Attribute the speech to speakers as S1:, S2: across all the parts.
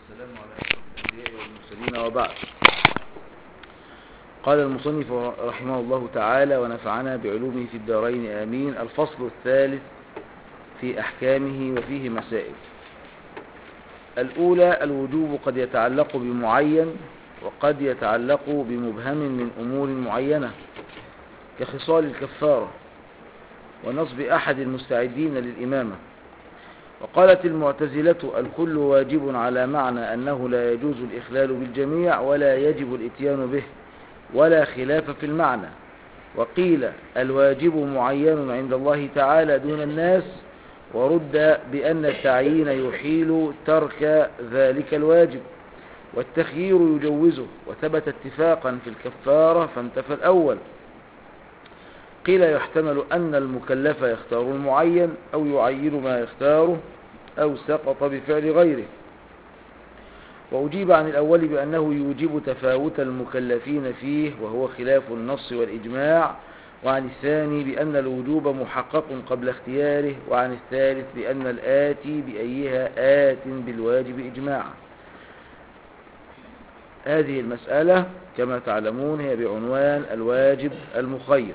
S1: والسلام على أشرف الأنبياء والمرسلين وبعد قال المصنف رحمه الله تعالى ونفعنا بعلومه في الدارين آمين الفصل الثالث في أحكامه وفيه مسائل الأولى الوجوب قد يتعلق بمعين وقد يتعلق بمبهم من أمور معينة كخصال الكفارة ونصب أحد المستعدين للإمامة وقالت المعتزلة الكل واجب على معنى أنه لا يجوز الإخلال بالجميع ولا يجب الإتيان به ولا خلاف في المعنى وقيل الواجب معين عند الله تعالى دون الناس ورد بأن التعيين يحيل ترك ذلك الواجب والتخيير يجوزه وثبت اتفاقا في الكفارة فانتفى الأول قيل يحتمل أن المكلف يختار المعين أو يعين ما يختاره أو سقط بفعل غيره وأجيب عن الأول بأنه يوجب تفاوت المكلفين فيه وهو خلاف النص والإجماع وعن الثاني بأن الوجوب محقق قبل اختياره وعن الثالث بأن الآتي بأيها آت بالواجب إجماعا هذه المسألة كما تعلمون هي بعنوان الواجب المخير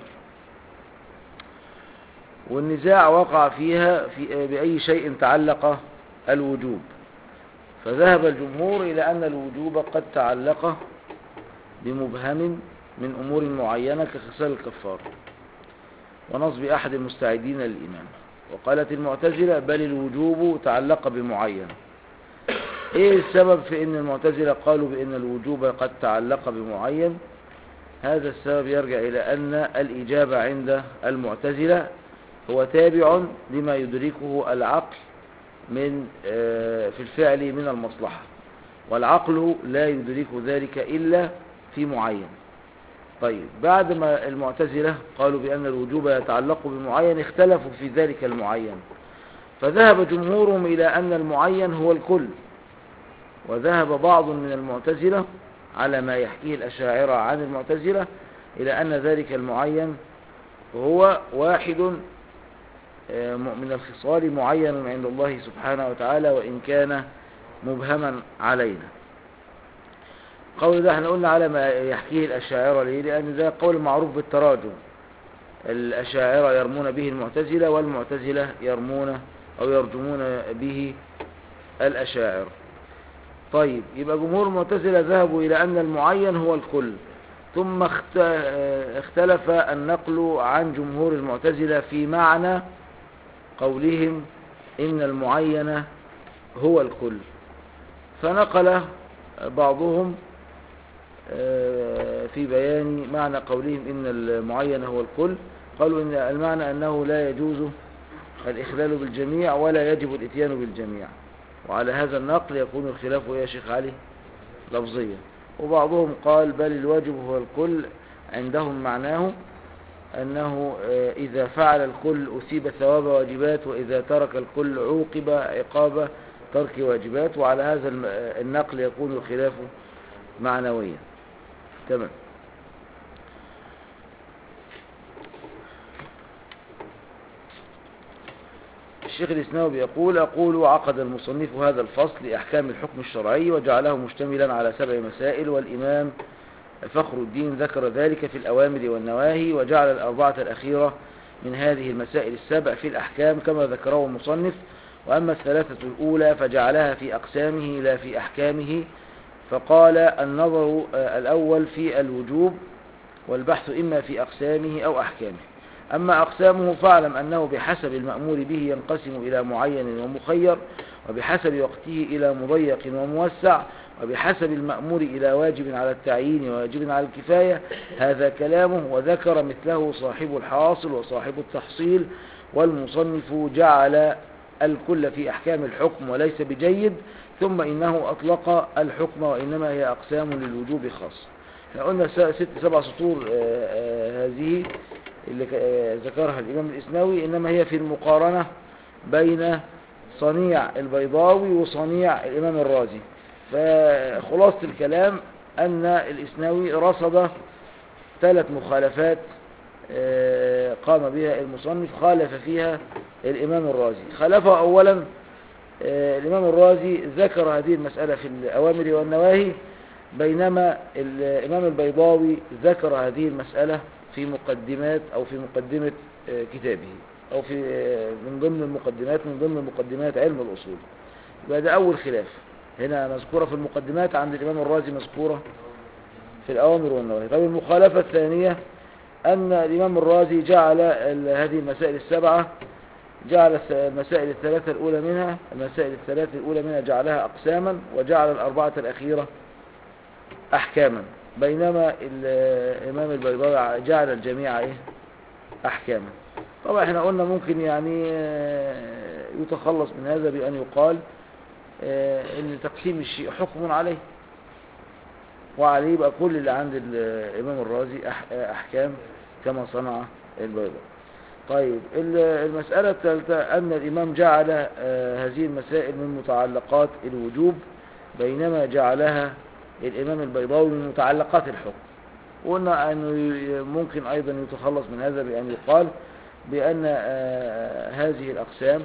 S1: والنزاع وقع فيها في بأي شيء تعلق الوجوب فذهب الجمهور إلى أن الوجوب قد تعلق بمبهم من أمور معينة كخصال الكفار ونصب أحد المستعدين للإمام وقالت المعتزلة بل الوجوب تعلق بمعين ايه السبب في ان المعتزلة قالوا بان الوجوب قد تعلق بمعين هذا السبب يرجع الى ان الاجابة عند المعتزلة هو تابع لما يدركه العقل من في الفعل من المصلحة والعقل لا يدرك ذلك إلا في معين طيب بعد ما المعتزلة قالوا بأن الوجوب يتعلق بمعين اختلفوا في ذلك المعين فذهب جمهورهم إلى أن المعين هو الكل وذهب بعض من المعتزلة على ما يحكيه الأشاعرة عن المعتزلة إلى أن ذلك المعين هو واحد من الخصال معين عند الله سبحانه وتعالى وإن كان مبهما علينا قول ده احنا قلنا على ما يحكيه الأشاعرة ليه لأن ده قول معروف بالتراجم الأشاعرة يرمون به المعتزلة والمعتزلة يرمون أو يرجمون به الأشاعرة طيب يبقى جمهور المعتزلة ذهبوا إلى أن المعين هو الكل ثم اختلف النقل عن جمهور المعتزلة في معنى قولهم إن المعين هو الكل فنقل بعضهم في بيان معنى قولهم إن المعين هو الكل قالوا إن المعنى أنه لا يجوز الإخلال بالجميع ولا يجب الإتيان بالجميع وعلى هذا النقل يكون الخلاف يا شيخ علي لفظيا وبعضهم قال بل الواجب هو الكل عندهم معناه أنه إذا فعل الكل أصيب ثواب واجبات وإذا ترك الكل عوقب عقاب ترك واجبات وعلى هذا النقل يكون الخلاف معنويا تمام الشيخ الإسناوي يقول أقول عقد المصنف هذا الفصل لأحكام الحكم الشرعي وجعله مشتملا على سبع مسائل والإمام فخر الدين ذكر ذلك في الأوامر والنواهي وجعل الأربعة الأخيرة من هذه المسائل السبع في الأحكام كما ذكره المصنف وأما الثلاثة الأولى فجعلها في أقسامه لا في أحكامه فقال النظر الأول في الوجوب والبحث إما في أقسامه أو أحكامه أما أقسامه فاعلم أنه بحسب المأمور به ينقسم إلى معين ومخير وبحسب وقته إلى مضيق وموسع وبحسب المأمور إلى واجب على التعيين وواجب على الكفاية هذا كلامه وذكر مثله صاحب الحاصل وصاحب التحصيل والمصنف جعل الكل في أحكام الحكم وليس بجيد ثم إنه أطلق الحكم وإنما هي أقسام للوجوب خاص احنا قلنا ست سبع سطور هذه اللي ذكرها الإمام الإسناوي إنما هي في المقارنة بين صنيع البيضاوي وصنيع الإمام الرازي فخلاصة الكلام أن الإسناوي رصد ثلاث مخالفات قام بها المصنف خالف فيها الإمام الرازي خالفه أولا آه، الإمام الرازي ذكر هذه المسألة في الأوامر والنواهي بينما الإمام البيضاوي ذكر هذه المسألة في مقدمات أو في مقدمة آه، كتابه أو في آه، من ضمن المقدمات من ضمن مقدمات علم الأصول يبقى ده أول خلاف هنا مذكورة في المقدمات عند الإمام الرازي مذكورة في الأوامر والنواهي طيب المخالفة الثانية أن الإمام الرازي جعل ال- هذه المسائل السبعة جعل الس- المسائل الثلاثة الأولى منها المسائل الثلاثة الأولى منها جعلها أقساما وجعل الأربعة الأخيرة أحكاما بينما ال- الإمام البيضاوي جعل الجميع إيه؟ أحكاما طبعا احنا قلنا ممكن يعني آه، يتخلص من هذا بأن يقال آه، ان تقسيم الشيء حكم عليه وعليه يبقى كل اللي عند ال- الإمام الرازي أح- أحكام كما صنع البيضاوي طيب ال- المسألة الثالثة أن الإمام جعل آه، هذه المسائل من متعلقات الوجوب بينما جعلها الإمام البيضاوي من متعلقات الحكم وقلنا أنه ي- ممكن أيضا يتخلص من هذا بأن يقال بأن آه، هذه الأقسام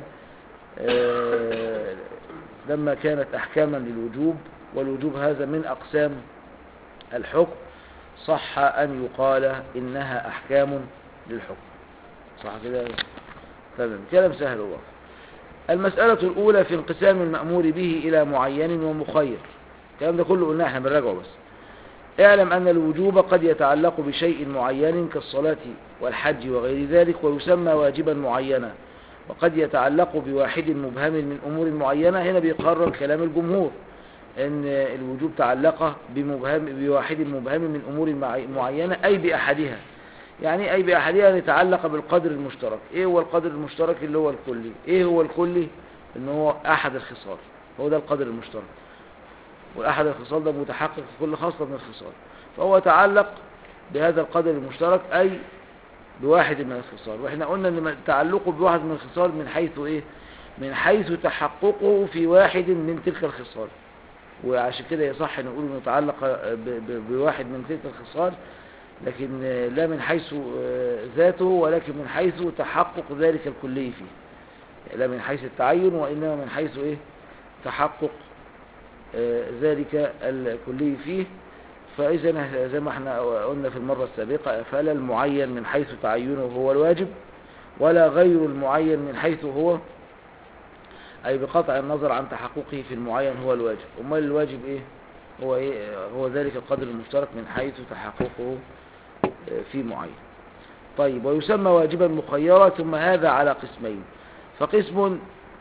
S1: آه، لما كانت أحكاما للوجوب والوجوب هذا من أقسام الحكم صح أن يقال إنها أحكام للحكم صح كده تمام كلام سهل والله المسألة الأولى في انقسام المأمور به إلى معين ومخير الكلام ده كله قلناه احنا بنراجعه بس اعلم أن الوجوب قد يتعلق بشيء معين كالصلاة والحج وغير ذلك ويسمى واجبا معينا وقد يتعلق بواحد مبهم من أمور معينة هنا بيقرر كلام الجمهور أن الوجوب تعلق بمبهم بواحد مبهم من أمور معي- معينة أي بأحدها يعني أي بأحدها يتعلق بالقدر المشترك إيه هو القدر المشترك اللي هو الكلي إيه هو الكلي إن هو أحد الخصال هو ده القدر المشترك والأحد الخصال ده متحقق في كل خاصة من الخصال فهو يتعلق بهذا القدر المشترك أي بواحد من الخصال واحنا قلنا ان تعلقه بواحد من الخصال من حيث ايه من حيث تحققه في واحد من تلك الخصال وعشان كده يصح نقول انه تعلق ب- ب- بواحد من تلك الخصال لكن لا من حيث ذاته ولكن من حيث تحقق ذلك الكلي فيه لا من حيث التعين وإنما من حيث إيه تحقق ذلك الكلي فيه فإذا زي ما احنا قلنا في المرة السابقة فلا المعين من حيث تعينه هو الواجب ولا غير المعين من حيث هو أي بقطع النظر عن تحققه في المعين هو الواجب أمال الواجب إيه هو, إيه هو ذلك القدر المشترك من حيث تحققه في معين طيب ويسمى واجبا مخيرا ثم هذا على قسمين فقسم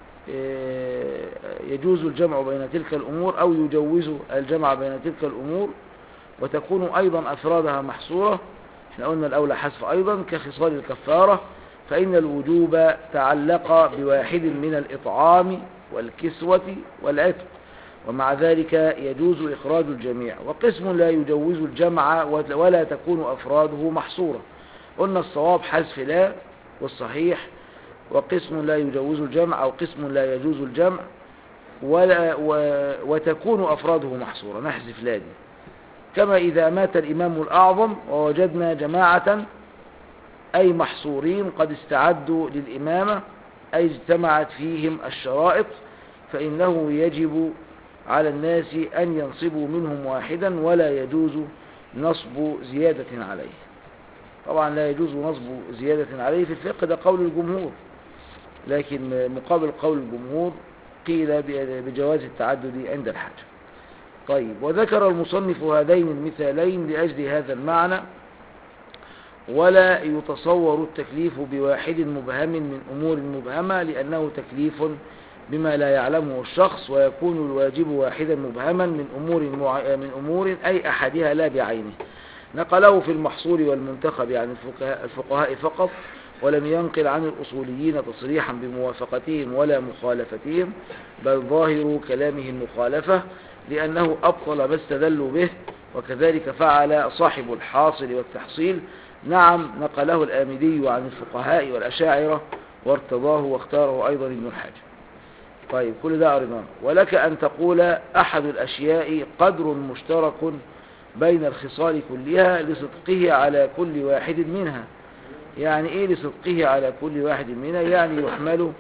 S1: يجوز الجمع بين تلك الأمور أو يجوز الجمع بين تلك الأمور وتكون أيضا أفرادها محصورة احنا قلنا الأولى حذف أيضا كخصال الكفارة فإن الوجوب تعلق بواحد من الإطعام والكسوة والعتق ومع ذلك يجوز إخراج الجميع وقسم لا يجوز الجمع ولا تكون أفراده محصورة قلنا الصواب حذف لا والصحيح وقسم لا يجوز الجمع أو قسم لا يجوز الجمع ولا و وتكون أفراده محصورة نحذف لا دي كما إذا مات الإمام الأعظم ووجدنا جماعة أي محصورين قد استعدوا للإمامة أي اجتمعت فيهم الشرائط فإنه يجب على الناس أن ينصبوا منهم واحدا ولا يجوز نصب زيادة عليه طبعا لا يجوز نصب زيادة عليه في الفقه ده قول الجمهور لكن مقابل قول الجمهور قيل بجواز التعدد عند الحاجة طيب وذكر المصنف هذين المثالين لأجل هذا المعنى ولا يتصور التكليف بواحد مبهم من أمور مبهمة لأنه تكليف بما لا يعلمه الشخص ويكون الواجب واحدا مبهما من أمور, مع... من أمور أي أحدها لا بعينه نقله في المحصول والمنتخب عن الفقهاء, الفقهاء فقط ولم ينقل عن الأصوليين تصريحا بموافقتهم ولا مخالفتهم بل ظاهر كلامه المخالفة لأنه أبطل ما استدلوا به وكذلك فعل صاحب الحاصل والتحصيل نعم نقله الآمدي عن الفقهاء والأشاعرة وارتضاه واختاره أيضا ابن الحاج طيب كل ده أرضان ولك أن تقول أحد الأشياء قدر مشترك بين الخصال كلها لصدقه على كل واحد منها يعني إيه لصدقه على كل واحد منها يعني يحمل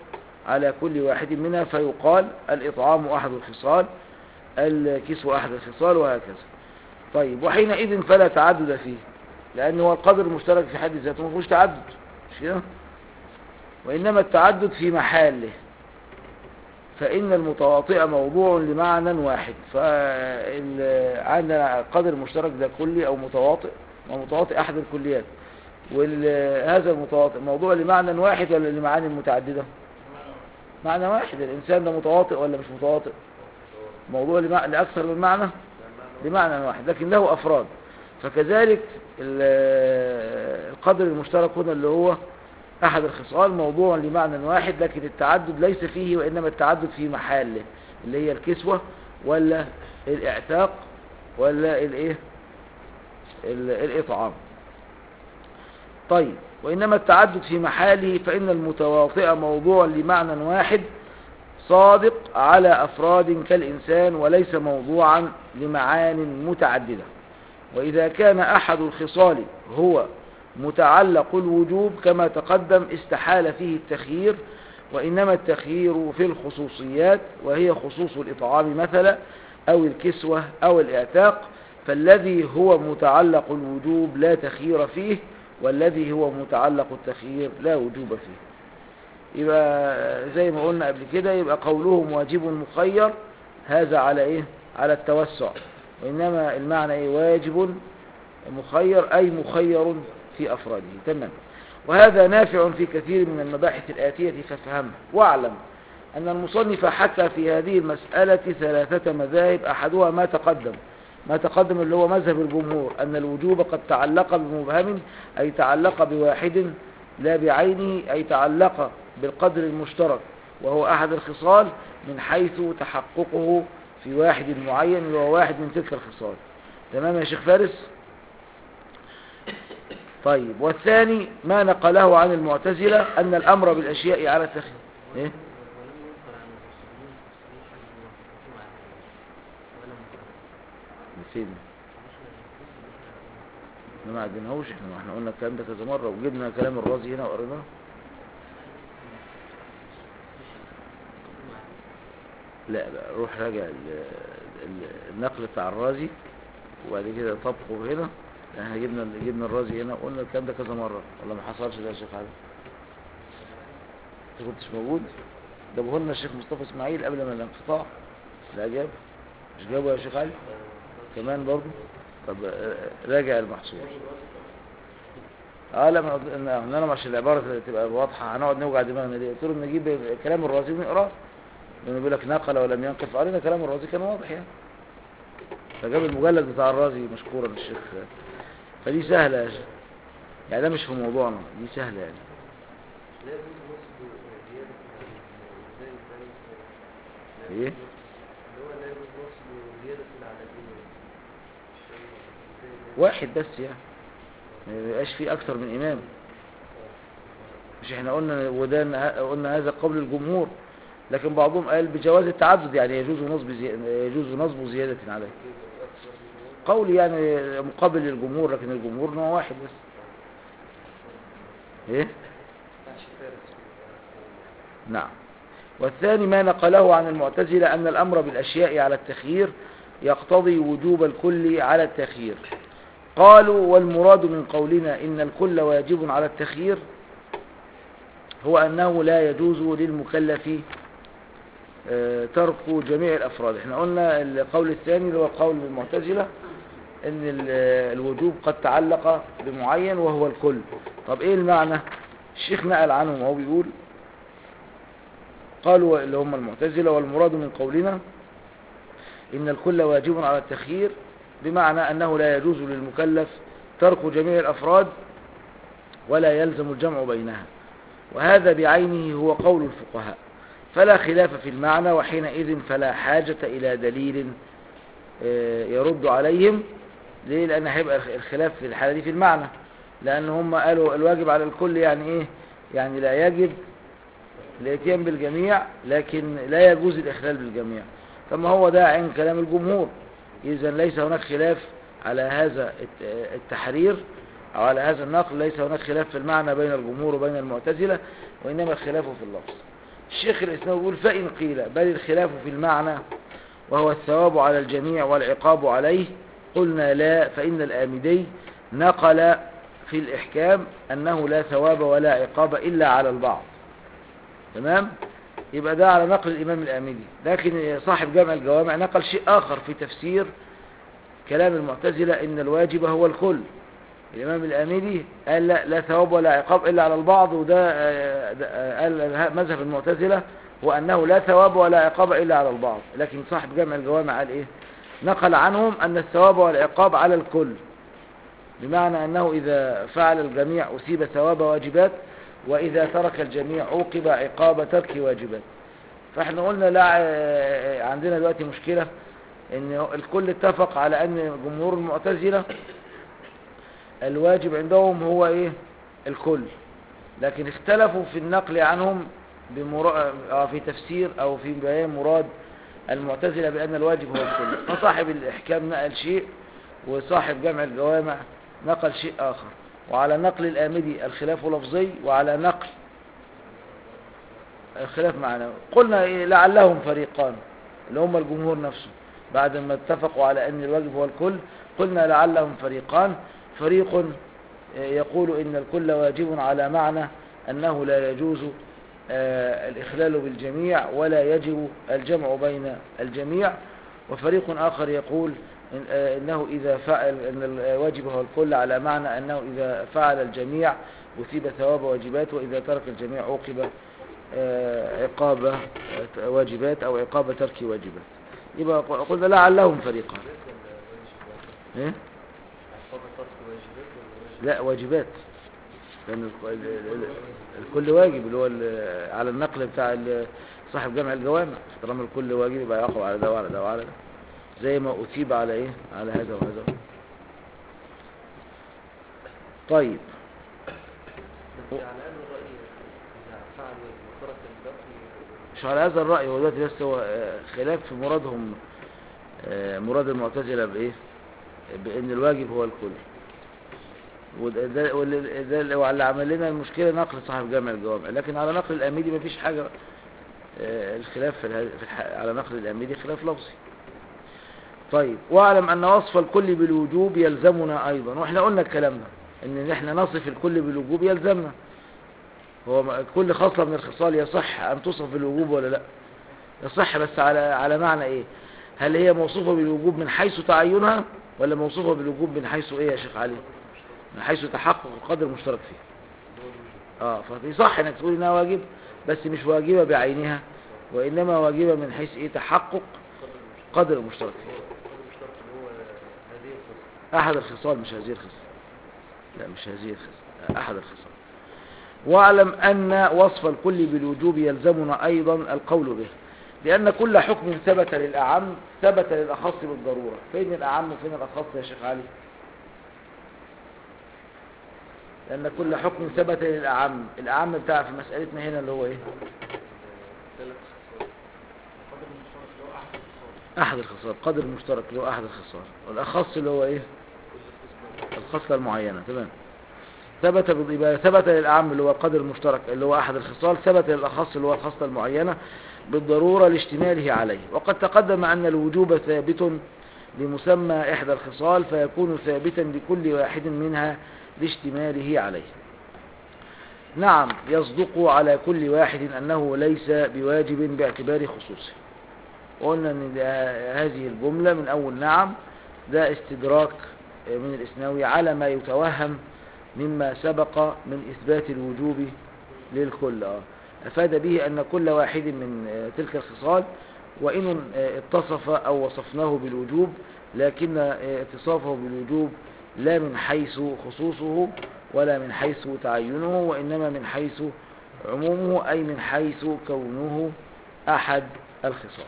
S1: على كل واحد منها فيقال الإطعام أحد الخصال الكسوة أحد الخصال وهكذا طيب وحينئذ فلا تعدد فيه لأنه هو القدر المشترك في حد ذاته ما فيهوش تعدد مش كده وإنما التعدد في محله فإن المتواطئ موضوع لمعنى واحد فعندنا القدر المشترك ده كلي أو متواطئ ومتواطئ أحد الكليات وهذا المتواطئ موضوع لمعنى واحد ولا لمعاني متعددة معنى واحد الإنسان ده متواطئ ولا مش متواطئ موضوع لمع- لأكثر من معنى بمعنى واحد لكن له أفراد فكذلك ال- القدر المشترك هنا اللي هو أحد الخصال موضوع لمعنى واحد لكن التعدد ليس فيه وإنما التعدد في محله اللي هي الكسوة ولا الإعتاق ولا الإيه ال- الإطعام طيب وإنما التعدد في محاله فإن المتواطئ موضوع لمعنى واحد صادق على أفراد كالإنسان وليس موضوعا لمعان متعددة وإذا كان أحد الخصال هو متعلق الوجوب كما تقدم استحال فيه التخيير وإنما التخيير في الخصوصيات وهي خصوص الإطعام مثلا أو الكسوة أو الإعتاق فالذي هو متعلق الوجوب لا تخيير فيه والذي هو متعلق التخيير لا وجوب فيه يبقى زي ما قلنا قبل كده يبقى قولهم واجب مخير هذا على ايه على التوسع وانما المعنى ايه واجب مخير اي مخير في افراده تمام وهذا نافع في كثير من المباحث الآتية فافهمه واعلم أن المصنف حكى في هذه المسألة ثلاثة مذاهب أحدها ما تقدم ما تقدم اللي هو مذهب الجمهور أن الوجوب قد تعلق بمبهم أي تعلق بواحد لا بعينه أي تعلق بالقدر المشترك وهو أحد الخصال من حيث تحققه في واحد معين وهو واحد من تلك الخصال تمام يا شيخ فارس طيب والثاني ما نقله عن المعتزلة أن الأمر بالأشياء على التخيل إيه؟
S2: ولم ينكر عن المفسرين تصريحا بواسطته على ذلك ولا مكره
S1: فين احنا ما عدناهوش احنا احنا قلنا الكلام ده كذا مرة وجبنا كلام الرازي هنا وقريناه لا لا روح راجع ال- ال- النقل بتاع الرازي وبعد كده طبقه هنا احنا جبنا جبنا الرازي هنا وقلنا الكلام ده كذا مرة ولا ما حصلش ده يا شيخ علي انت كنتش موجود جابوه لنا الشيخ مصطفى اسماعيل قبل ما الانقطاع لا جاب مش جابه يا شيخ علي كمان برضه طب آه، راجع المحصول اه لا ما قلت- إن- إن انا عشان العباره تبقى واضحه هنقعد نوجع دماغنا ليه قلت له نجيب كلام الرازي ونقراه لانه بيقول لك نقل ولم ينقل فقرينا كلام الرازي كان واضح يعني فجاب المجلد بتاع الرازي مشكورا الشيخ فدي سهله يا شيخ يعني ده مش في موضوعنا دي سهله يعني
S2: لا يجوز نصب زيادة عن زي الثاني
S1: ايه
S2: اللي هو لا يجوز نصب زيادة على الإمام
S1: واحد بس يعني ما يبقاش فيه اكتر من امام مش احنا قلنا وده قلنا هذا قول الجمهور لكن بعضهم قال بجواز التعدد يعني يجوز نصب زي... يجوز نصب زيادة عليه قول يعني مقابل للجمهور لكن الجمهور نوع واحد بس ايه نعم والثاني ما نقله عن المعتزلة أن الأمر بالأشياء على التخيير يقتضي وجوب الكل على التخيير قالوا والمراد من قولنا إن الكل واجب على التخيير هو أنه لا يجوز للمكلف آه، ترك جميع الأفراد احنا قلنا القول الثاني اللي هو قول المعتزلة ان ال- الوجوب قد تعلق بمعين وهو الكل طب ايه المعنى الشيخ نقل عنهم وهو بيقول قالوا اللي هم المعتزلة والمراد من قولنا إن الكل واجب على التخيير بمعنى أنه لا يجوز للمكلف ترك جميع الأفراد ولا يلزم الجمع بينها وهذا بعينه هو قول الفقهاء فلا خلاف في المعنى وحينئذ فلا حاجة إلى دليل آه، يرد عليهم ليه لأن هيبقى الخلاف في الحالة دي في المعنى لأن هم قالوا الواجب على الكل يعني إيه يعني لا يجب الاتيان بالجميع لكن لا يجوز الإخلال بالجميع ثم هو ده عين كلام الجمهور إذا ليس هناك خلاف على هذا الت- التحرير أو على هذا النقل ليس هناك خلاف في المعنى بين الجمهور وبين المعتزلة وإنما الخلاف في اللفظ الشيخ الإسلام يقول فإن قيل بل الخلاف في المعنى وهو الثواب على الجميع والعقاب عليه قلنا لا فإن الآمدي نقل في الإحكام أنه لا ثواب ولا عقاب إلا على البعض تمام يبقى ده على نقل الإمام الآمدي لكن صاحب جامع الجوامع نقل شيء آخر في تفسير كلام المعتزلة إن الواجب هو الكل الإمام الآمدي قال لا, لا ثواب ولا عقاب إلا على البعض وده آه، ده، آه، قال مذهب المعتزلة هو أنه لا ثواب ولا عقاب إلا على البعض لكن صاحب جامع الجوامع قال إيه نقل عنهم أن الثواب والعقاب على الكل بمعنى أنه إذا فعل الجميع أصيب ثواب واجبات وإذا ترك الجميع عوقب عقاب ترك واجبات فاحنا قلنا لا آه، عندنا دلوقتي مشكلة ان الكل اتفق على ان جمهور المعتزلة الواجب عندهم هو ايه الكل لكن اختلفوا في النقل عنهم بمرا... آه، في تفسير او في بيان مراد المعتزلة بان الواجب هو الكل فصاحب الاحكام نقل شيء وصاحب جمع الجوامع نقل شيء اخر وعلى نقل الآمدي الخلاف لفظي وعلى نقل الخلاف معنوي قلنا إيه لعلهم فريقان اللي هم الجمهور نفسه بعد ما اتفقوا على أن الواجب هو الكل قلنا لعلهم فريقان فريق يقول إن الكل واجب على معنى أنه لا يجوز آه، الإخلال بالجميع ولا يجب الجمع بين الجميع وفريق آخر يقول إن- آه، إنه إذا فعل أن الواجب هو الكل على معنى أنه إذا فعل الجميع أثيب ثواب واجبات وإذا ترك الجميع عوقب آه، عقاب آه، واجبات أو عقاب ترك واجبات يبقى قلنا لعلهم فريقان إيه؟ لا واجبات لأن ال- ال- ال- الكل واجب اللي هو ال- على النقل بتاع ال- صاحب جامع الجوامع طالما الكل واجب يبقى يقع على ده وعلى ده وعلى ده زي ما أثيب على إيه على هذا وهذا طيب
S2: بس على أن الرأي إذا فعل وترك الباقي
S1: مش على هذا الرأي هو دلوقتي بس هو آه، خلاف في مرادهم آه، مراد المعتزلة بإيه بأن الواجب هو الكل وده ده- واللي- ده واللي عمل لنا المشكلة نقل صاحب جامع الجوامع لكن على نقل الأميدي مفيش حاجة آه، الخلاف في, الها- في الح... على نقل الأميدي خلاف لفظي طيب واعلم أن وصف الكل بالوجوب يلزمنا أيضا وإحنا قلنا الكلام ده إن إحنا نصف الكل بالوجوب يلزمنا هو م- كل خصلة من الخصال يصح أن توصف بالوجوب ولا لا يصح بس على على معنى إيه هل هي موصوفة بالوجوب من حيث تعينها ولا موصوفة بالوجوب من حيث إيه يا شيخ علي من حيث تحقق القدر المشترك فيه اه فيصح انك تقول انها واجب بس مش واجبة بعينها وانما واجبة من حيث ايه تحقق قدر المشترك فيه
S2: القدر المشترك اللي هو هذه الخصلة
S1: احد الخصال مش هذه الخصال لا مش هذه الخصال احد الخصال واعلم ان وصف الكل بالوجوب يلزمنا ايضا القول به لان كل حكم ثبت للاعم ثبت للاخص بالضرورة فين الاعم وفين الاخص يا شيخ علي لان كل حكم ثبت للاعم الاعم بتاع في مسألتنا هنا اللي هو ايه
S2: ثلاث خصال القدر المشترك اللي هو أحد الخصال
S1: احد الخصال قدر المشترك اللي هو احد الخصال والاخص اللي هو ايه
S2: كل خصلة
S1: الخصلة المعينة تمام ثبت بال- يبقى ثبت للأعم اللي هو القدر المشترك اللي هو أحد الخصال ثبت للأخص اللي هو الخصلة المعينة بالضرورة لاشتماله عليه وقد تقدم أن الوجوب ثابت لمسمى إحدى الخصال فيكون ثابتا لكل واحد منها لاشتماله عليه نعم يصدق على كل واحد أنه ليس بواجب باعتبار خصوصه وقلنا أن ده- هذه الجملة من أول نعم ده استدراك من الإسناوي على ما يتوهم مما سبق من إثبات الوجوب للكل آه. أفاد به أن كل واحد من آه، تلك الخصال وإن آه، اتصف أو وصفناه بالوجوب لكن آه، اتصافه بالوجوب لا من حيث خصوصه ولا من حيث تعينه وإنما من حيث عمومه أي من حيث كونه أحد الخصال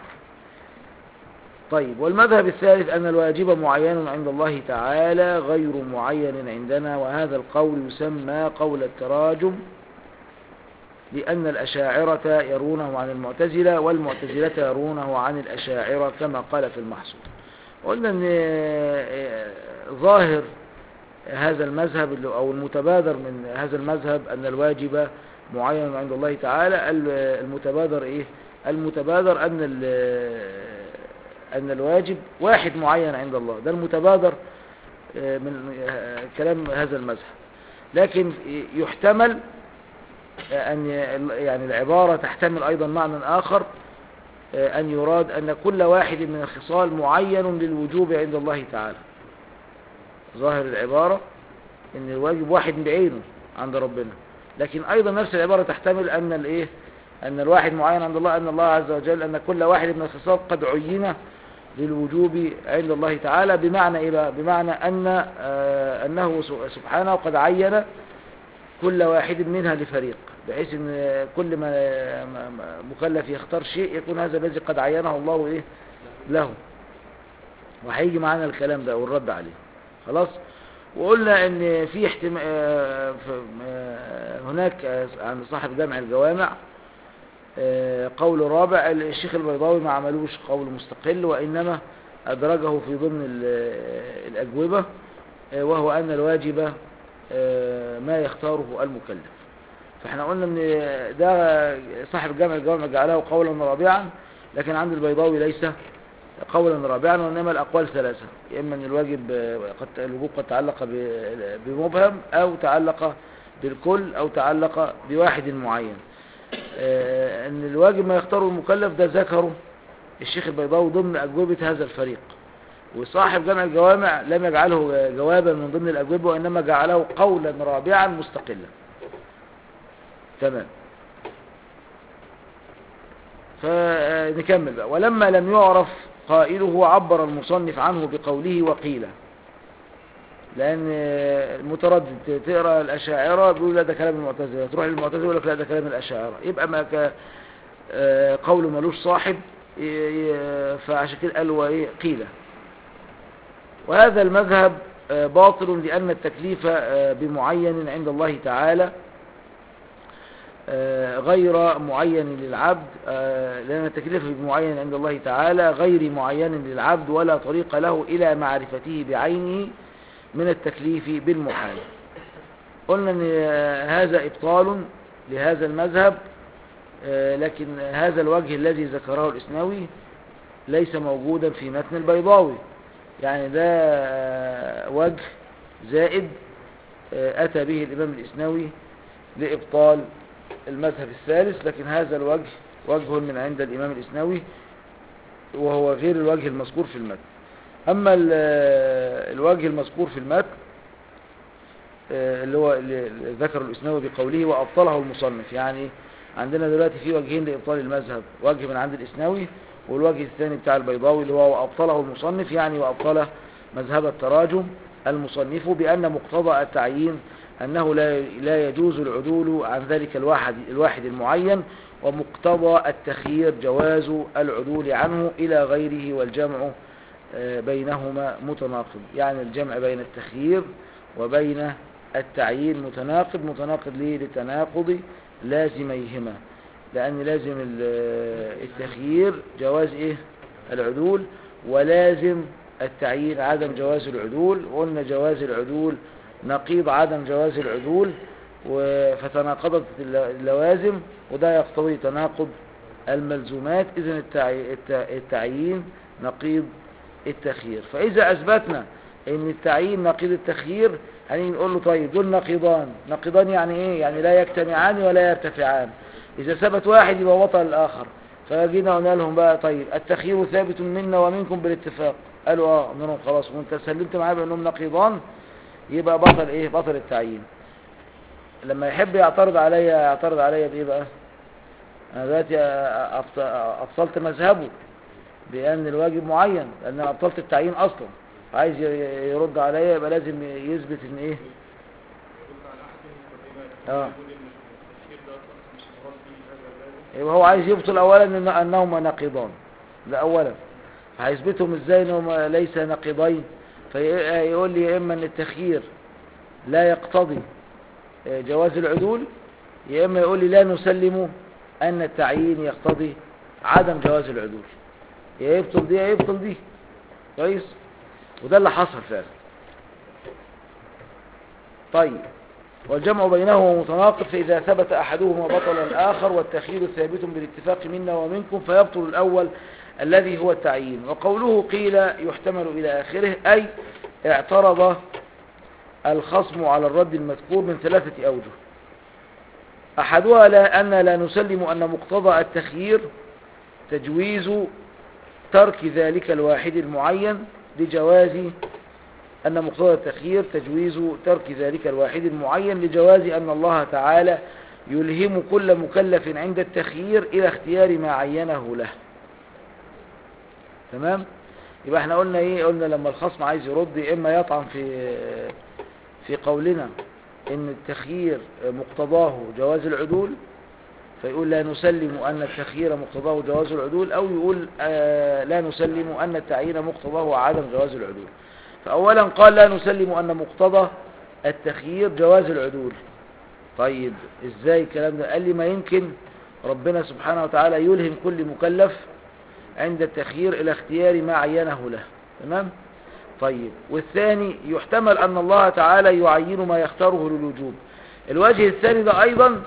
S1: طيب والمذهب الثالث أن الواجب معين عند الله تعالى غير معين عندنا وهذا القول يسمى قول التراجم لأن الأشاعرة يرونه عن المعتزلة والمعتزلة يرونه عن الأشاعرة كما قال في المحصول قلنا أن ظاهر هذا المذهب اللي- أو المتبادر من هذا المذهب أن الواجب معين عند الله تعالى ال- المتبادر ايه المتبادر ان ال- ان الواجب واحد معين عند الله ده المتبادر آه، من آه، كلام هذا المذهب لكن يحتمل آه، ان ي- يعني العبارة تحتمل ايضا معنى اخر آه، ان يراد ان كل واحد من الخصال معين للوجوب عند الله تعالى ظاهر العبارة ان الواجب واحد بعينه عند ربنا لكن ايضا نفس العبارة تحتمل ان الايه ان الواحد معين عند الله ان الله عز وجل ان كل واحد من الخصال قد عين للوجوب عند الله تعالى بمعنى ايه بقى بمعنى ان آه انه س- سبحانه قد عين كل واحد منها لفريق بحيث ان كل ما ما- ما مكلف يختار شيء يكون هذا الذي قد عينه الله ايه له وهيجي معانا الكلام ده والرد عليه خلاص وقلنا ان في احتمال هناك آه، عند صاحب جامع الجوامع آه، قول رابع الشيخ البيضاوي ما عملوش قول مستقل وإنما أدرجه في ضمن ال- الأجوبة آه، وهو أن الواجب آه، ما يختاره المكلف فاحنا قلنا ان ده صاحب جامع الجوامع جعله قولا رابعا لكن عند البيضاوي ليس قولا رابعا وإنما الأقوال ثلاثة إما أن الواجب آه، قد الوجوب قد تعلق ب- بمبهم أو تعلق بالكل أو تعلق بواحد معين آه، ان الواجب ما يختاره المكلف ده ذكره الشيخ البيضاوي ضمن أجوبة هذا الفريق وصاحب جمع الجوامع لم يجعله جوابا من ضمن الأجوبة وإنما جعله قولا رابعا مستقلا تمام فنكمل بقى ولما لم يعرف قائله عبر المصنف عنه بقوله وقيل لأن المتردد تقرأ الأشاعرة بيقول لا ده كلام المعتزلة تروح للمعتزلة يقول لك لا ده كلام الأشاعرة يبقى ما ك... آه، قول ملوش صاحب ي- ي- فعشان كده قالوا ايه قيل وهذا المذهب آه، باطل لأن التكليف آه، بمعين عند الله تعالى آه، غير معين للعبد آه، لأن التكليف بمعين عند الله تعالى غير معين للعبد ولا طريق له إلى معرفته بعينه من التكليف بالمحال قلنا ان آه، هذا ابطال لهذا المذهب آه، لكن هذا الوجه الذي ذكره الاسنوي ليس موجودا في متن البيضاوي يعني ده آه، وجه زائد آه، اتى به الامام الاسنوي لابطال المذهب الثالث لكن هذا الوجه وجه من عند الامام الاسنوي وهو غير الوجه المذكور في المتن أما ال- الوجه المذكور في المتن آه، اللي هو اللي اللي ذكر الإسناوي بقوله وأبطله المصنف يعني عندنا دلوقتي في وجهين لإبطال المذهب وجه من عند الإسناوي والوجه الثاني بتاع البيضاوي اللي هو وأبطله المصنف يعني وأبطل مذهب التراجم المصنف بأن مقتضى التعيين أنه لا لا يجوز العدول عن ذلك الواحد الواحد المعين ومقتضى التخيير جواز العدول عنه إلى غيره والجمع آه، بينهما متناقض يعني الجمع بين التخيير وبين التعيين متناقض متناقض ليه لتناقض لازميهما لأن لازم ال- التخيير جواز إيه العدول ولازم التعيين عدم جواز العدول قلنا جواز العدول نقيض عدم جواز العدول و- فتناقضت الل- اللوازم وده يقتضي تناقض الملزومات إذن التعي- الت- التعيين نقيض التخيير فإذا أثبتنا أن التعيين نقيض التخيير هنيجي نقول له طيب دول نقيضان نقيضان يعني إيه يعني لا يجتمعان ولا يرتفعان إذا ثبت واحد يبقى بطل الآخر فجينا قلنا لهم بقى طيب التخيير ثابت منا ومنكم بالاتفاق قالوا اه قلنا لهم خلاص وانت سلمت معايا بانهم نقيضان يبقى بطل ايه بطل التعيين لما يحب يعترض عليا يعترض عليا بايه بقى انا دلوقتي أبط- ابطلت مذهبه بان الواجب معين لان انا ابطلت التعيين اصلا عايز ي- يرد عليا يبقى لازم يثبت ان ايه اه يبقى هو عايز يبطل اولا إن انهما نقيضان ده اولا هيثبتهم ازاي انهم ليس نقيضين فيقول لي يا اما ان التخيير لا يقتضي آه، جواز العدول يا اما يقول لي لا نسلم ان التعيين يقتضي عدم جواز العدول يا يبطل دي يا يبطل دي كويس وده اللي حصل فعلا طيب والجمع بينهما متناقض فإذا ثبت أحدهما بطل الآخر والتخيير ثابت بالاتفاق منا ومنكم فيبطل الأول الذي هو التعيين وقوله قيل يحتمل إلى آخره أي اعترض الخصم على الرد المذكور من ثلاثة أوجه أحدها لا أن لا نسلم أن مقتضى التخيير تجويز ترك ذلك الواحد المعين لجواز أن مقتضى التخيير تجويز ترك ذلك الواحد المعين لجواز أن الله تعالى يلهم كل مكلف عند التخيير إلى اختيار ما عينه له تمام يبقى احنا قلنا ايه قلنا لما الخصم عايز يرد يا اما يطعن في في قولنا ان التخيير مقتضاه جواز العدول فيقول لا نسلم أن التخيير مقتضاه جواز العدول أو يقول آه لا نسلم أن التعيين مقتضاه عدم جواز العدول فأولا قال لا نسلم أن مقتضى التخيير جواز العدول طيب ازاي الكلام ده قال لي ما يمكن ربنا سبحانه وتعالى يلهم كل مكلف عند التخيير إلى اختيار ما عينه له تمام طيب والثاني يحتمل أن الله تعالى يعين ما يختاره للوجوب الوجه الثاني ده أيضا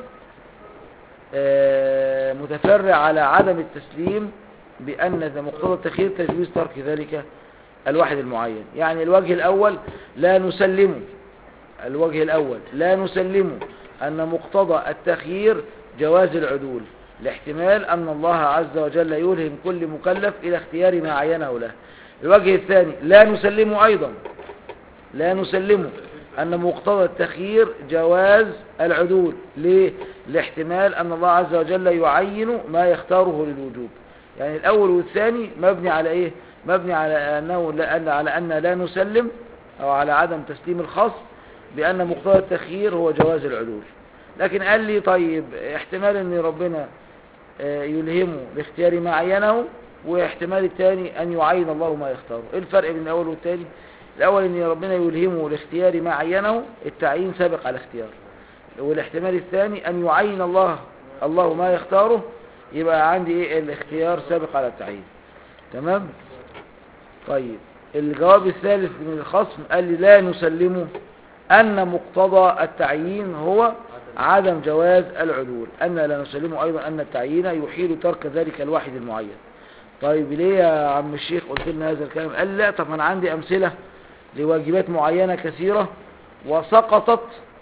S1: آه، متفرع على عدم التسليم بأن ذا مقتضى التخيير تجويز ترك ذلك الواحد المعين يعني الوجه الأول لا نسلم الوجه الأول لا نسلم أن مقتضى التخيير جواز العدول لاحتمال أن الله عز وجل يلهم كل مكلف إلى اختيار ما عينه له الوجه الثاني لا نسلم أيضا لا نسلم أن مقتضى التخيير جواز العدول ليه؟ لاحتمال أن الله عز وجل يعين ما يختاره للوجوب يعني الأول والثاني مبني على إيه؟ مبني على أنه لا على أن لا نسلم أو على عدم تسليم الخاص بأن مقتضى التخيير هو جواز العدول لكن قال لي طيب احتمال أن ربنا آه، يلهمه لاختيار ما عينه واحتمال الثاني أن يعين الله ما يختاره ايه الفرق بين الأول والثاني الأول أن ربنا يلهمه لاختيار ما عينه التعيين سابق على الاختيار والاحتمال الثاني أن يعين الله الله ما يختاره يبقى عندي ايه الاختيار سابق على التعيين تمام طيب الجواب الثالث من الخصم قال لي لا نسلمه أن مقتضى التعيين هو عدم جواز العدول أن لا نسلمه أيضا أن التعيين يحيل ترك ذلك الواحد المعين طيب ليه يا عم الشيخ قلت لنا هذا الكلام قال لا طب أنا عندي أمثلة لواجبات معينة كثيرة وسقطت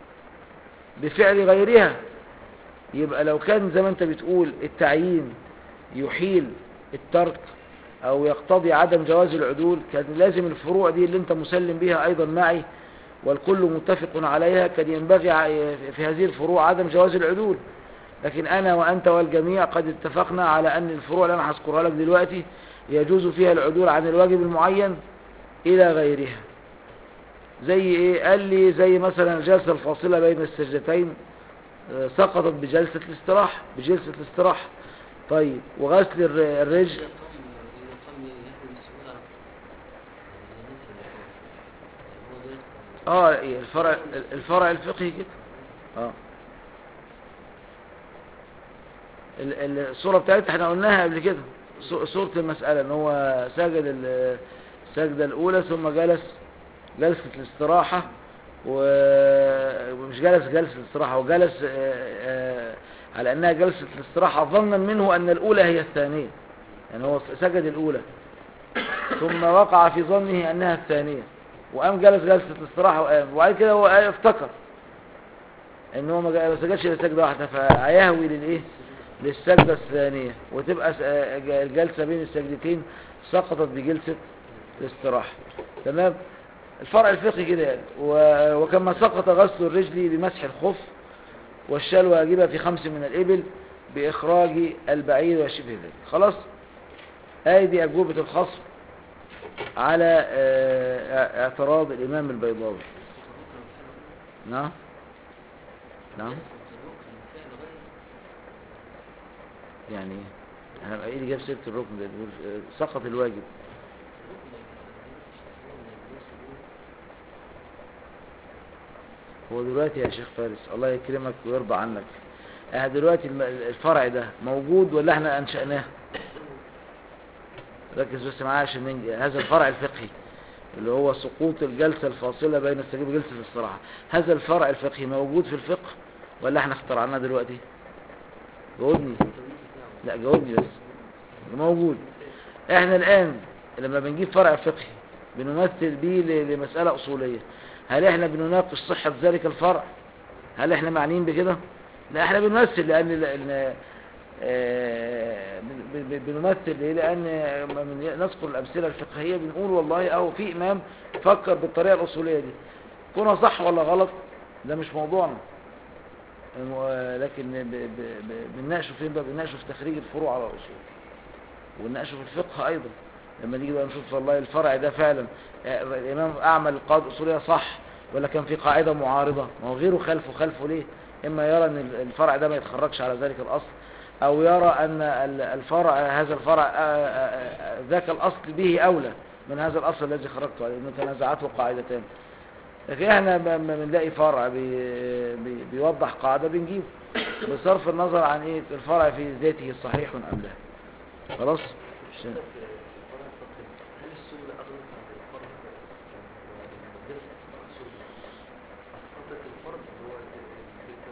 S1: بفعل غيرها يبقى لو كان زي ما انت بتقول التعيين يحيل الترك او يقتضي عدم جواز العدول كان لازم الفروع دي اللي انت مسلم بها ايضا معي والكل متفق عليها كان ينبغي ع- في هذه الفروع عدم جواز العدول لكن انا وانت والجميع قد اتفقنا على ان الفروع اللي انا هذكرها لك دلوقتي يجوز فيها العدول عن الواجب المعين الى غيرها زي ايه قال لي زي مثلا الجلسة الفاصلة بين السجدتين آه، سقطت بجلسة الاستراحة بجلسة الاستراحة طيب وغسل الر- الرجل
S2: إذا قام إذا قام يحمل السؤال على الجنس اللي هو هو ده
S1: اه إيه، الفرع الفرع الفقهي كده اه ال- ال- الصورة بتاعتها احنا قلناها قبل كده صو- صورة المسألة ان هو سجد ال- السجدة الاولى ثم جلس جلسة الاستراحة و- ومش جلس جلسة الاستراحة وجلس آه، آه، على انها جلسة الاستراحة ظنا منه ان الاولى هي الثانية يعني هو سجد الاولى ثم وقع في ظنه انها الثانية وقام جلس جلسة الاستراحة وقام وبعد كده هو قام افتكر ان هو ما جا- ما سجدش الا سجدة واحدة فهيهوي للايه للسجدة الثانية وتبقى س- آه، ج- الجلسة بين السجدتين سقطت بجلسة الاستراحة تمام الفرع الفقهي كده يعني و- وكما سقط غسل الرجل بمسح الخف والشال واجبة في خمس من الإبل بإخراج البعير وشبه ذلك خلاص هذه دي أجوبة الخصم على آه، اعتراض الإمام البيضاوي نعم نعم يعني إيه؟ ايه اللي جاب سيرة الركن ده بيقول آه، سقط الواجب هو دلوقتي يا شيخ فارس الله يكرمك ويرضى عنك اه دلوقتي الم- الفرع ده موجود ولا احنا انشأناه ركز بس معايا عشان ننجي هذا الفرع الفقهي اللي هو سقوط الجلسة الفاصلة بين السجود وجلسة الاستراحة هذا الفرع الفقهي موجود في الفقه ولا احنا اخترعناه دلوقتي جاوبني لا جاوبني بس موجود احنا الان لما بنجيب فرع فقهي بنمثل بيه ل- لمسألة أصولية هل احنا بنناقش صحة ذلك الفرع هل احنا معنيين بكده لا احنا بنمثل لان لأن آه، بن- بن- بنمثل ليه لان لما من- نذكر الامثله الفقهيه بنقول والله او في امام فكر بالطريقه الاصوليه دي كونها صح ولا غلط ده مش موضوعنا الم- آه، لكن ب- ب- ب- بنناقشه فين بقى بنناقشه في تخريج الفروع على الاصول ونناقشه في الفقه ايضا لما نيجي بقى نشوف والله الفرع ده فعلا آه، الامام اعمل القاعده الاصوليه صح ولا كان في قاعده معارضه ما هو غيره خلفه خلفه ليه اما يرى ان الفرع ده ما يتخرجش على ذلك الاصل او يرى ان ال- الفرع هذا الفرع آه، آه، آه، ذاك الاصل به اولى من هذا الاصل الذي خرجت عليه انه تنازعته قاعدتان لكن احنا لما بنلاقي فرع بي بي بيوضح قاعده بنجيبه بصرف النظر عن ايه الفرع في ذاته صحيح ام لا خلاص عشان-
S2: هل السنة أغلق عن الفرد والجلسة الأصول أسقطت الفرد اللي هو تلك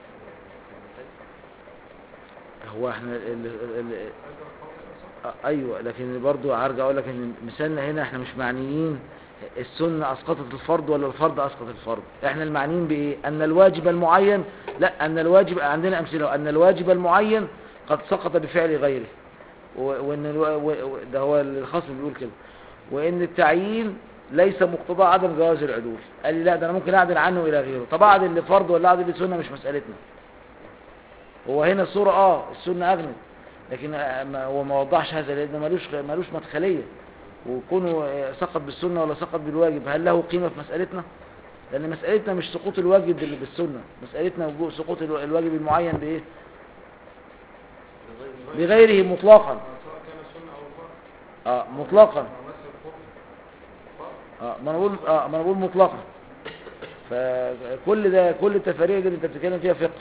S2: المثال
S1: هو احنا ال ال ال ايوه لكن برضو هرجع اقول لك ان مثالنا هنا احنا مش معنيين السنة اسقطت الفرض ولا الفرض اسقط الفرض احنا المعنيين بايه ان الواجب المعين لا ان الواجب عندنا امثله ان الواجب المعين قد سقط بفعل غيره و- وان الو... و... و- ده هو الخصم بيقول كده وان التعيين ليس مقتضى عدم جواز العدول قال لي لا ده انا ممكن اعدل عنه الى غيره طب اعدل لفرض ولا اعدل لسنه مش مسالتنا هو هنا الصورة اه السنة أغنت لكن آه، ما- هو ما وضحش هذا لأنه ملوش ملوش مدخلية وكونه آه، سقط بالسنة ولا سقط بالواجب هل له قيمة في مسألتنا؟ لأن مسألتنا مش سقوط الواجب بال- بالسنة مسألتنا وجو- سقوط الو- الواجب المعين بإيه؟
S2: بغير
S1: بغيره مطلقا
S3: سواء كان سنة أو فرض
S1: اه مطلقا
S3: أو مثل فرض فرض
S1: اه ما انا بقول اه ما انا بقول مطلقا فكل ده كل التفاريع دي اللي انت بتتكلم فيها فقه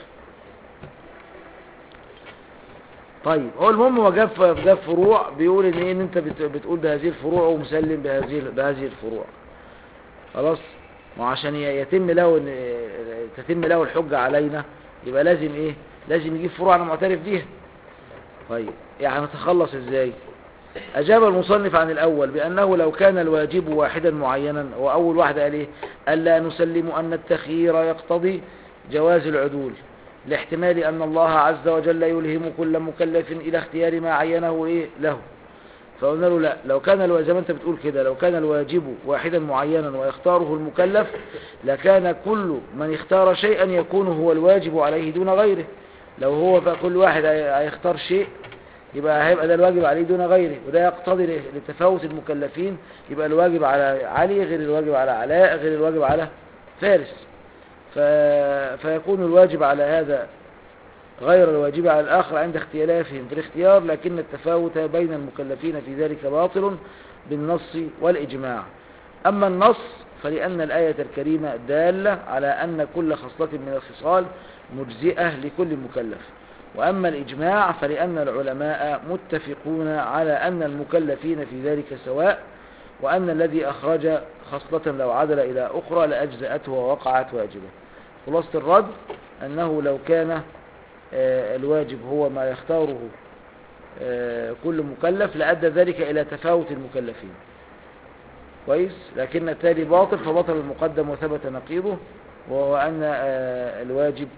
S1: طيب هو المهم هو جاب جاب فروع بيقول ان ايه ان انت بت- بتقول بهذه الفروع ومسلم بهذه بهذه الفروع خلاص وعشان ي- يتم له إن- تتم له الحجة علينا يبقى لازم ايه لازم يجيب فروع انا معترف بيها طيب يعني نتخلص ازاي أجاب المصنف عن الأول بأنه لو كان الواجب واحدا معينا وأول واحد قال إيه ألا نسلم أن التخيير يقتضي جواز العدول لاحتمال أن الله عز وجل يلهم كل مكلف إلى اختيار ما عينه إيه له فقلنا له لا لو كان الوا- زي ما أنت بتقول كده لو كان الواجب واحدا معينا ويختاره المكلف لكان كل من اختار شيئا يكون هو الواجب عليه دون غيره لو هو بقى كل واحد هي- هيختار شيء يبقى هيبقى ده الواجب عليه دون غيره وده يقتضي ل- لتفاوت المكلفين يبقى الواجب على علي غير الواجب على علاء غير الواجب على فارس ف... فيكون الواجب على هذا غير الواجب على الآخر عند اختلافهم في الاختيار لكن التفاوت بين المكلفين في ذلك باطل بالنص والإجماع أما النص فلأن الآية الكريمة دالة على أن كل خصلة من الخصال مجزئة لكل مكلف وأما الإجماع فلأن العلماء متفقون على أن المكلفين في ذلك سواء وأن الذي أخرج خصلة لو عدل إلى أخرى لأجزأته ووقعت واجبة خلاصة الرد أنه لو كان آه، الواجب هو ما يختاره آه، كل مكلف لأدى ذلك إلى تفاوت المكلفين كويس لكن التالي باطل فبطل المقدم وثبت نقيضه وهو أن آه، الواجب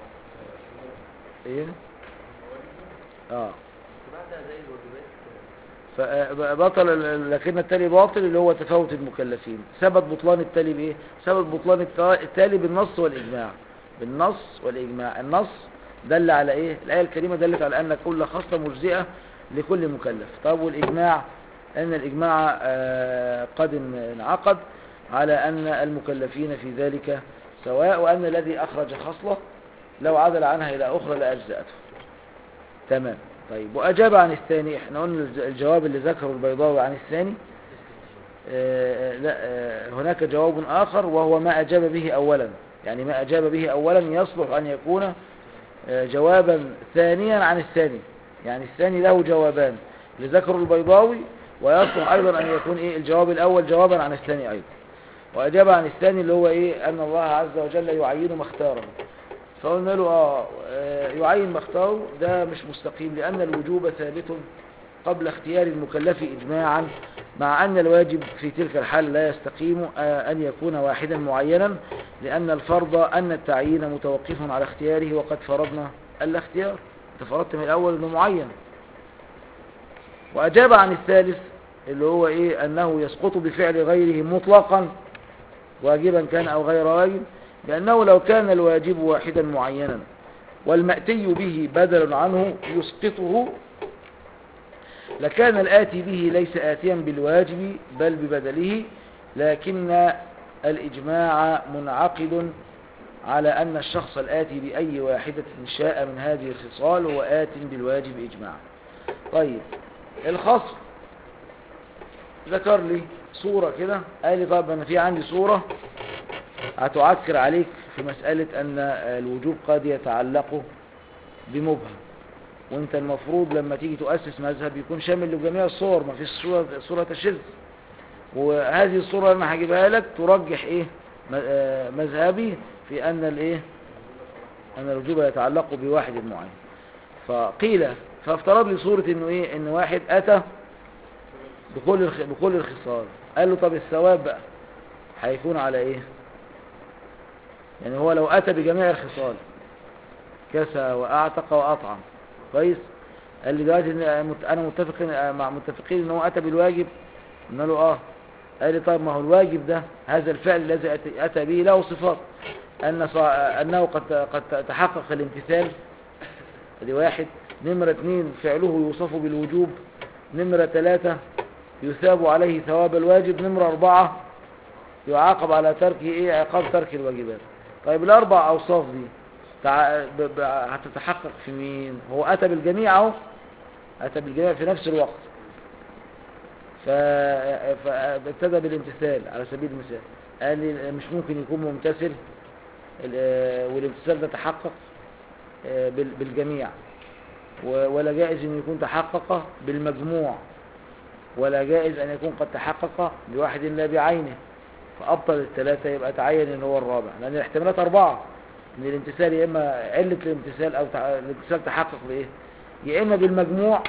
S1: ايه اه
S2: بعدها زي الواجبات
S1: فبطل ال- لكن التالي باطل اللي هو تفاوت المكلفين ثبت بطلان التالي بايه ثبت بطلان الت- التالي بالنص والاجماع بالنص والاجماع النص دل على ايه الايه الكريمه دلت على ان كل خصله مجزئه لكل مكلف طب والاجماع ان الاجماع آه، قد ان- انعقد على ان المكلفين في ذلك سواء وان الذي اخرج خصله لو عدل عنها الى اخرى لاجزاته تمام طيب وأجاب عن الثاني احنا قلنا الج- الجواب اللي ذكره البيضاوي عن الثاني آه، لا آه، هناك جواب آخر وهو ما أجاب به أولا يعني ما أجاب به أولا يصلح أن يكون آه، جوابا ثانيا عن الثاني يعني الثاني له جوابان اللي ذكره البيضاوي ويصلح أيضا أن يكون إيه الجواب الأول جوابا عن الثاني أيضا وأجاب عن الثاني اللي هو إيه أن الله عز وجل يعين ما اختاره فقلنا له آه آه، يعين ما اختاره ده مش مستقيم لأن الوجوب ثابت قبل اختيار المكلف إجماعا مع أن الواجب في تلك الحال لا يستقيم آه، أن يكون واحدا معينا لأن الفرض أن التعيين متوقف على اختياره وقد فرضنا الاختيار انت فرضت من الأول أنه معين وأجاب عن الثالث اللي هو إيه أنه يسقط بفعل غيره مطلقا واجبا كان أو غير واجب لأنه لو كان الواجب واحدا معينا والمأتي به بدل عنه يسقطه لكان الآتي به ليس آتيا بالواجب بل ببدله لكن الإجماع منعقد على أن الشخص الآتي بأي واحدة شاء من هذه الخصال هو آت بالواجب إجماعا طيب الخصم ذكر لي صورة كده قال لي طب أنا في عندي صورة هتعكر عليك في مسألة أن الوجوب قد يتعلق بمبهم وانت المفروض لما تيجي تؤسس مذهب يكون شامل لجميع الصور ما فيش صورة, صورة الشذ وهذه الصورة اللي انا هجيبها لك ترجح ايه م- آه، مذهبي في ان الايه ان الوجوب يتعلق بواحد معين فقيل فافترض لي صورة انه ايه ان واحد اتى بكل الخ... بكل الخصال قال له طب الثواب بقى هيكون على ايه يعني هو لو اتى بجميع الخصال كسى واعتق واطعم كويس قال لي دلوقتي إن مت- انا متفق مع متفقين ان هو اتى بالواجب قلنا له اه قال لي طيب ما هو الواجب ده هذا الفعل الذي أتى- اتى به له صفات ان صا- انه قد قد تحقق الامتثال ادي واحد نمرة اثنين فعله يوصف بالوجوب نمرة ثلاثة يثاب عليه ثواب الواجب نمرة أربعة يعاقب على ترك ايه عقاب ترك الواجبات طيب الأربع أوصاف دي تع... ب... ب... هتتحقق في مين هو أتى بالجميع اهو أتى بالجميع في نفس الوقت ف... فابتدى بالامتثال على سبيل المثال قال لي مش ممكن يكون ممتثل ال- والامتثال ده تحقق آه، بال- بالجميع و- ولا جائز ان يكون تحقق بالمجموع ولا جائز ان يكون قد تحقق بواحد لا بعينه فابطل الثلاثه يبقى تعين ان هو الرابع لان الاحتمالات اربعه ان الامتثال يا اما عله الامتثال او تع- الامتثال تحقق بايه يا اما بالمجموع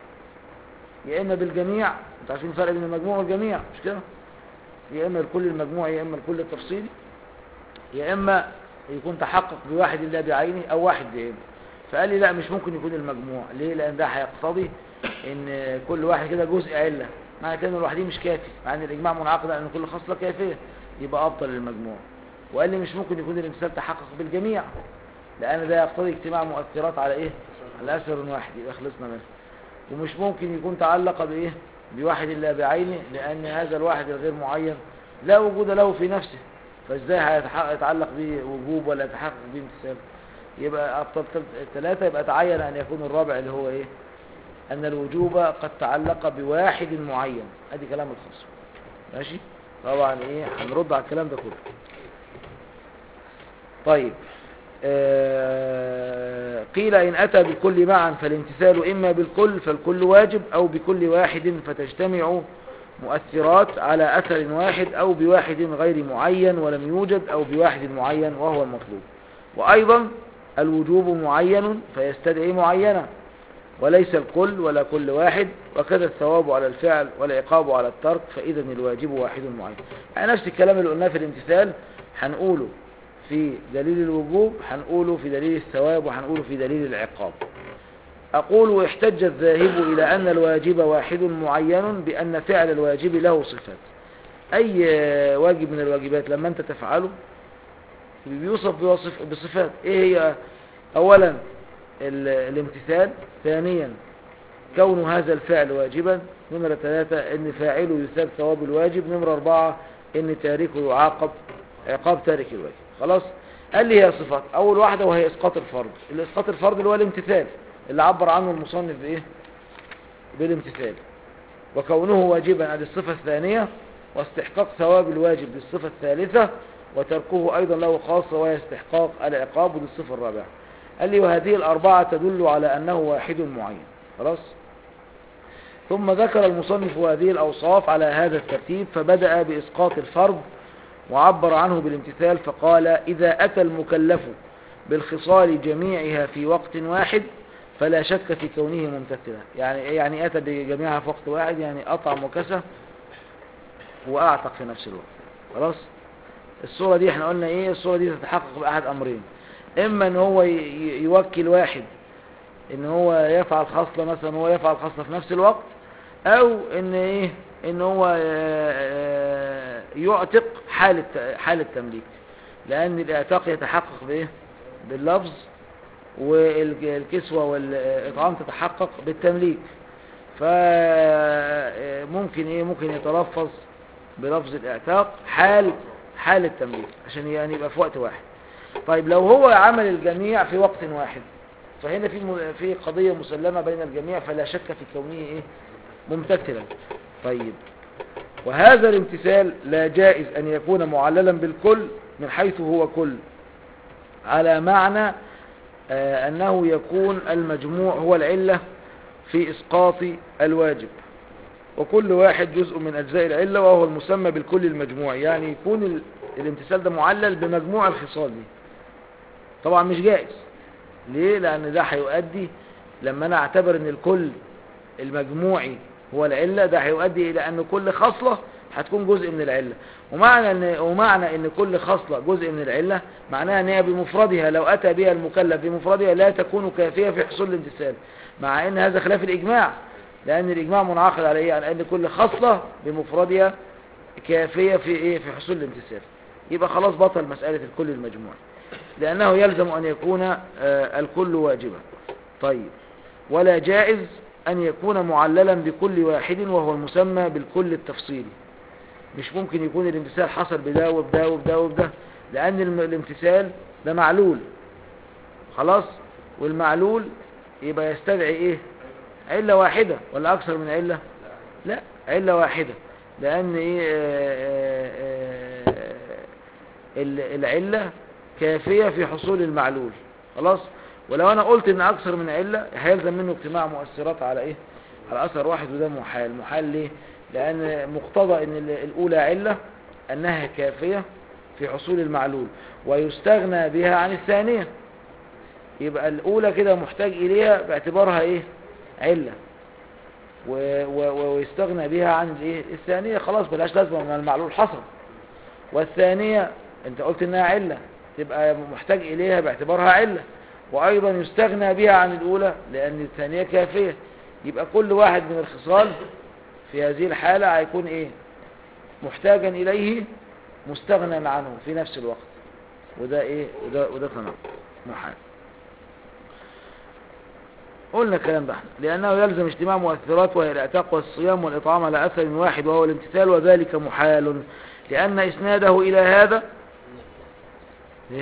S1: يا اما بالجميع انتوا عارفين الفرق بين المجموع والجميع مش كده يا اما الكل المجموع يا اما الكل التفصيلي يا اما يكون تحقق بواحد لا بعينه او واحد بعينه فقال لي لا مش ممكن يكون المجموع ليه لان ده هيقتضي ان كل واحد كده جزء عله معنى كده ان الوحيد مش كافي مع ان الاجماع منعقد على ان كل خصله كافيه يبقى ابطل المجموع وقال لي مش ممكن يكون الامتثال تحقق بالجميع لان ده يقتضي اجتماع مؤثرات على ايه على اثر واحد يبقى خلصنا منه ومش ممكن يكون تعلق بايه بواحد لا بعينه لان هذا الواحد الغير معين لا وجود له في نفسه فازاي هيتحقق- يتعلق به وجوب ولا يتحقق به امتثال يبقى ابطل الثلاثه يبقى تعين ان يكون الرابع اللي هو ايه ان الوجوب قد تعلق بواحد معين ادي كلام الخصم ماشي طبعا ايه هنرد على الكلام ده كله طيب آه، قيل إن أتى بالكل معا فالامتثال إما بالكل فالكل واجب أو بكل واحد فتجتمع مؤثرات على أثر واحد أو بواحد غير معين ولم يوجد أو بواحد معين وهو المطلوب وأيضا الوجوب معين فيستدعي معينا وليس الكل ولا كل واحد وكذا الثواب على الفعل والعقاب على الترك فإذا الواجب واحد معين يعني نفس الكلام اللي قلناه في الامتثال هنقوله في دليل الوجوب هنقوله في دليل الثواب وهنقوله في دليل العقاب أقول احتج الذاهب إلى أن الواجب واحد معين بأن فعل الواجب له صفات أي واجب من الواجبات لما أنت تفعله بيوصف بوصف بصفات إيه هي أولا ال- الامتثال ثانيا كون هذا الفعل واجبا نمرة ثلاثة ان فاعله يثاب ثواب الواجب نمرة أربعة ان تاركه يعاقب عقاب تارك الواجب خلاص قال لي هي صفات أول واحدة وهي إسقاط الفرض الإسقاط الفرض اللي هو الامتثال اللي عبر عنه المصنف بإيه بالامتثال وكونه واجبا هذه الصفة الثانية واستحقاق ثواب الواجب بالصفة الثالثة وتركه أيضا له خاصة وهي استحقاق العقاب بالصفة الرابعة قال لي وهذه الأربعة تدل على أنه واحد معين خلاص ثم ذكر المصنف هذه الأوصاف على هذا الترتيب فبدأ بإسقاط الفرض وعبر عنه بالامتثال فقال إذا أتى المكلف بالخصال جميعها في وقت واحد فلا شك في كونه ممتثلا يعني إيه يعني أتى بجميعها في وقت واحد يعني أطعم وكسى وأعتق في نفس الوقت خلاص الصورة دي احنا قلنا ايه الصورة دي تتحقق بأحد أمرين إما ان هو ي- ي- يوكل واحد ان هو يفعل خصلة مثلا هو يفعل خصلة في نفس الوقت او ان ايه ان هو آه، آه، يعتق حال الت- حال التمليك لان الاعتاق يتحقق بايه باللفظ والكسوة والإطعام تتحقق بالتمليك فممكن ايه ممكن يتلفظ بلفظ الاعتاق حال حال التمليك عشان يعني يبقى في وقت واحد طيب لو هو عمل الجميع في وقت واحد فهنا في م- في قضية مسلمة بين الجميع فلا شك في كونه ايه ممتثلا طيب وهذا الامتثال لا جائز أن يكون معللا بالكل من حيث هو كل على معنى آه، أنه يكون المجموع هو العلة في إسقاط الواجب وكل واحد جزء من أجزاء العلة وهو المسمى بالكل المجموع يعني يكون ال- الامتثال ده معلل بمجموع الخصال دي طبعا مش جائز ليه لأن ده هيؤدي لما أنا أعتبر أن الكل المجموعي هو العلة ده هيؤدي إلى أن كل خصلة هتكون جزء من العلة ومعنى أن, ومعنى أن كل خصلة جزء من العلة معناها أن هي بمفردها لو أتى بها المكلف بمفردها لا تكون كافية في حصول الامتثال مع أن هذا خلاف الإجماع لأن الإجماع منعقد على إيه؟ على أن كل خصلة بمفردها كافية في إيه؟ في حصول الامتثال يبقى خلاص بطل مسألة الكل المجموع لأنه يلزم أن يكون آه، الكل واجبا طيب ولا جائز أن يكون معللا بكل واحد وهو المسمى بالكل التفصيلي مش ممكن يكون الامتثال حصل بده وبده وبده وبده لأن الم- الامتثال ده معلول خلاص والمعلول يبقى يستدعي ايه علة واحدة ولا أكثر من علة لا علة واحدة لأن ايه آه، آه، آه، ال- العلة كافية في حصول المعلول خلاص ولو انا قلت ان اكثر من علة هيلزم منه اجتماع مؤثرات على ايه على اثر واحد وده محال محال ليه لان مقتضى ان ال- الاولى علة انها كافية في حصول المعلول ويستغنى بها عن الثانية يبقى الاولى كده محتاج اليها باعتبارها ايه علة و- و- و- ويستغنى بها عن الايه الثانية خلاص بلاش لازمة من المعلول حصل والثانية انت قلت انها علة تبقى محتاج اليها باعتبارها علة وايضا يستغنى بها عن الاولى لان الثانية كافية يبقى كل واحد من الخصال في هذه الحالة هيكون ايه محتاجا اليه مستغنى عنه في نفس الوقت وده ايه وده, وده تمام محال قلنا الكلام ده احنا لأنه يلزم اجتماع مؤثرات وهي الاعتاق والصيام والإطعام على أثر واحد وهو الامتثال وذلك محال لأن إسناده إلى هذا إيه؟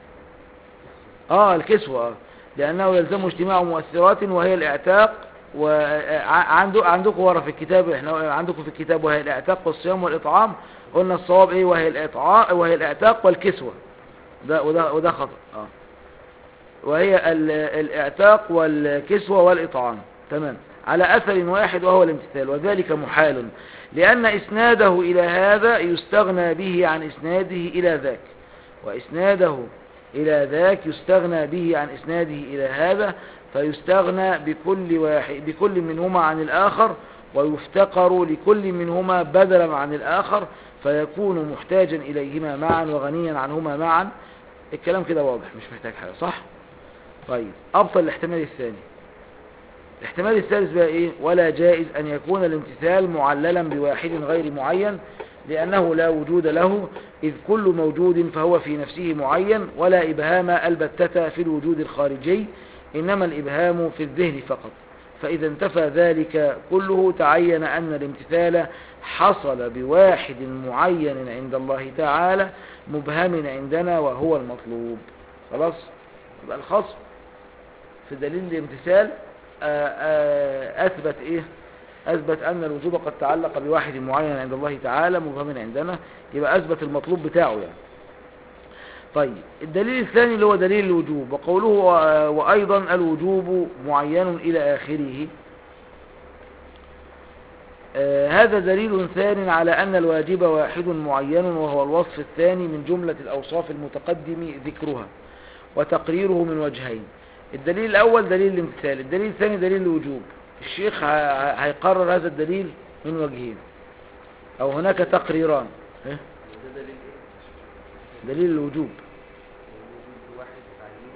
S1: آه الكسوة آه. لأنه يلزم اجتماع مؤثرات وهي الاعتاق وعندك عندكم ورا في الكتاب احنا عندكم في الكتاب وهي الاعتاق والصيام والإطعام قلنا الصواب ايه وهي الاطعام وهي الاعتاق والكسوة ده وده وده خطأ اه وهي ال- الاعتاق والكسوة والإطعام تمام على أثر واحد وهو الامتثال وذلك محال لأن إسناده إلى هذا يستغنى به عن إسناده إلى ذاك وإسناده إلى ذاك يستغنى به عن إسناده إلى هذا فيستغنى بكل, واحد بكل منهما عن الآخر ويفتقر لكل منهما بدلا عن الآخر فيكون محتاجا إليهما معا وغنيا عنهما معا الكلام كده واضح مش محتاج حاجة صح؟ طيب أبطل الاحتمال الثاني الاحتمال الثالث بقى ايه ولا جائز ان يكون الامتثال معللا بواحد غير معين لانه لا وجود له اذ كل موجود فهو في نفسه معين ولا ابهام البتة في الوجود الخارجي انما الابهام في الذهن فقط فاذا انتفى ذلك كله تعين ان الامتثال حصل بواحد معين عند الله تعالى مبهم عندنا وهو المطلوب خلاص يبقى الخصم في دليل الامتثال آه، آه، أثبت إيه أثبت أن الوجوب قد تعلق بواحد معين عند الله تعالى مبهم عندنا يبقى أثبت المطلوب بتاعه يعني طيب الدليل الثاني اللي هو دليل الوجوب وقوله آه، وأيضا الوجوب معين إلى آخره آه هذا دليل ثان على أن الواجب واحد معين وهو الوصف الثاني من جملة الأوصاف المتقدم ذكرها وتقريره من وجهين الدليل الأول دليل الامتثال الدليل الثاني دليل الوجوب الشيخ ه- ه- هيقرر هذا الدليل من وجهين أو هناك تقريران إيه؟
S2: وده دليل ايه؟
S1: دليل الوجوب
S2: وجود واحد تعيين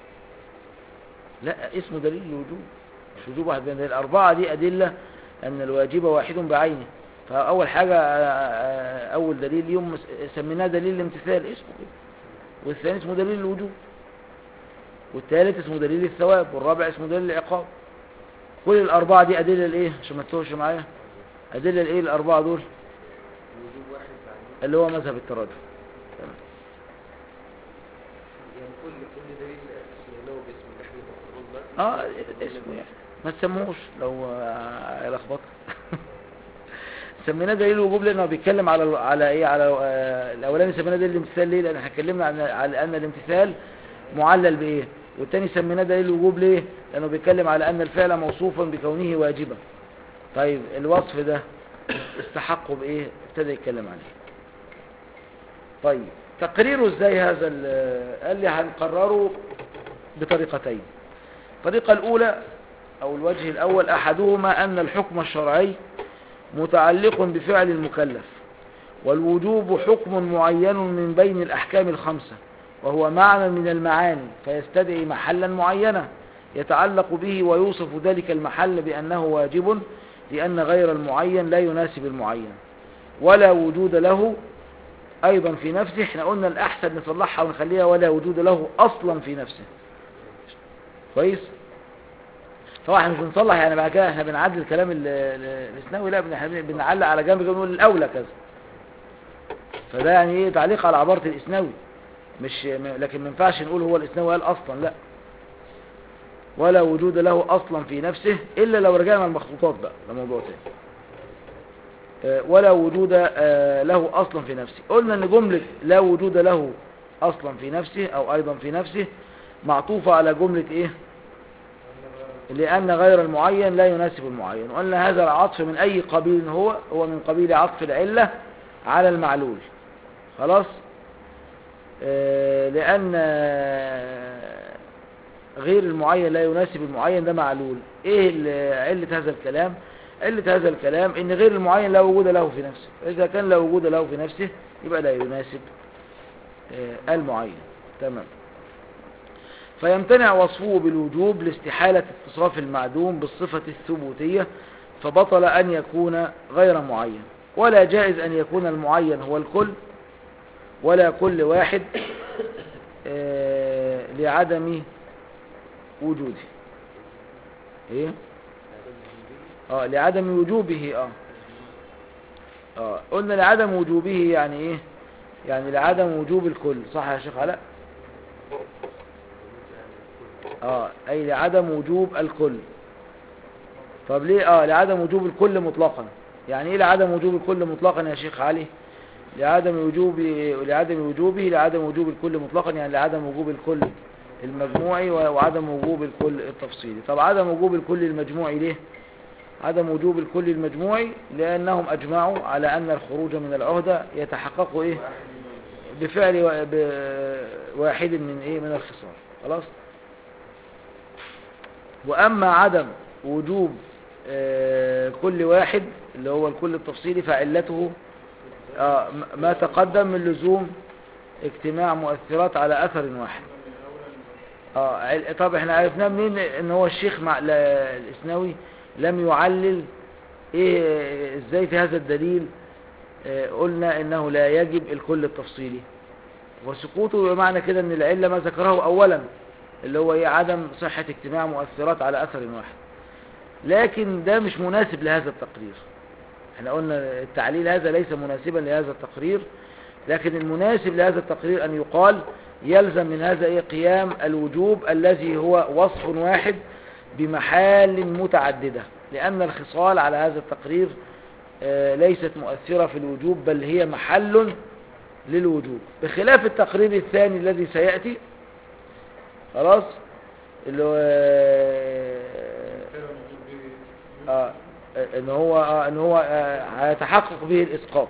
S1: لا اسمه دليل الوجوب مش وجوب واحد بين الأربعة دي أدلة أن الواجب واحد بعينه فأول حاجة آه، آه، أول دليل يوم سميناه دليل الامتثال اسمه كده والثاني اسمه دليل الوجوب والثالث اسمه دليل الثواب والرابع اسمه دليل العقاب كل الأربعة دي أدلة الإيه عشان ما تتوهش معايا أدلة الإيه الأربعة دول
S2: وجود واحد تعيين
S1: اللي هو مذهب التراجع
S2: يعني كل كل دليل اسمه له باسم اللي احنا المفروض
S1: اه اسمه يعني ما تسموهوش لو آه، هيلخبطك سميناه دليل الوجوب لانه بيتكلم على على ايه على آه، الاولاني سميناه دليل الامتثال ليه لان احنا اتكلمنا عن على ان الامتثال معلل بايه والتاني سميناه دليل الوجوب ليه لانه بيتكلم على ان الفعل موصوفا بكونه واجبا طيب الوصف ده استحقه بايه ابتدى يتكلم عليه طيب تقريره ازاي هذا ال- قال لي هنقرره بطريقتين الطريقة الأولى أو الوجه الأول أحدهما أن الحكم الشرعي متعلق بفعل المكلف والوجوب حكم معين من بين الأحكام الخمسة وهو معنى من المعاني فيستدعي محلا معينا يتعلق به ويوصف ذلك المحل بأنه واجب لأن غير المعين لا يناسب المعين ولا وجود له أيضا في نفسه احنا قلنا الأحسن نصلحها ونخليها ولا وجود له أصلا في نفسه كويس طبعا احنا مش بنصلح يعني بعد كده احنا بنعدل الكلام ال- ال- الاسناوي لا بن- احنا بنعلق على جنب كده بنقول الاولى كذا فده يعني ايه تعليق على عباره الاسناوي مش م- لكن ما ينفعش نقول هو الاسناوي قال اصلا لا ولا وجود له اصلا في نفسه الا لو رجعنا المخطوطات بقى ده موضوع تاني آه، ولا وجود آه، له اصلا في نفسه قلنا ان جمله لا وجود له اصلا في نفسه او ايضا في نفسه معطوفه على جمله ايه لأن غير المعين لا يناسب المعين وأن هذا العطف من أي قبيل هو هو من قبيل عطف العلة على المعلول خلاص آه، لأن آه، غير المعين لا يناسب المعين ده معلول إيه ال- علة هذا الكلام علة هذا الكلام إن غير المعين لا وجود له في نفسه إذا كان لا وجود له في نفسه يبقى لا يناسب آه، المعين تمام فيمتنع وصفه بالوجوب لاستحالة اتصاف المعدوم بالصفة الثبوتية فبطل أن يكون غير معين ولا جائز أن يكون المعين هو الكل ولا كل واحد آه، لعدم وجوده ايه اه لعدم وجوبه اه اه قلنا لعدم وجوبه يعني ايه يعني لعدم وجوب الكل صح يا شيخ علاء اه اي لعدم وجوب الكل طب ليه اه لعدم وجوب الكل مطلقا يعني ايه لعدم وجوب الكل مطلقا يا شيخ علي لعدم وجوب لعدم وجوبه لعدم وجوب الكل مطلقا يعني لعدم وجوب الكل المجموعي و- وعدم وجوب الكل التفصيلي طب عدم وجوب الكل المجموعي ليه عدم وجوب الكل المجموعي لأنهم أجمعوا على أن الخروج من العهدة يتحقق إيه بفعل وا- ب- واحد من إيه من الخصال خلاص وأما عدم وجوب آه، كل واحد اللي هو الكل التفصيلي فعلته آه، م- ما تقدم من لزوم اجتماع مؤثرات على أثر واحد اه عل- طب احنا عرفناه منين ان هو الشيخ مع ل- الاسنوي لم يعلل ايه ازاي في هذا الدليل اه قلنا انه لا يجب الكل التفصيلي وسقوطه بمعنى كده ان العلة ما ذكره اولا اللي هو ايه عدم صحة اجتماع مؤثرات على اثر واحد لكن ده مش مناسب لهذا التقرير احنا قلنا التعليل هذا ليس مناسبا لهذا التقرير لكن المناسب لهذا التقرير ان يقال يلزم من هذا ايه قيام الوجوب الذي هو وصف واحد بمحال متعددة لأن الخصال على هذا التقرير آه، ليست مؤثرة في الوجوب بل هي محل للوجوب بخلاف التقرير الثاني الذي سيأتي خلاص اللي هو آه، آه آه، ان هو آه، ان هو آه، هيتحقق به الاسقاط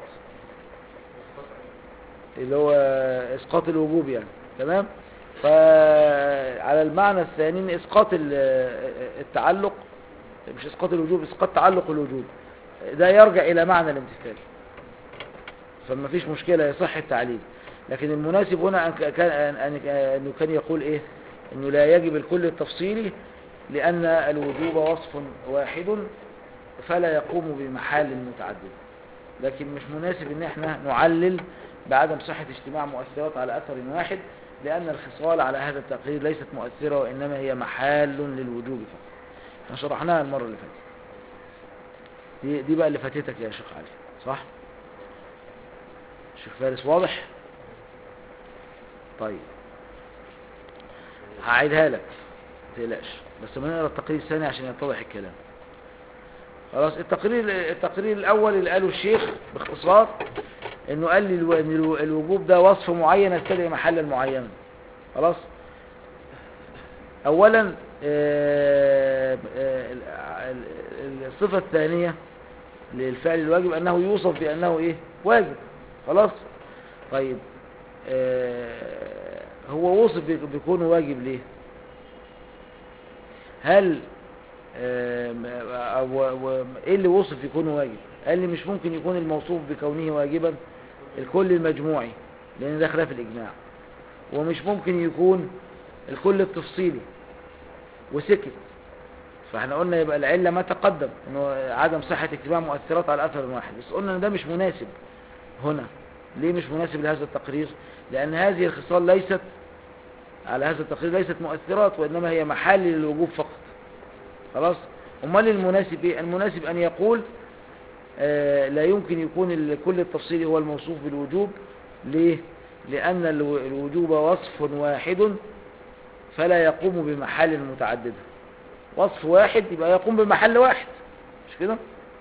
S1: اللي هو اسقاط الوجوب يعني تمام فعلى المعنى الثاني ان اسقاط ال- التعلق مش اسقاط الوجوب اسقاط تعلق الوجوب ده يرجع الى معنى الامتثال فما فيش مشكلة يصح التعليل لكن المناسب هنا أن ك- كان أن أن- انه كان يقول ايه انه لا يجب الكل التفصيلي لان الوجوب وصف واحد فلا يقوم بمحال متعدد لكن مش مناسب ان احنا نعلل بعدم صحة اجتماع مؤثرات على اثر واحد لان الخصال على هذا التقرير ليست مؤثرة وانما هي محال للوجوب فقط احنا شرحناها المرة اللي فاتت دي, دي بقى اللي فاتتك يا شيخ علي صح شيخ فارس واضح طيب هعيدها لك ما تقلقش بس ما نقرا التقرير الثاني عشان يتضح الكلام خلاص التقرير التقرير الاول اللي قاله الشيخ باختصار انه قال لي الو- ان الو- الوجوب ده وصف معين يستدعي محلا معينا خلاص اولا آه، آه، ال- ال- الصفه الثانيه للفعل الواجب انه يوصف بانه ايه واجب خلاص طيب آه، هو وصف بك- بكونه واجب ليه هل آم، و- و- ايه اللي وصف يكون واجب قال لي مش ممكن يكون الموصوف بكونه واجبا الكل المجموعي لان ده خلاف الاجماع ومش ممكن يكون الكل التفصيلي وسكت فاحنا قلنا يبقى العله ما تقدم انه عدم صحه اجتماع مؤثرات على اثر واحد بس قلنا ان ده مش مناسب هنا ليه مش مناسب لهذا التقرير لان هذه الخصال ليست على هذا التقرير ليست مؤثرات وانما هي محل للوجوب فقط خلاص امال المناسب ايه المناسب ان يقول آه لا يمكن يكون ال- كل التفصيل هو الموصوف بالوجوب ليه لان الو- الوجوب وصف واحد فلا يقوم بمحل متعدده وصف واحد يبقى يقوم بمحل واحد مش كده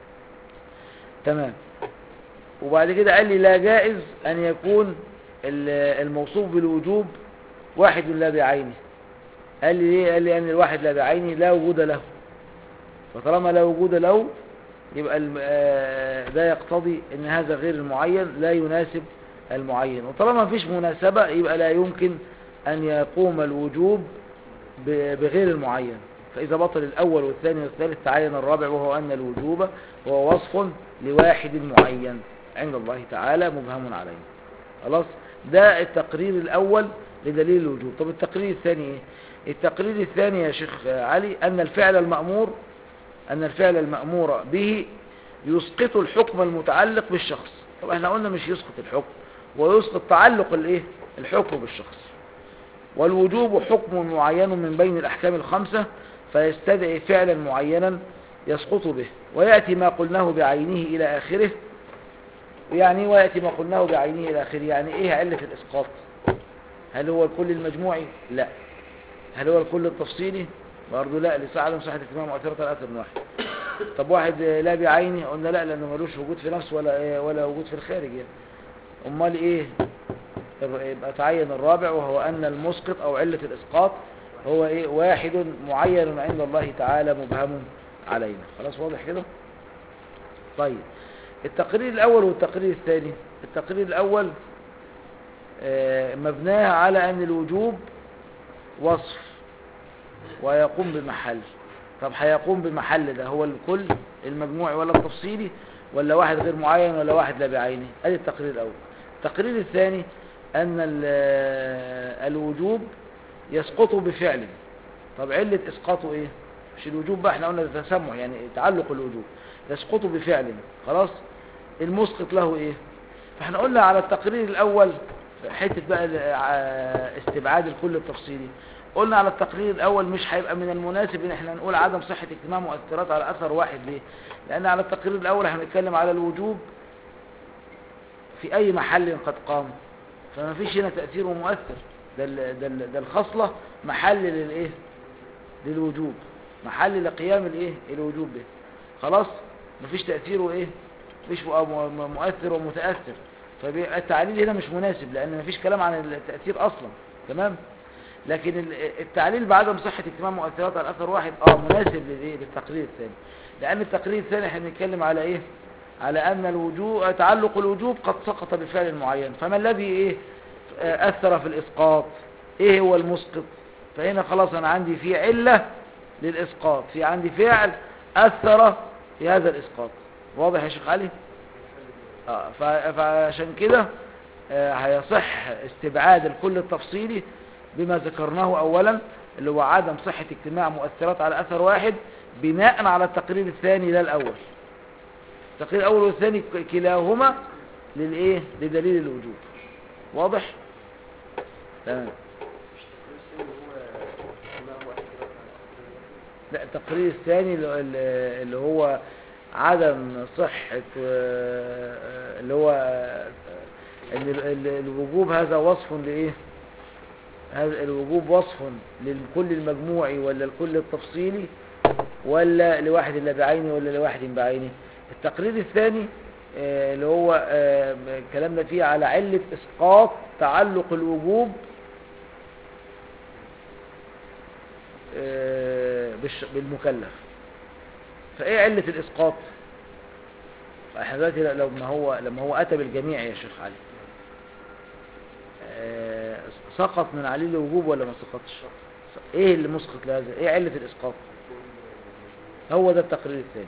S1: تمام وبعد كده قال لي لا جائز ان يكون ال- الموصوف بالوجوب واحد لا بعينه قال لي ليه قال لي ان الواحد لا بعينه لا وجود له فطالما لا وجود له يبقى الم- آه، ده يقتضي ان هذا غير المعين لا يناسب المعين وطالما مفيش مناسبة يبقى لا يمكن ان يقوم الوجوب ب- بغير المعين فإذا بطل الأول والثاني والثالث تعين الرابع وهو أن الوجوب هو وصف لواحد معين عند الله تعالى مبهم عليه خلاص ده التقرير الأول لدليل الوجوب طب التقرير الثاني إيه؟ التقرير الثاني يا شيخ علي أن الفعل المأمور أن الفعل المأمور به يسقط الحكم المتعلق بالشخص طب احنا قلنا مش يسقط الحكم ويسقط تعلق الايه الحكم بالشخص والوجوب حكم معين من بين الأحكام الخمسة فيستدعي فعلا معينا يسقط به ويأتي ما قلناه بعينه إلى آخره يعني ويأتي ما قلناه بعينه إلى آخره يعني إيه علة الإسقاط هل هو الكل المجموعي لا هل هو الكل التفصيلي برضه لا لسعة صحة اهتمام مؤثرة الأثر واحد طب واحد لا بعينه قلنا لا لأنه ملوش وجود في نفسه ولا إيه ولا وجود في الخارج يعني أمال إيه يبقى تعين الرابع وهو أن المسقط أو علة الإسقاط هو إيه واحد معين عند الله تعالى مبهم علينا خلاص واضح كده طيب التقرير الأول والتقرير الثاني التقرير الأول آه، مبناه على أن الوجوب وصف ويقوم بمحل طب هيقوم بمحل ده هو الكل المجموعي ولا التفصيلي ولا واحد غير معين ولا واحد لا بعينه ادي التقرير الاول التقرير الثاني ان ال- الوجوب يسقط بفعل طب علة اسقاطه ايه مش الوجوب بقى احنا قلنا التسمع يعني تعلق الوجوب يسقط بفعل خلاص المسقط له ايه فاحنا قلنا على التقرير الاول حتة بقى ال- ع- استبعاد الكل التفصيلي قلنا على التقرير الاول مش هيبقى من المناسب ان احنا نقول عدم صحة اجتماع مؤثرات على اثر واحد ليه لان على التقرير الاول احنا بنتكلم على الوجوب في اي محل قد قام فما فيش هنا تأثير مؤثر ده, ال- ده, ال- ده الخصلة محل للايه للوجوب محل لقيام الايه الوجوب به خلاص مفيش تأثيره ايه مفيش مؤ- م- مؤثر ومتأثر فالتعليل هنا مش مناسب لان مفيش كلام عن التأثير اصلا تمام لكن ال- التعليل بعدم صحة اجتماع مؤثرات على اثر واحد اه مناسب للايه للتقرير الثاني لأن التقرير الثاني احنا بنتكلم على ايه على أن الوجوب تعلق الوجوب قد سقط بفعل معين فما الذي ايه آه، أثر في الإسقاط ايه هو المسقط فهنا خلاص أنا عندي في علة للإسقاط في عندي فعل أثر في هذا الإسقاط واضح يا شيخ علي آه، ف- فعشان كده آه، هيصح استبعاد الكل التفصيلي بما ذكرناه أولا اللي هو عدم صحة اجتماع مؤثرات على أثر واحد بناء على التقرير الثاني لا الأول التقرير الأول والثاني ك- كلاهما للإيه لدليل الوجوب واضح تمام لا التقرير الثاني اللي- اللي اللي هو عدم صحة آه، اللي هو آه، ان ال- ال- الوجوب هذا وصف لايه هذا الوجوب وصف للكل المجموعي ولا الكل التفصيلي ولا لواحد لا بعينه ولا لواحد بعينه التقرير الثاني آه، اللي هو آه، كلامنا فيه على علة اسقاط تعلق الوجوب آه، بالش- بالمكلف فايه علة الاسقاط احنا دلوقتي لو ما هو لما هو اتى بالجميع يا شيخ علي آه، سقط من عليه الوجوب ولا ما سقطش ايه اللي مسقط لهذا ايه علة الاسقاط هو ده التقرير الثاني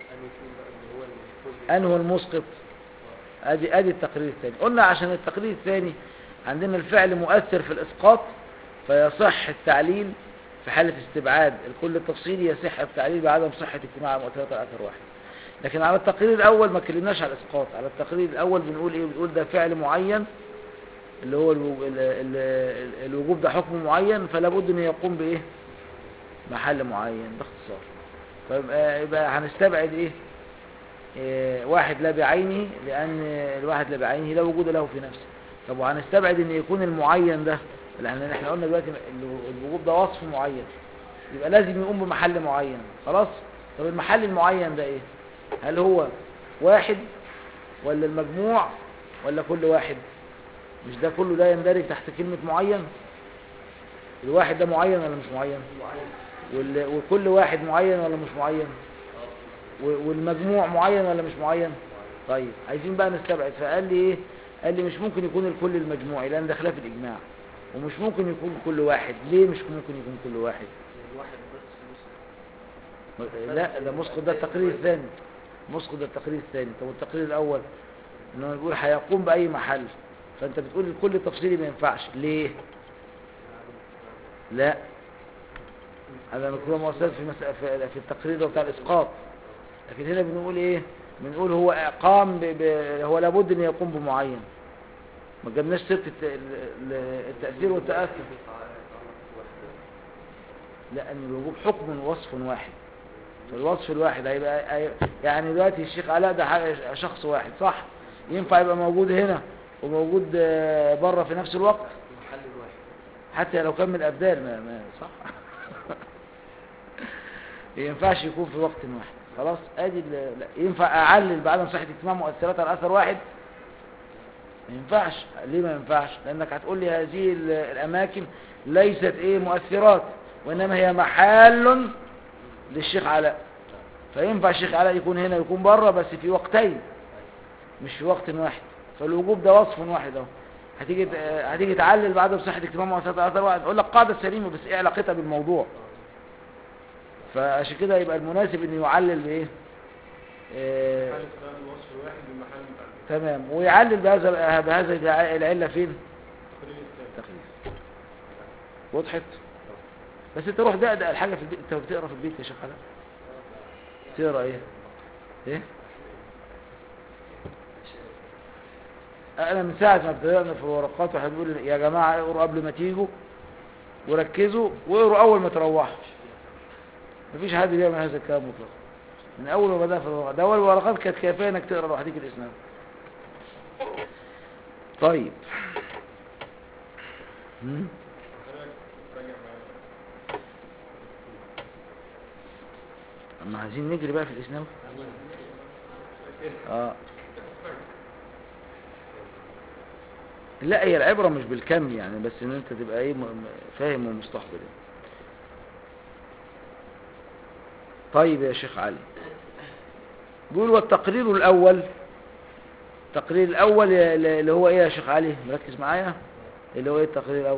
S1: انه المسقط ادي ادي التقرير الثاني قلنا عشان التقرير الثاني عندنا الفعل مؤثر في الاسقاط فيصح التعليل في حالة استبعاد الكل التفصيلي يصح التعليل بعدم صحة اجتماع مؤثرات على اثر واحد لكن على التقرير الاول ما كلمناش على الاسقاط على التقرير الاول بنقول ايه بنقول ده فعل معين اللي هو الو- ال- ال- الوجوب ده حكم معين فلا بد ان يقوم بايه محل معين باختصار فيبقى يبقى هنستبعد ايه إيه، واحد لا بعينه لان الواحد لا بعينه لا وجود له في نفسه طب وهنستبعد ان يكون المعين ده لان احنا قلنا دلوقتي ال- الوجوب ده وصف معين يبقى لازم يقوم بمحل معين خلاص طب المحل المعين ده ايه هل هو واحد ولا المجموع ولا كل واحد مش ده كله ده يندرج تحت كلمة معين الواحد ده معين ولا مش معين وال- وكل واحد معين ولا مش معين و- والمجموع معين ولا مش معين طيب عايزين بقى نستبعد فقال لي ايه قال لي مش ممكن يكون الكل المجموعي لان ده خلاف الاجماع ومش ممكن يكون كل واحد ليه مش ممكن يكون كل واحد
S2: الواحد بس مسلم
S1: لا ده مسقط ده التقرير الثاني مسقط ده التقرير الثاني طب التقرير الاول انه يقول هيقوم باي محل فانت بتقول الكل تفصيلي ما ينفعش ليه لا هذا مكتوب مؤسسات في, مسألة في في التقرير ده بتاع الاسقاط لكن هنا بنقول ايه بنقول هو قام ب... ب... هو لابد ان يقوم بمعين ما جبناش سيره الت... ال- ال- التاثير والتاثر لأن الوجوب حكم وصف واحد فالوصف الواحد هيبقى هي- يعني دلوقتي الشيخ علاء ده ح- شخص واحد صح ينفع يبقى موجود هنا وموجود آه، بره في نفس الوقت
S2: محل الواحد
S1: حتى لو كان من الأبدال ما, ما صح ما ينفعش يكون في وقت واحد خلاص ادي ال- لا ينفع اعلل بعدم صحة اجتماع مؤثرات على اثر واحد ما ينفعش ليه ما ينفعش لانك هتقول لي هذه ال- الاماكن ليست ايه مؤثرات وانما هي محل للشيخ علاء فينفع الشيخ علاء يكون هنا ويكون بره بس في وقتين مش في وقت واحد فالوجوب ده وصف واحد اهو هتيجي ت- هتيجي تعلل بعدم صحة اجتماع مؤثرات على اثر واحد اقول لك قاعدة سليمة بس ايه علاقتها بالموضوع فعشان كده يبقى المناسب انه يعلل بايه آه،
S3: حالة استخدام الوصف الواحد بالمحل المتعدد
S1: تمام ويعلل بهذا بهذا الع- العله فين
S3: التقرير الثاني
S1: التقرير وضحت بس انت روح دقدق الحاجه في البيت انت بتقرا في البيت يا شيخ علاء تقرا ايه ايه انا من ساعه ما ابتدأنا في الورقات واحد بيقول لي يا جماعه اقروا قبل ما تيجوا وركزوا واقروا اول ما تروحوا مفيش حد بيعمل هذا الكلام مطلقا من اول ما بدأ في الورقات ده اول الورقات كانت كافيه انك تقرا لوحدك الاسناد طيب مم.
S3: حضرتك راجع معايا
S1: اما عايزين نجري بقى في الاسناد اه لا هي العبرة مش بالكم يعني بس ان انت تبقى ايه م- م- فاهم ومستحضر يعني. طيب يا شيخ علي بيقول والتقرير الأول التقرير الأول اللي هو إيه يا شيخ علي مركز معايا اللي هو إيه التقرير الأول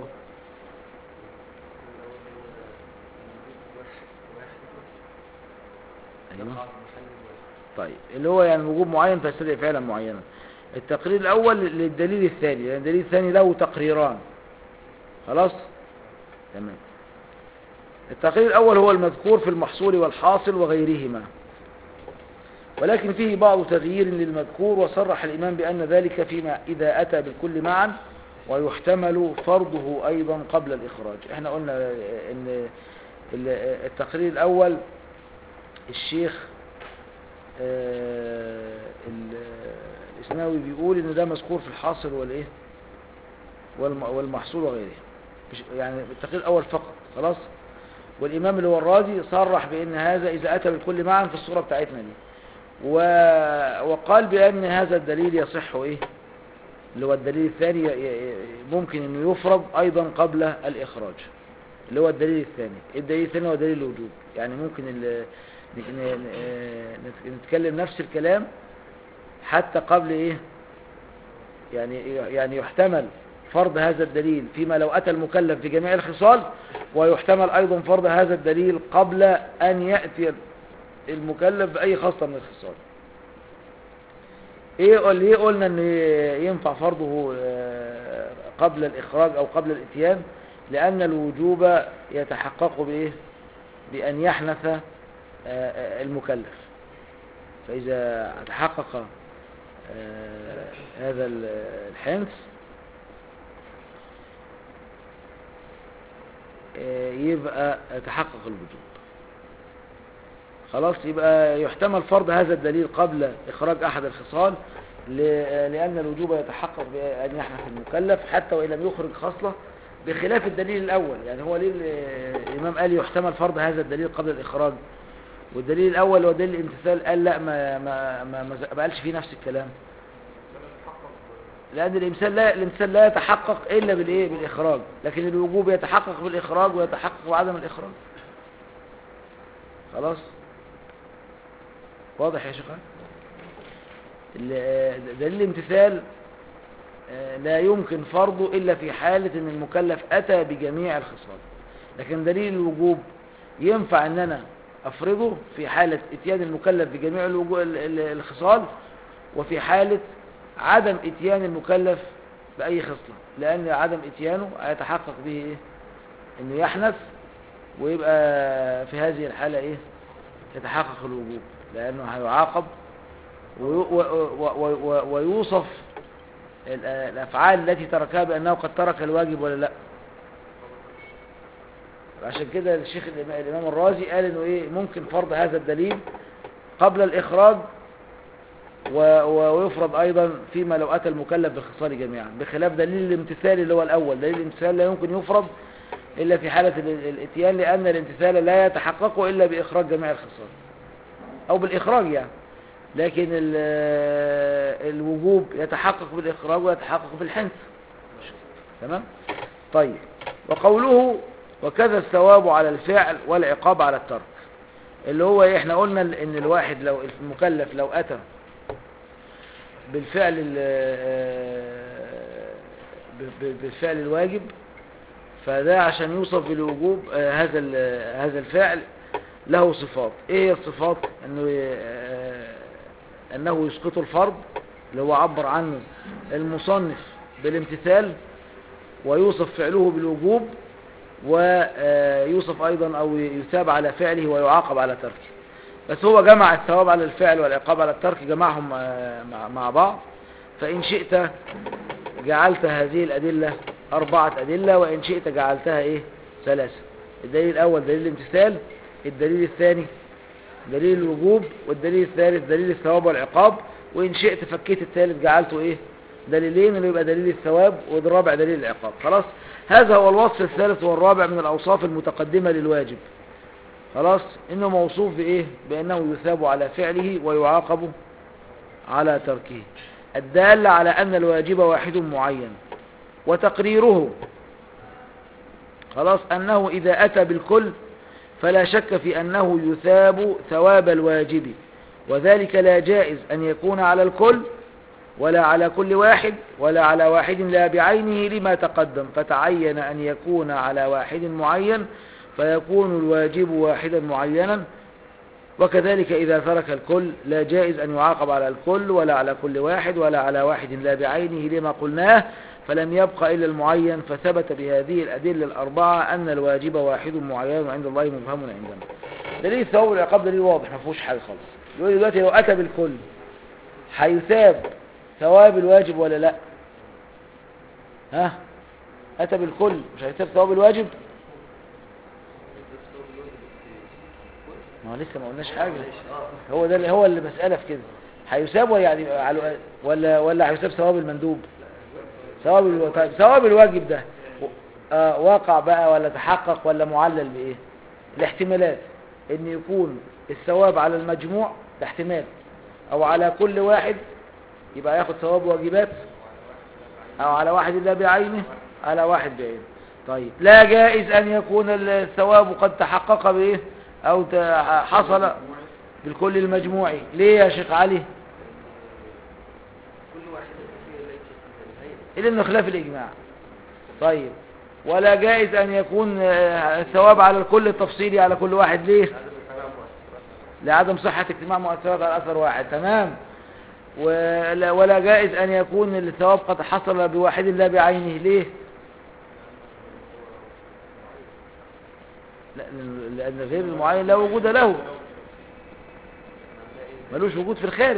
S1: أيوه طيب اللي هو يعني وجوب معين فيستدعي فعلا معينا التقرير الأول للدليل الثاني لأن الدليل الثاني له تقريران خلاص تمام التقرير الأول هو المذكور في المحصول والحاصل وغيرهما ولكن فيه بعض تغيير للمذكور وصرح الإمام بأن ذلك فيما إذا أتى بالكل معا ويحتمل فرضه أيضا قبل الإخراج احنا قلنا أن التقرير الأول الشيخ آه، ال- الإسناوي بيقول إن ده مذكور في الحاصل والإيه والم- والمحصول وغيره مش- يعني التقرير الأول فقط خلاص والإمام اللي هو الرازي صرح بأن هذا إذا أتى بالكل معا في الصورة بتاعتنا دي و... وقال بأن هذا الدليل يصح إيه اللي هو الدليل الثاني ي- ي- ممكن أنه يفرض أيضا قبل الإخراج اللي هو الدليل الثاني الدليل الثاني هو دليل الوجوب يعني ممكن ال... ن- ن- ن- نتكلم نفس الكلام حتى قبل إيه يعني يعني يحتمل فرض هذا الدليل فيما لو أتى المكلف في جميع الخصال ويحتمل أيضا فرض هذا الدليل قبل أن يأتي المكلف بأي خاصة من الخصال ايه ليه قلنا ان ينفع فرضه آه، قبل الاخراج او قبل الاتيان لان الوجوب يتحقق بايه بان يحنث آه، آه، المكلف فاذا تحقق آه، هذا ال- الحنث آه، يبقى تحقق الوجوب خلاص يبقى يحتمل فرض هذا الدليل قبل إخراج أحد الخصال ل- لأن الوجوب يتحقق بأن يحنث المكلف حتى وإن لم يخرج خصلة بخلاف الدليل الأول يعني هو ليه ال- الإمام قال يحتمل فرض هذا الدليل قبل الإخراج والدليل الأول هو دليل الامتثال قال لا ما ما ما, ما ما قالش فيه نفس الكلام لأن الامتثال لا الامتثال لا يتحقق إلا بالإيه بالإخراج لكن الوجوب يتحقق بالإخراج ويتحقق بعدم الإخراج خلاص واضح يا شيخ ال- دليل الامتثال آه، لا يمكن فرضه إلا في حالة أن المكلف أتى بجميع الخصال لكن دليل الوجوب ينفع أن أنا أفرضه في حالة اتيان المكلف بجميع الوجو- ال- ال- الخصال وفي حالة عدم اتيان المكلف بأي خصلة لأن عدم اتيانه هيتحقق به إيه؟ أنه يحنث ويبقى في هذه الحالة إيه يتحقق الوجوب لأنه هيعاقب وي- و- و- و- ويوصف ال- الأفعال التي تركها بأنه قد ترك الواجب ولا لا عشان كده الشيخ الإمام- الإمام الرازي قال إنه إيه ممكن فرض هذا الدليل قبل الإخراج و- و- ويفرض أيضا فيما لو أتى المكلف بالخصال جميعا بخلاف دليل الامتثال اللي هو الأول دليل الامتثال لا يمكن يفرض إلا في حالة ال- الاتيان لأن الامتثال لا يتحقق إلا بإخراج جميع الخصال أو بالإخراج يعني لكن ال- الوجوب يتحقق بالإخراج ويتحقق بالحنث تمام طيب وقوله وكذا الثواب على الفعل والعقاب على الترك اللي هو إيه؟ احنا قلنا ان الواحد لو المكلف لو اتى بالفعل ال- ب- ب- بالفعل الواجب فده عشان يوصف بالوجوب آه، هذا ال- هذا الفعل له صفات ايه هي الصفات انه آه، انه يسقط الفرض اللي هو عبر عنه المصنف بالامتثال ويوصف فعله بالوجوب ويوصف ايضا او يثاب على فعله ويعاقب على تركه بس هو جمع الثواب على الفعل والعقاب على الترك جمعهم آه، مع- مع بعض فإن شئت جعلت هذه الأدلة أربعة أدلة وإن شئت جعلتها إيه ثلاثة الدليل الأول دليل الامتثال الدليل الثاني دليل الوجوب والدليل الثالث دليل الثواب والعقاب وإن شئت فكيت الثالث جعلته إيه دليلين اللي يبقى دليل الثواب والرابع دليل العقاب خلاص هذا هو الوصف الثالث والرابع من الأوصاف المتقدمة للواجب خلاص إنه موصوف بإيه بأنه يثاب على فعله ويعاقب على تركه الدال على أن الواجب واحد معين وتقريره خلاص أنه إذا أتى بالكل فلا شك في أنه يثاب ثواب الواجب وذلك لا جائز أن يكون على الكل ولا على كل واحد ولا على واحد لا بعينه لما تقدم فتعين أن يكون على واحد معين فيكون الواجب واحدا معينا وكذلك إذا ترك الكل لا جائز أن يعاقب على الكل ولا على كل واحد ولا على واحد لا بعينه لما قلناه فلم يبق إلا المعين فثبت بهذه الأدلة الأربعة أن الواجب واحد معين وعند الله مبهم عندنا دليل الثواب والعقاب دليل واضح ما فيهوش حاجة خالص يقول لي دلوقتي لو أتى بالكل هيثاب ثواب الواجب ولا لا ها أتى بالكل مش هيثاب ثواب الواجب ما هو لسه ما قلناش حاجة هو ده اللي هو اللي مسألة في كده هيثاب ولا يعني على- ولا ولا هيثاب ثواب المندوب ثواب الو... طيب ثواب الواجب ده آه واقع بقى ولا تحقق ولا معلل بإيه الاحتمالات ان يكون الثواب على المجموع ده احتمال او على كل واحد يبقى ياخد ثواب واجبات او على واحد لا بعينه على واحد بعينه طيب لا جائز ان يكون الثواب قد تحقق بايه او ت- حصل بالكل المجموعي ليه يا شيخ علي
S2: كل واحد فيه ليس الهيئة
S1: إلا إنه خلاف الإجماع طيب ولا جائز أن يكون آه، الثواب على الكل التفصيلي على كل واحد ليه
S2: عدم الكلام مؤثرات
S1: لعدم صحة اجتماع مؤثرات على أثر واحد تمام ولا, ولا جائز أن يكون الثواب قد حصل بواحد لا بعينه ليه لا لأن- لأن غير المعين لا وجود له ملوش وجود في الخارج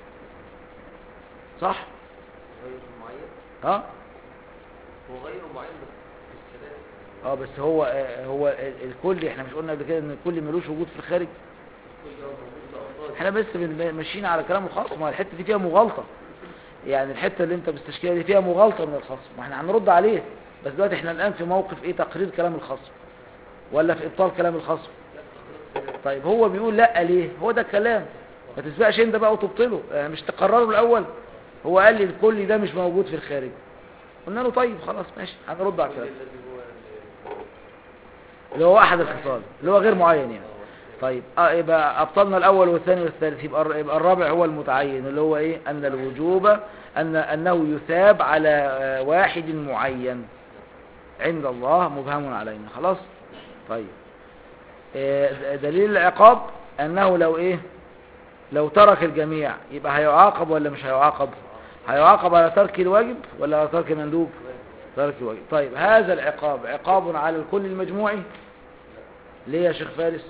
S1: صح
S2: غير معين
S1: اه
S2: هو غير معين بس في السلام
S1: اه بس هو آه، هو ال- الكل احنا مش قلنا قبل كده ان الكل ملوش وجود في الخارج
S2: كل ده موجود بأفراد
S1: احنا بس بن- ماشيين على كلام الخصم ما الحته دي فيها مغالطه يعني الحته اللي انت بتستشكلها دي فيها مغالطه من الخصم ما احنا هنرد عليه بس دلوقتي احنا الان في موقف ايه تقرير كلام الخصم ولا في ابطال كلام الخصم طيب هو بيقول لا ليه هو ده الكلام ما تسبقش انت بقى وتبطله اه، مش تقرره الاول هو قال لي الكل ده مش موجود في الخارج قلنا له طيب خلاص ماشي هنرد على
S2: كل
S1: الكلام
S2: الذي هو ال-
S1: اللي هو احد الخصال اللي هو غير معين يعني طيب اه يبقى ابطلنا الاول والثاني والثالث يبقى الر- يبقى الرابع هو المتعين اللي هو ايه ان الوجوب ان انه يثاب على آه، واحد معين عند الله مبهم علينا خلاص طيب آه، د- دليل العقاب انه لو ايه لو ترك الجميع يبقى هيعاقب ولا مش هيعاقب هيعاقب على ترك الواجب ولا على ترك المندوب ترك الواجب طيب هذا العقاب عقاب على الكل المجموعي ليه يا شيخ فارس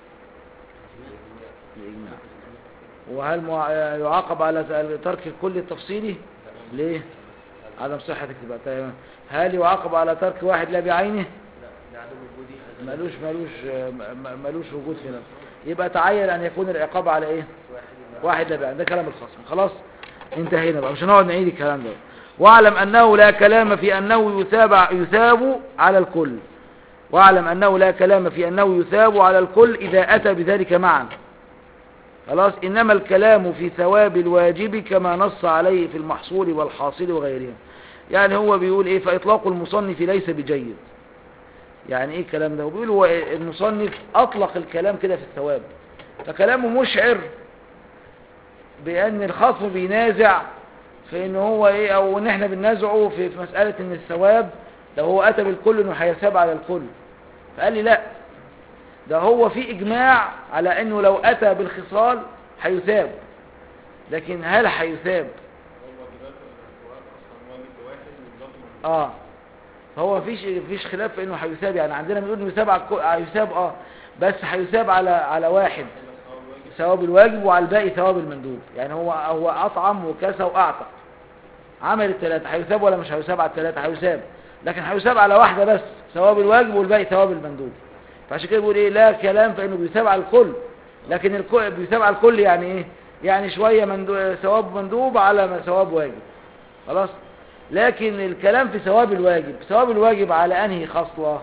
S1: الإجماع وهل مع- يعاقب على ترك الكل التفصيلي ليه عدم صحة اكتباء تمام هل يعاقب على ترك واحد لا بعينه
S2: لا لعدم وجوده هذا
S1: ملوش ملوش م- م- ملوش وجود في نفسه يبقى تعين ان يكون العقاب على ايه
S2: واحد
S1: واحد لا بعينه ده كلام الخصم خلاص انتهينا بقى مش هنقعد نعيد الكلام ده واعلم انه لا كلام في انه يثاب يثاب على الكل واعلم انه لا كلام في انه يثاب على الكل اذا اتى بذلك معا خلاص انما الكلام في ثواب الواجب كما نص عليه في المحصول والحاصل وغيرهم يعني هو بيقول ايه فاطلاق المصنف ليس بجيد يعني ايه الكلام ده وبيقول هو المصنف اطلق الكلام كده في الثواب فكلامه مشعر بان الخصم بينازع في ان هو ايه او ان احنا بننازعه في في مسألة ان الثواب لو هو اتى بالكل انه هيثاب على الكل فقال لي لا ده هو في اجماع على انه لو اتى بالخصال هيثاب لكن هل هيثاب
S3: هو واجبات الأخوات أصلا واجب واحد والباقي من
S1: اه فهو مفيش مفيش خلاف في انه هيثاب يعني عندنا بنقول انه يثاب على الكل هيثاب اه بس هيثاب على على واحد ثواب الواجب وعلى الباقي ثواب المندوب يعني هو هو اطعم وكسى واعتق عمل الثلاثه هيثاب ولا مش هيثاب على الثلاثه هيثاب لكن هيثاب على واحده بس ثواب الواجب والباقي ثواب المندوب فعشان كده بيقول ايه لا كلام فانه بيثاب على الكل لكن الكل بيثاب على الكل يعني ايه يعني شويه مندوب ثواب مندوب على ثواب واجب خلاص لكن الكلام في ثواب الواجب ثواب الواجب على انهي خصله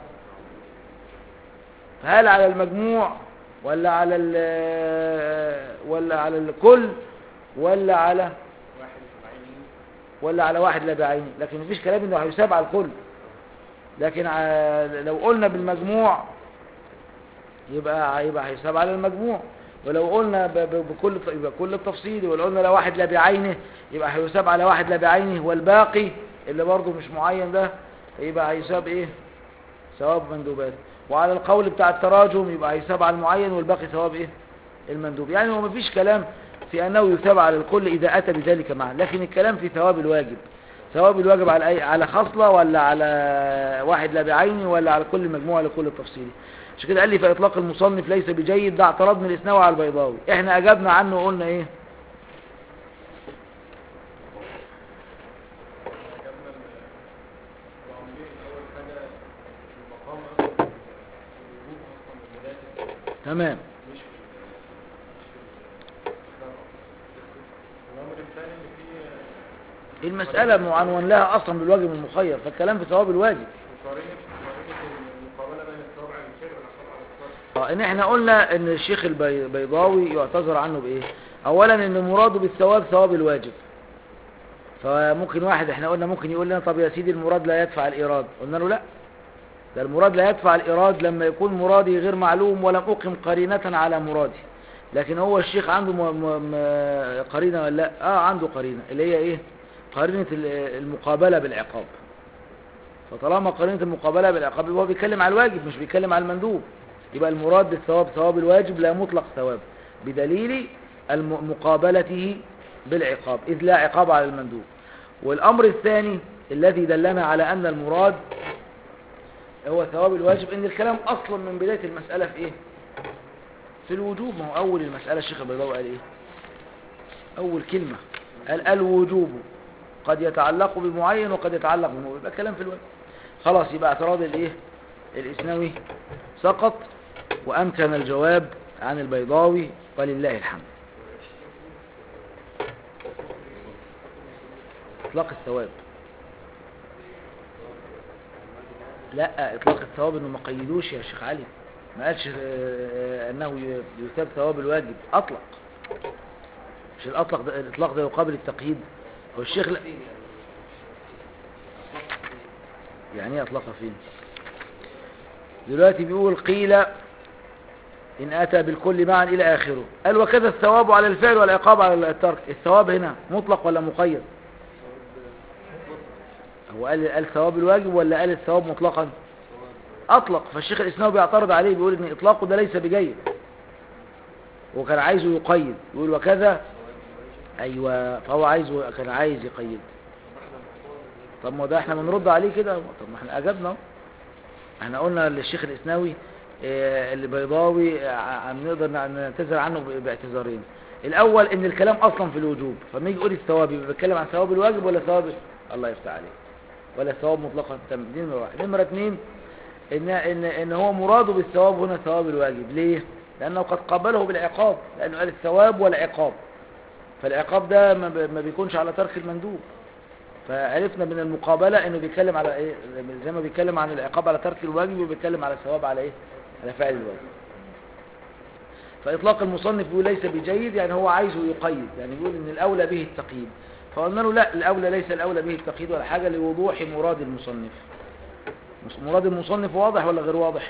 S1: هل على المجموع ولا على ال- ولا على الكل ولا على
S3: واحد بعينه
S1: ولا على واحد لا بعينه لكن مفيش كلام انه هيساب على الكل لكن ع- لو قلنا بالمجموع يبقى هيبقى هيساب على المجموع ولو قلنا ب- ب- بكل يبقى كل التفصيل ولو قلنا لو واحد لا بعينه يبقى هيساب على واحد لا بعينه والباقي اللي برضه مش معين ده يبقى هيساب ايه ثواب مندوبات وعلى القول بتاع التراجم يبقى هيساب على المعين والباقي ثواب ايه المندوب يعني هو مفيش كلام في انه يثاب على الكل اذا اتى بذلك معا لكن الكلام في ثواب الواجب ثواب الواجب على اي على خصله ولا على واحد لا بعينه ولا على كل مجموعه لكل التفصيلي عشان كده قال لي فاطلاق المصنف ليس بجيد ده اعتراض من الاسناوي على البيضاوي احنا اجبنا عنه وقلنا ايه
S3: جبنا العملية أول حاجة المقام أصلا الوجوب أصلا من بداية الكلام
S1: تمام
S3: مش في مش في الإحكام أصلا الأمر الثاني إن في
S1: المسألة معنون لها أصلا بالواجب المخير فالكلام في ثواب الواجب
S3: مقارنة مقارنة المقابلة بين الثواب على الخير والعقاب على الشر
S1: اه ان احنا قلنا ان الشيخ البي- البيضاوي يعتذر عنه بايه اولا ان مراده بالثواب ثواب الواجب فممكن واحد احنا قلنا ممكن يقول لنا طب يا سيدي المراد لا يدفع الايراد قلنا له لا ده المراد لا يدفع الايراد لما يكون مرادي غير معلوم ولم اقم قرينة على مرادي لكن هو الشيخ عنده م... م... م... قرينة ولا لا اه عنده قرينة اللي هي ايه قرينة ال- المقابلة بالعقاب فطالما قرينة المقابلة بالعقاب يبقى هو بيتكلم على الواجب مش بيتكلم على المندوب يبقى المراد بالثواب ثواب الواجب لا مطلق ثواب بدليل الم- مقابلته بالعقاب إذ لا عقاب على المندوب والأمر الثاني الذي دلنا على أن المراد هو ثواب الواجب إن الكلام أصلا من بداية المسألة في إيه في الوجوب ما هو أول المسألة الشيخ البيضاوي قال إيه أول كلمة قال الوجوب قد يتعلق بمعين وقد يتعلق بمعين يبقى كلام في الواجب خلاص يبقى اعتراض الايه الاسنوي سقط وامكن الجواب عن البيضاوي ولله الحمد اطلاق الثواب لا اطلاق الثواب انه ما قيدوش يا شيخ علي ما قالش آه، انه ي- يثاب ثواب الواجب اطلق مش الاطلق ده الاطلاق ده يقابل التقييد هو الشيخ لا يعني ايه اطلقها فين دلوقتي بيقول قيل إن أتى بالكل معا إلى آخره قال وكذا الثواب على الفعل والعقاب على الترك الثواب هنا مطلق ولا مقيد هو قال قال ثواب الواجب ولا قال الثواب مطلقا أطلق فالشيخ الإسلام بيعترض عليه بيقول إن إطلاقه ده ليس بجيد وكان عايزه يقيد يقول وكذا أيوة فهو عايزه كان عايز يقيد طب ما ده احنا بنرد عليه كده طب ما احنا أجبنا اهو. احنا قلنا للشيخ الإسناوي آه، اللي بيضاوي آه، عم نقدر نع- نعتذر عنه ب- باعتذارين الأول إن الكلام أصلا في الوجوب فما يجي يقول الثواب يبقى بيتكلم عن ثواب الواجب ولا ثواب الله يفتح عليه ولا ثواب مطلقا تمام دي نمرة واحد نمرة اتنين إن, إن, إن هو مراده بالثواب هنا ثواب الواجب ليه؟ لأنه قد قابله بالعقاب لأنه قال الثواب والعقاب فالعقاب ده ما ب- ما بيكونش على ترك المندوب فعرفنا من المقابلة انه بيتكلم على ايه زي ما بيتكلم عن العقاب على ترك الواجب وبيتكلم على الثواب على ايه على فعل الواجب فاطلاق المصنف بيقول ليس بجيد يعني هو عايزه يقيد يعني بيقول ان الاولى به التقييد فقلنا له لا الاولى ليس الاولى به التقييد ولا حاجة لوضوح مراد المصنف مش- مراد المصنف واضح ولا غير واضح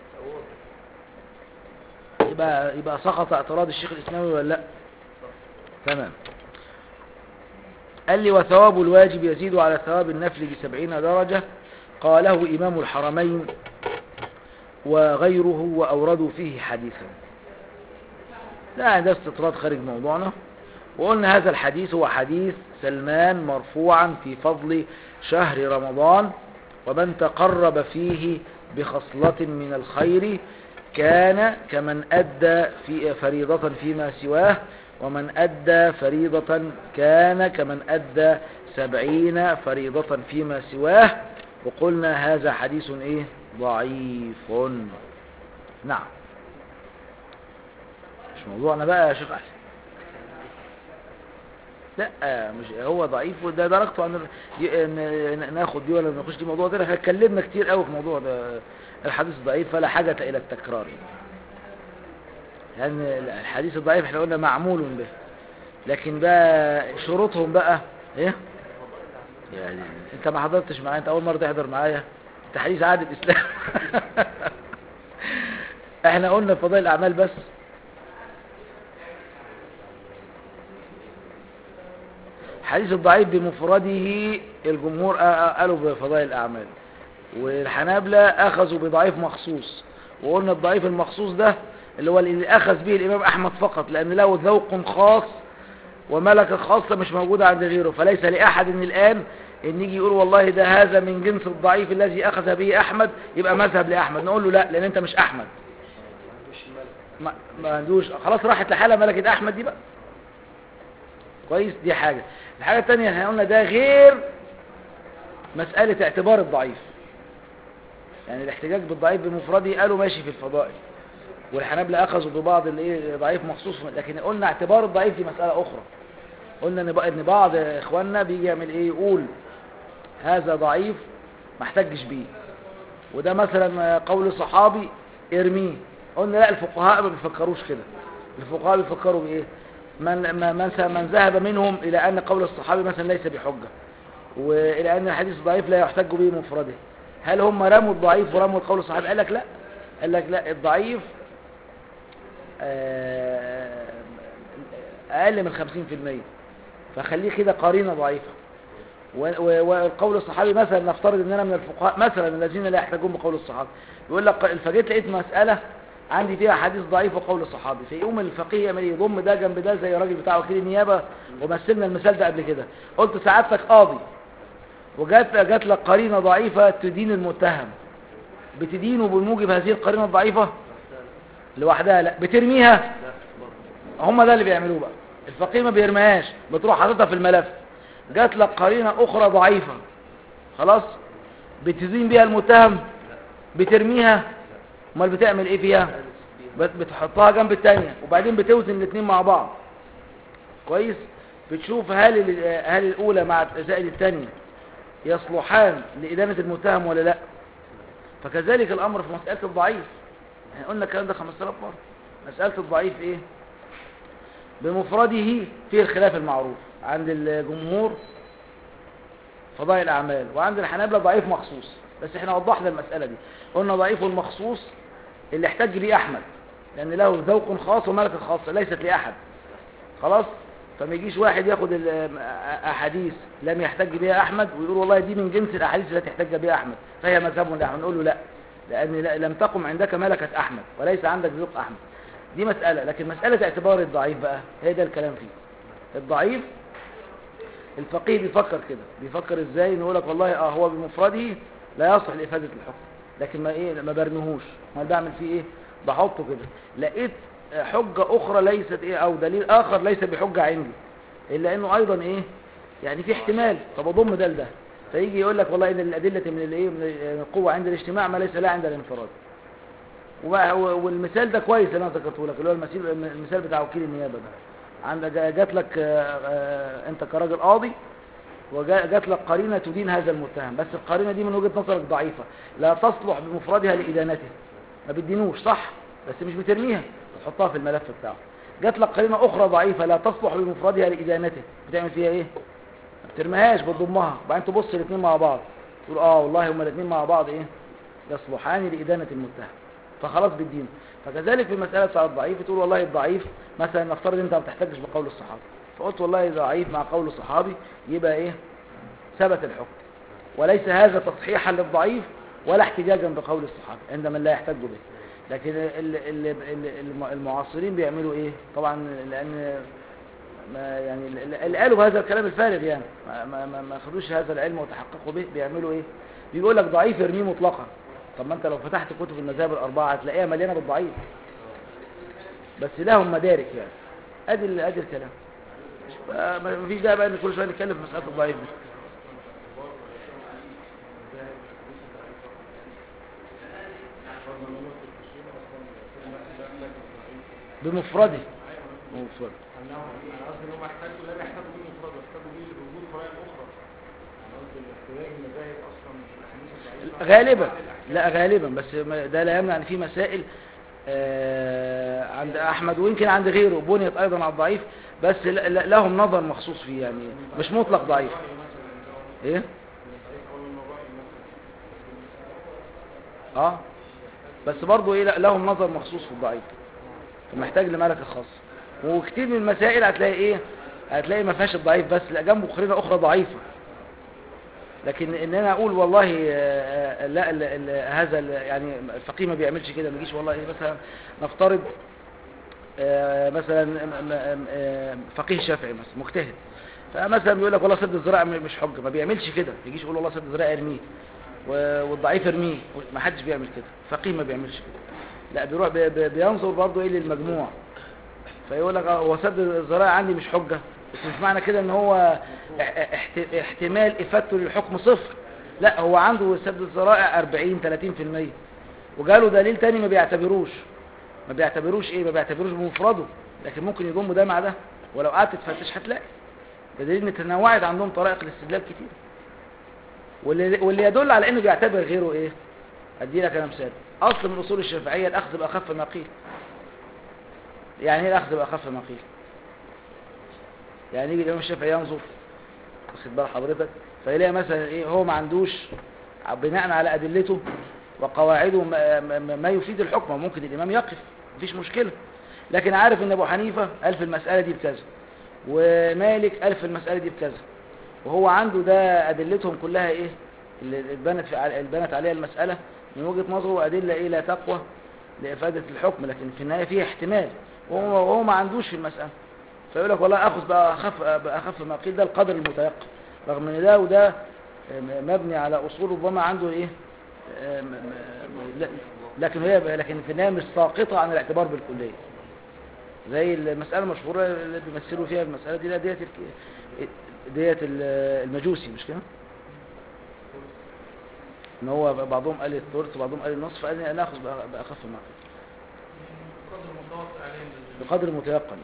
S1: يبقى يبقى سقط اعتراض الشيخ الاسلامي ولا لا تمام قال لي وثواب الواجب يزيد على ثواب النفل بسبعين درجة قاله إمام الحرمين وغيره وأوردوا فيه حديثا لا ده استطراد خارج موضوعنا وقلنا هذا الحديث هو حديث سلمان مرفوعا في فضل شهر رمضان ومن تقرب فيه بخصلة من الخير كان كمن أدى في فريضة فيما سواه ومن أدى فريضة كان كمن أدى سبعين فريضة فيما سواه وقلنا هذا حديث إيه ضعيف نعم مش موضوعنا بقى يا شيخ علي لا مش هو ضعيف وده درجته عن دي ن- ناخد دي ولا نخش دي موضوع ده احنا اتكلمنا كتير قوي في موضوع ده الحديث ضعيف فلا حاجة إلى التكرار لأن الحديث الضعيف احنا قلنا معمول به لكن بقى شروطهم بقى ايه يعني انت ما حضرتش معايا انت اول مرة تحضر معايا انت حديث عادة اسلام احنا قلنا فضائل الاعمال بس الحديث الضعيف بمفرده الجمهور آ- آ- قالوا بفضائل الأعمال والحنابلة أخذوا بضعيف مخصوص وقلنا الضعيف المخصوص ده اللي هو اللي أخذ به الإمام أحمد فقط لأن له ذوق خاص وملكة خاصة مش موجودة عند غيره فليس لأحد من الآن إن يجي يقول والله ده هذا من جنس الضعيف الذي أخذ به أحمد يبقى مذهب لأحمد نقول له لا لأن أنت مش أحمد ما ما عندوش خلاص راحت لحالها ملكة أحمد دي بقى كويس دي حاجة الحاجة التانية احنا قلنا ده غير مسألة اعتبار الضعيف يعني الاحتجاج بالضعيف بمفرده قالوا ماشي في الفضائل والحنابلة أخذوا ببعض الايه ضعيف مخصوص لكن قلنا اعتبار الضعيف دي مسألة أخرى قلنا ان بق- ان بعض اخواننا بيجي يعمل ايه يقول هذا ضعيف ما احتجش بيه وده مثلا قول صحابي ارميه قلنا لا الفقهاء ما بيفكروش كده الفقهاء بيفكروا بايه من ما- من س- من ذهب منهم الى ان قول الصحابي مثلا ليس بحجه والى ان الحديث ضعيف لا يحتج به مفرده هل هم رموا الضعيف ورموا القول الصحابي قال لك لا قال لك لا الضعيف آه، اقل من 50% فخليه كده قرينه ضعيفه و- و- والقول الصحابي مثلا نفترض ان انا من الفقهاء مثلا الذين لا يحتاجون بقول الصحابي يقول لك فجيت لقيت مساله عندي فيها حديث ضعيف وقول الصحابي فيقوم الفقيه يعمل ايه يضم ده جنب ده زي الراجل بتاع وكيل النيابه ومثلنا المثال ده قبل كده قلت سعادتك قاضي وجات جات لك قرينه ضعيفه تدين المتهم بتدينه بموجب هذه القرينه الضعيفه لوحدها لا بترميها هم ده اللي بيعملوه بقى الفقيه ما بيرميهاش بتروح حاططها في الملف جات لك قرينه اخرى ضعيفه خلاص بتدين بيها المتهم بترميها امال بتعمل ايه فيها بت- بتحطها جنب التانية وبعدين بتوزن الاثنين مع بعض كويس بتشوف هل ال- هل الاولى مع زائد الثانيه يصلحان لإدانة المتهم ولا لا فكذلك الأمر في مسألة الضعيف يعني قلنا الكلام ده 5000 مرة مسألة الضعيف إيه بمفرده فيه الخلاف المعروف عند الجمهور فضائل الأعمال وعند الحنابلة ضعيف مخصوص بس احنا وضحنا المسألة دي قلنا ضعيف المخصوص اللي احتج بيه أحمد لأن له ذوق خاص وملكة خاصة ليست لأحد خلاص فما يجيش واحد ياخد ال- أحاديث لم يحتج بها أحمد ويقول والله دي من جنس الأحاديث التي احتج بها أحمد فهي مذهب لأحمد نقول له لا لأن لا- لم تقم عندك ملكة أحمد وليس عندك ذوق أحمد دي مسألة لكن مسألة اعتبار الضعيف بقى هي ده الكلام فيه الضعيف الفقيه بيفكر كده بيفكر ازاي نقول لك والله اه هو بمفرده لا يصح لإفادة الحكم لكن ما ايه ما برميهوش ما بعمل فيه ايه بحطه كده لقيت حجة اخرى ليست ايه او دليل اخر ليس بحجة عندي الا انه ايضا ايه يعني في احتمال فبضم ده لده فيجي يقول لك والله ان الادلة من الايه من القوة عند الاجتماع ما ليس لا عند الانفراد وبقى- والمثال ده كويس اللي انا ذكرته لك اللي هو المثال المثال بتاع وكيل النيابه ده عندك جات لك آه، آه، انت كراجل قاضي وجات لك قرينه تدين هذا المتهم بس القرينه دي من وجهه نظرك ضعيفه لا تصلح بمفردها لادانته ما بتدينوش صح بس مش بترميها بتحطها في الملف بتاعه جات لك قرينه اخرى ضعيفه لا تصلح بمفردها لادانته بتعمل فيها ايه ما بترميهاش بتضمها وبعدين تبص الاثنين مع بعض تقول اه والله هما الاثنين مع بعض ايه يصلحان لادانه المتهم فخلاص بالدين فكذلك في المسألة بتاع الضعيف تقول والله الضعيف مثلا نفترض انت ما بتحتاجش بقول الصحابي فقلت والله ضعيف مع قول الصحابي يبقى ايه ثبت الحكم وليس هذا تصحيحا للضعيف ولا احتجاجا بقول الصحابي عندما لا يحتج به لكن ال- ال- ال- الم- المعاصرين بيعملوا ايه طبعا لان ما يعني ال- اللي قالوا بهذا الكلام الفارغ يعني ما, ما, ما, ما خدوش هذا العلم وتحققوا به بيعملوا ايه بيقول لك ضعيف ارميه مطلقا طب ما انت لو فتحت كتب المذاهب الاربعه هتلاقيها مليانه بالضعيف بس لهم مدارك يعني ادي ال- ادي الكلام مش- بقى- ما فيش داعي بقى ان كل شويه نتكلم في مساله الضعيف دي بمفرده بمفرده
S3: انه انا قصدي ان هم يحتاجوا لا يحتاجوا بيه مفرد يحتاجوا بيه لوجود قرائن اخرى انا قصدي الاحتياج المذاهب اصلا في الاحاديث الضعيفه
S1: غالبا لا غالبا بس ما- ده لا يمنع ان في مسائل آه، عند احمد ويمكن عند غيره بنيت ايضا على الضعيف بس ل- ل- لهم نظر مخصوص فيه يعني مش مطلق ضعيف ايه اه بس برضه ايه لا لهم نظر مخصوص في الضعيف محتاج لملكة خاصة وكتير من المسائل هتلاقي ايه هتلاقي ما فيهاش الضعيف بس لا جنبه قرينه اخرى ضعيفه لكن ان انا اقول والله آه، آه، لا ال- ال- هذا ال- يعني الفقيه ما بيعملش كده ما يجيش والله إيه مثلا نفترض آه، مثلا م- م- آه، فقيه شافعي مثلا مجتهد فمثلا بيقول لك والله سد الزراعه م- مش حجه ما بيعملش كده ما يجيش يقول والله سد الزراعه ارميه و- والضعيف ارميه ما حدش بيعمل كده فقيه ما بيعملش كده لا بيروح بي- بي- بينظر برضه ايه للمجموع فيقول لك آه، هو سد الزراعه عندي مش حجه بس مش معنى كده ان هو اح- احت- احتمال افادته للحكم صفر لا هو عنده سد الذرائع 40 30% وجاله دليل تاني ما بيعتبروش ما بيعتبروش ايه ما بيعتبروش بمفرده لكن ممكن يضم ده مع ده ولو قعدت تفتش هتلاقي ده دليل ان تنوعت عندهم طرائق الاستدلال كتير واللي, واللي يدل على انه بيعتبر غيره ايه ادي لك انا مثال اصل من اصول الشافعيه الاخذ باخف ما قيل يعني ايه الاخذ باخف ما قيل يعني يجي الامام الشافعي ينظر واخد بال حضرتك فيلاقي مثلا ايه هو ما عندوش بناء على ادلته وقواعده ما, ما, ما يفيد الحكم ممكن الامام يقف مفيش مشكله لكن عارف ان ابو حنيفه قال في المساله دي بكذا ومالك قال في المساله دي بكذا وهو عنده ده ادلتهم كلها ايه اللي اتبنت في اتبنت عليها المساله من وجهه نظره ادله ايه لا تقوى لافاده الحكم لكن في النهايه فيها احتمال وهو, وهو ما عندوش في المساله فيقول لك والله اخذ بقى اخف باخف ما قيل ده القدر المتيقن رغم ان ده وده مبني على اصول ربما عنده ايه م- م- لا- لكن هي لكن في النهايه مش ساقطه عن الاعتبار بالكليه زي المساله المشهوره اللي بيمثلوا فيها المساله دي لا ديت الك- ديت ال- المجوسي مش كده ان هو بعضهم قال الثلث وبعضهم قال النصف فقال ناخذ بأ- باخف ما قيل
S3: قدر متوقع عليه من ال-
S1: بقدر متيقن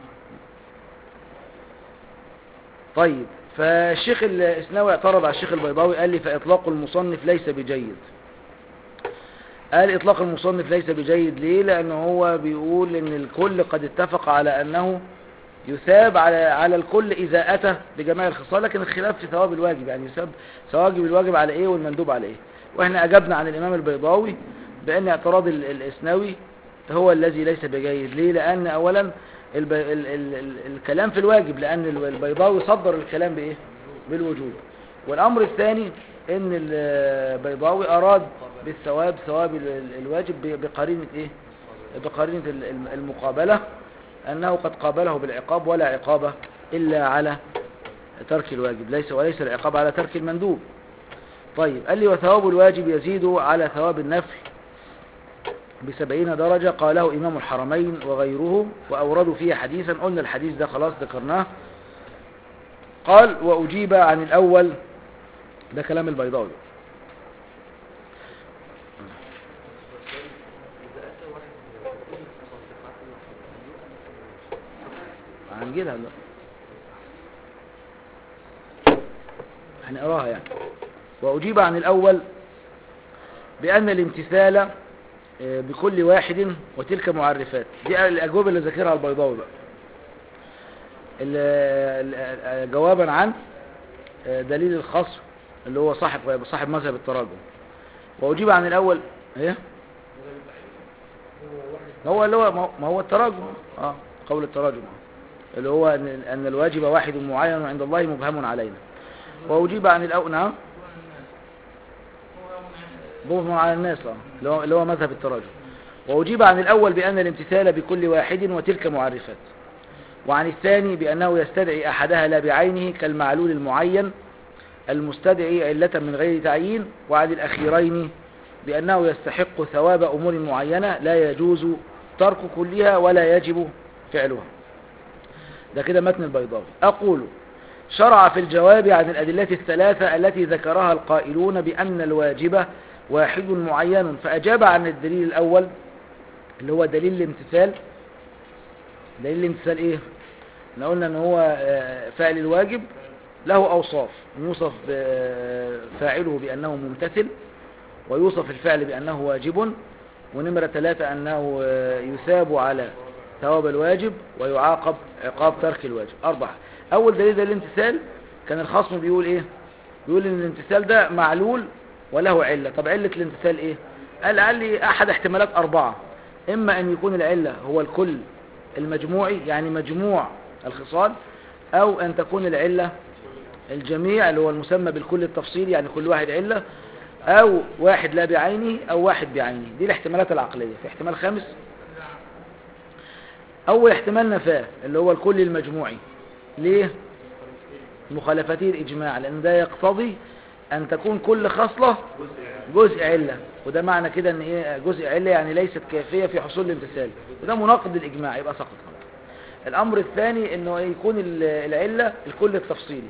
S1: طيب فالشيخ الاسناوي اعترض على الشيخ البيضاوي قال لي فاطلاق المصنف ليس بجيد قال اطلاق المصنف ليس بجيد ليه لان هو بيقول ان الكل قد اتفق على انه يثاب على على الكل اذا اتى بجميع الخصال لكن الخلاف في ثواب الواجب يعني يثاب ثواب الواجب على ايه والمندوب على ايه واحنا اجبنا عن الامام البيضاوي بان اعتراض ال- الاسناوي هو الذي ليس بجيد ليه لان اولا الب... ال... ال... ال... الكلام في الواجب لان ال- البيضاوي صدر الكلام بايه بالوجوب والامر الثاني ان البيضاوي اراد بالثواب ثواب ال- ال- الواجب ب- بقرينه ايه بقرينه ال- الم- المقابله انه قد قابله بالعقاب ولا عقاب الا على ترك الواجب ليس وليس العقاب على ترك المندوب طيب قال لي وثواب الواجب يزيد على ثواب النفل بسبعين درجة قاله إمام الحرمين وغيره وأوردوا فيه حديثا قلنا الحديث ده خلاص ذكرناه قال وأجيب عن الأول ده كلام البيضاوي
S2: إذا أتى واحد من كل الصفات الواحد
S1: هنجيلها لا هنقراها يعني وأجيب عن الأول بأن الامتثال آه، بكل واحد وتلك معرفات دي الأجوبة اللي ذاكرها البيضاوي بقى ال- ال- ال- جوابا عن آه، دليل الخصم اللي هو صاحب صاحب مذهب التراجم وأجيب عن الأول ايه هو اللي هو ما هو التراجم اه قول التراجم آه. اللي هو ان ان الواجب واحد معين عند الله مبهم علينا واجيب عن الاول نعم مبهم على الناس اه اللي هو اللي هو مذهب التراجم واجيب عن الاول بان الامتثال بكل واحد وتلك معرفات وعن الثاني بانه يستدعي احدها لا بعينه كالمعلول المعين المستدعي علة من غير تعيين وعن الاخيرين بأنه يستحق ثواب أمور معينة لا يجوز ترك كلها ولا يجب فعلها ده كده متن البيضاوي أقول شرع في الجواب عن الأدلة الثلاثة التي ذكرها القائلون بأن الواجب واحد معين فأجاب عن الدليل الأول اللي هو دليل الامتثال دليل الامتثال إيه؟ احنا قلنا ان هو آه، فعل الواجب له أوصاف يوصف ب- فاعله بأنه ممتثل ويوصف الفعل بأنه واجب ونمرة ثلاثة أنه آه، يثاب على ثواب الواجب ويعاقب عقاب ترك الواجب أربعة أول دليل دليل الامتثال كان الخصم بيقول إيه بيقول إن الامتثال ده معلول وله علة طب علة الامتثال إيه قال قال لي أحد احتمالات أربعة إما أن يكون العلة هو الكل المجموعي يعني مجموع الخصال أو أن تكون العلة الجميع اللي هو المسمى بالكل التفصيلي يعني كل واحد علة أو واحد لا بعينه أو واحد بعينه دي الاحتمالات العقلية في احتمال خامس أول احتمال نفاه اللي هو الكل المجموعي ليه؟ مخالفتي الإجماع لأن ده يقتضي أن تكون كل خصلة جزء علة وده معنى كده أن إيه جزء علة يعني ليست كافية في حصول الامتثال وده مناقض للإجماع يبقى سقط خلاص الأمر الثاني أنه يكون ال- العلة الكل التفصيلي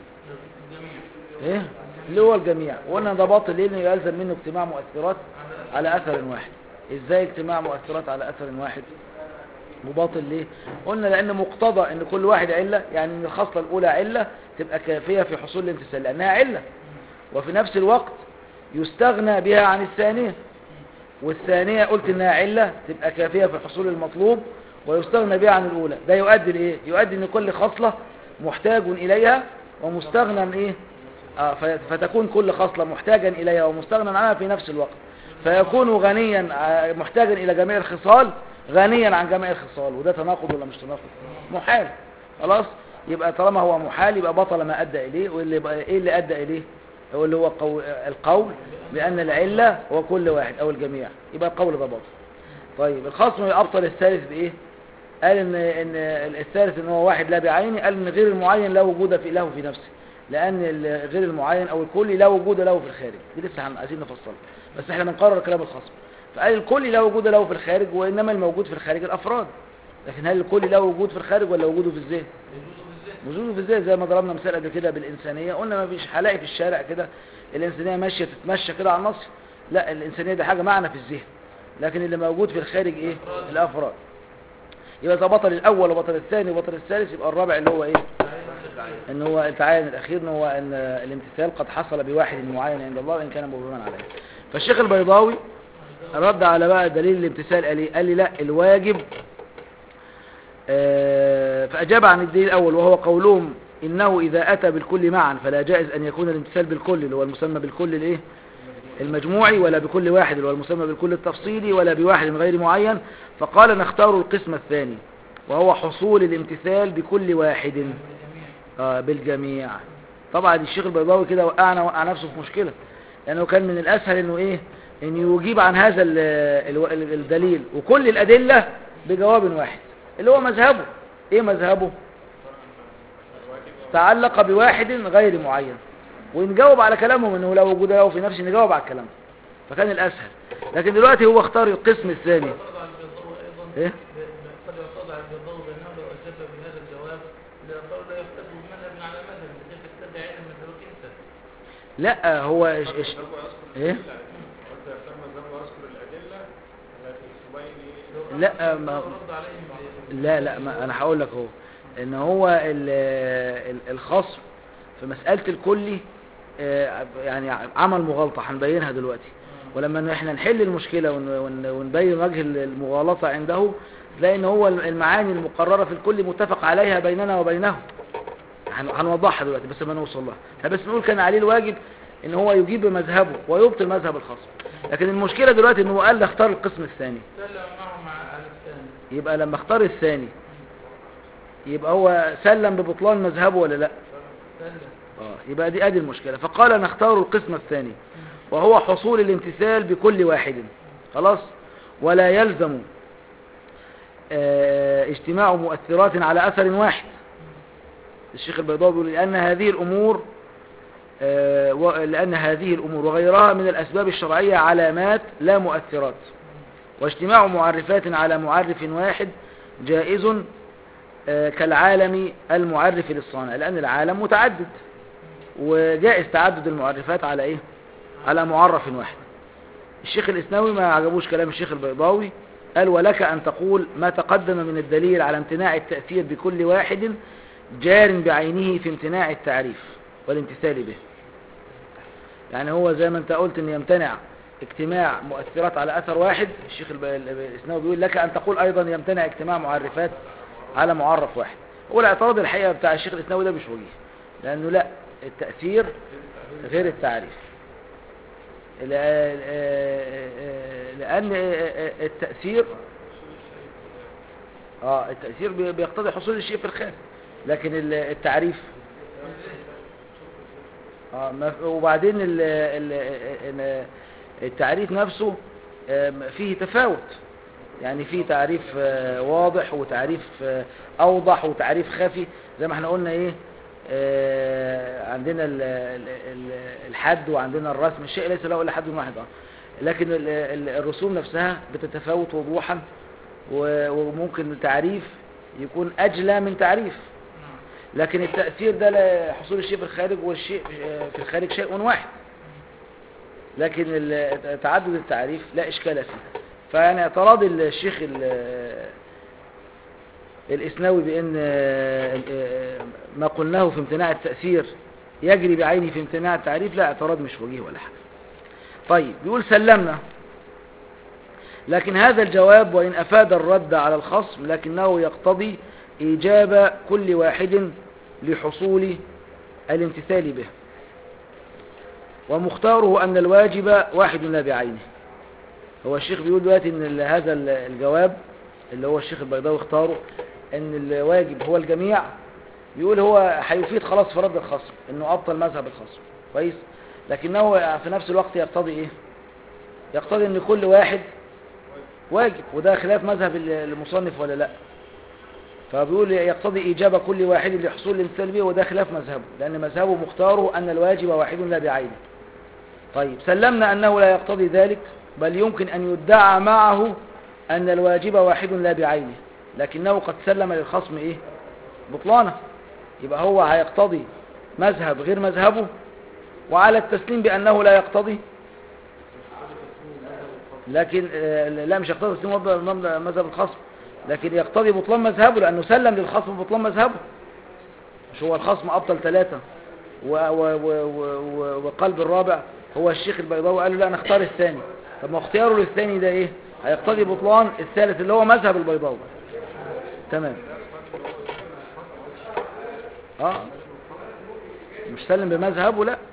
S1: إيه؟ اللي هو الجميع وقلنا ده باطل ليه؟ لأنه يلزم منه اجتماع مؤثرات على أثر واحد إزاي اجتماع مؤثرات على أثر واحد مباطل ليه قلنا لان مقتضى ان كل واحد علة يعني ان الخصلة الاولى علة تبقى كافية في حصول الامتثال لانها علة وفي نفس الوقت يستغنى بها عن الثانية والثانية قلت انها علة تبقى كافية في حصول المطلوب ويستغنى بها عن الاولى ده يؤدي لايه يؤدي ان كل خصلة محتاج اليها ومستغنى ايه آه ف- فتكون كل خصلة محتاجا اليها ومستغنى عنها في نفس الوقت فيكون غنيا آه، محتاجا الى جميع الخصال غنيا عن جميع الخصال وده تناقض ولا مش تناقض محال خلاص يبقى طالما هو محال يبقى بطل ما ادى اليه واللي يبقى ايه اللي ادى اليه هو اللي هو قو... القول بان العله هو كل واحد او الجميع يبقى القول ده باطل طيب الخصم يبطل الثالث بايه قال ان ان الثالث ان هو واحد لا بعينه قال ان غير المعين لا وجود في له في نفسه لان ال- غير المعين او الكلي لا وجود له في الخارج دي لسه هن- عايزين نفصلها بس احنا بنقرر كلام الخصم فقال الكلي لا وجود له في الخارج وانما الموجود في الخارج الافراد لكن هل الكلي له وجود في الخارج ولا وجوده في الذهن وجوده في الذهن زي ما ضربنا مثال قبل كده بالانسانيه قلنا ما فيش هلاقي في الشارع كده الانسانيه ماشيه تتمشى كده على النص لا الانسانيه دي حاجه معنى في الذهن لكن اللي موجود في الخارج ايه الافراد يبقى اذا بطل الاول وبطل الثاني وبطل الثالث يبقى الرابع اللي هو ايه ان هو التعاين الاخير ان هو ان الامتثال قد حصل بواحد معين عند الله وان كان مبهما عليه فالشيخ البيضاوي رد على بقى دليل الامتثال قال ايه قال لي لا الواجب آه، فاجاب عن الدليل الاول وهو قولهم انه اذا اتى بالكل معا فلا جائز ان يكون الامتثال بالكل اللي هو المسمى بالكل الايه المجموعي ولا بكل واحد اللي هو المسمى بالكل التفصيلي ولا بواحد غير معين فقال نختار القسم الثاني وهو حصول الامتثال بكل واحد آه بالجميع طبعا الشيخ البيضاوي كده وقعنا وقع نفسه في مشكلة لأنه كان من الأسهل أنه إيه أن يجيب عن هذا ال- ال- ال- الدليل وكل الأدلة بجواب واحد اللي هو مذهبه إيه مذهبه تعلق بواحد غير معين ونجاوب على كلامهم انه لا وجود له في نفسه نجاوب على كلامهم فكان الاسهل لكن دلوقتي هو اختار القسم الثاني
S4: يعترض على البيضاوي ايضا
S1: إيه؟
S4: ب- قد يعترض على البيضاوي بانه لو اجاب بهذا الجواب لقالوا لا يختلف مذهب على مذهب كيف تتبع علم مذهبك انت
S1: لا هو إش إش ايه
S3: قد يهتم الذنب واذكر الادله التي تبين
S1: لا ما
S4: رد عليهم ب-
S1: لا لا ما انا هقول لك هو ان هو ال- ال- الخصم في مسألة الكلي آه، يعني عمل مغالطة هنبينها دلوقتي ولما احنا نحل المشكلة ون- ون- ونبين وجه المغالطة عنده تلاقي ان هو المعاني المقررة في الكل متفق عليها بيننا وبينه هن- هنوضحها دلوقتي بس ما نوصل لها احنا بس نقول كان عليه الواجب ان هو يجيب بمذهبه ويبطل مذهب الخصم لكن المشكلة دلوقتي ان هو قال لي اختار القسم الثاني
S4: سلم معهم على الثاني
S1: يبقى لما اختار الثاني يبقى هو سلم ببطلان مذهبه ولا لا
S4: سلم
S1: اه يبقى دي ادي المشكلة فقال نختار القسم الثاني وهو حصول الامتثال بكل واحد خلاص ولا يلزم آه، اجتماع مؤثرات على اثر واحد الشيخ البيضاوي بيقول لأن هذه الأمور آه، و- لأن هذه الأمور وغيرها من الأسباب الشرعية علامات لا مؤثرات واجتماع معرفات على معرف واحد جائز آه، كالعالم المعرف للصانع لأن العالم متعدد وجائز تعدد المعرفات على إيه على معرف واحد الشيخ الإسناوي ما عجبوش كلام الشيخ البيضاوي قال ولك أن تقول ما تقدم من الدليل على امتناع التأثير بكل واحد جار بعينه في امتناع التعريف والامتثال به يعني هو زي ما انت قلت ان يمتنع اجتماع مؤثرات على اثر واحد الشيخ الب- الاسناوي بيقول لك ان تقول ايضا يمتنع اجتماع معرفات على معرف واحد هو الاعتراض الحقيقه بتاع الشيخ الاسناوي ده مش وجيه لانه لا التاثير غير التعريف لأ- لان التاثير اه التاثير بي- بيقتضي حصول الشيء في الخارج لكن ال- التعريف آه ما- وبعدين ال ال ال التعريف نفسه آم، فيه تفاوت يعني فيه تعريف آه، واضح وتعريف آه، أوضح وتعريف خفي زي ما احنا قلنا ايه آه، عندنا ال- ال- ال- الحد وعندنا الرسم الشيء ليس له الا حد واحد اه لكن ال- ال- الرسوم نفسها بتتفاوت وضوحا و- وممكن تعريف يكون أجلى من تعريف لكن التأثير ده لا- حصول الشيء في الخارج والشيء في الخارج شيء واحد لكن ال- تعدد التعريف لا إشكال فيه فيعني اعتراض الشيخ ال- الإسناوي بأن ما قلناه في امتناع التأثير يجري بعينه في امتناع التعريف لا اعتراض مش وجيه ولا حاجة طيب بيقول سلمنا لكن هذا الجواب وإن أفاد الرد على الخصم لكنه يقتضي إيجاب كل واحد لحصول الامتثال به ومختاره أن الواجب واحد لا بعينه هو الشيخ بيقول دلوقتي ان ال- هذا ال- الجواب اللي هو الشيخ البيضاوي اختاره ان الواجب هو الجميع بيقول هو هيفيد خلاص في رد الخصم انه ابطل مذهب الخصم كويس لكنه في نفس الوقت يقتضي ايه يقتضي ان كل واحد واجب وده خلاف مذهب ال- المصنف ولا لا فبيقول يقتضي إيجاب كل واحد لحصول الامتثال به وده خلاف مذهبه لأن مذهبه مختاره أن الواجب واحد لا بعينه طيب سلمنا أنه لا يقتضي ذلك بل يمكن أن يدعى معه أن الواجب واحد لا بعينه لكنه قد سلم للخصم إيه بطلانه يبقى هو هيقتضي مذهب غير مذهبه وعلى التسليم بأنه لا يقتضي لكن آه، لا مش يقتضي تسليم وضع مذهب الخصم لكن يقتضي بطلان مذهبه لأنه سلم للخصم بطلان مذهبه مش هو الخصم أبطل ثلاثة و و و و و وقلب الرابع هو الشيخ البيضاوي قال له لا نختار الثاني طب ما اختياره للثاني ده ايه هيقتضي بطلان الثالث اللي هو مذهب البيضاوي تمام اه مش سلم بمذهبه لا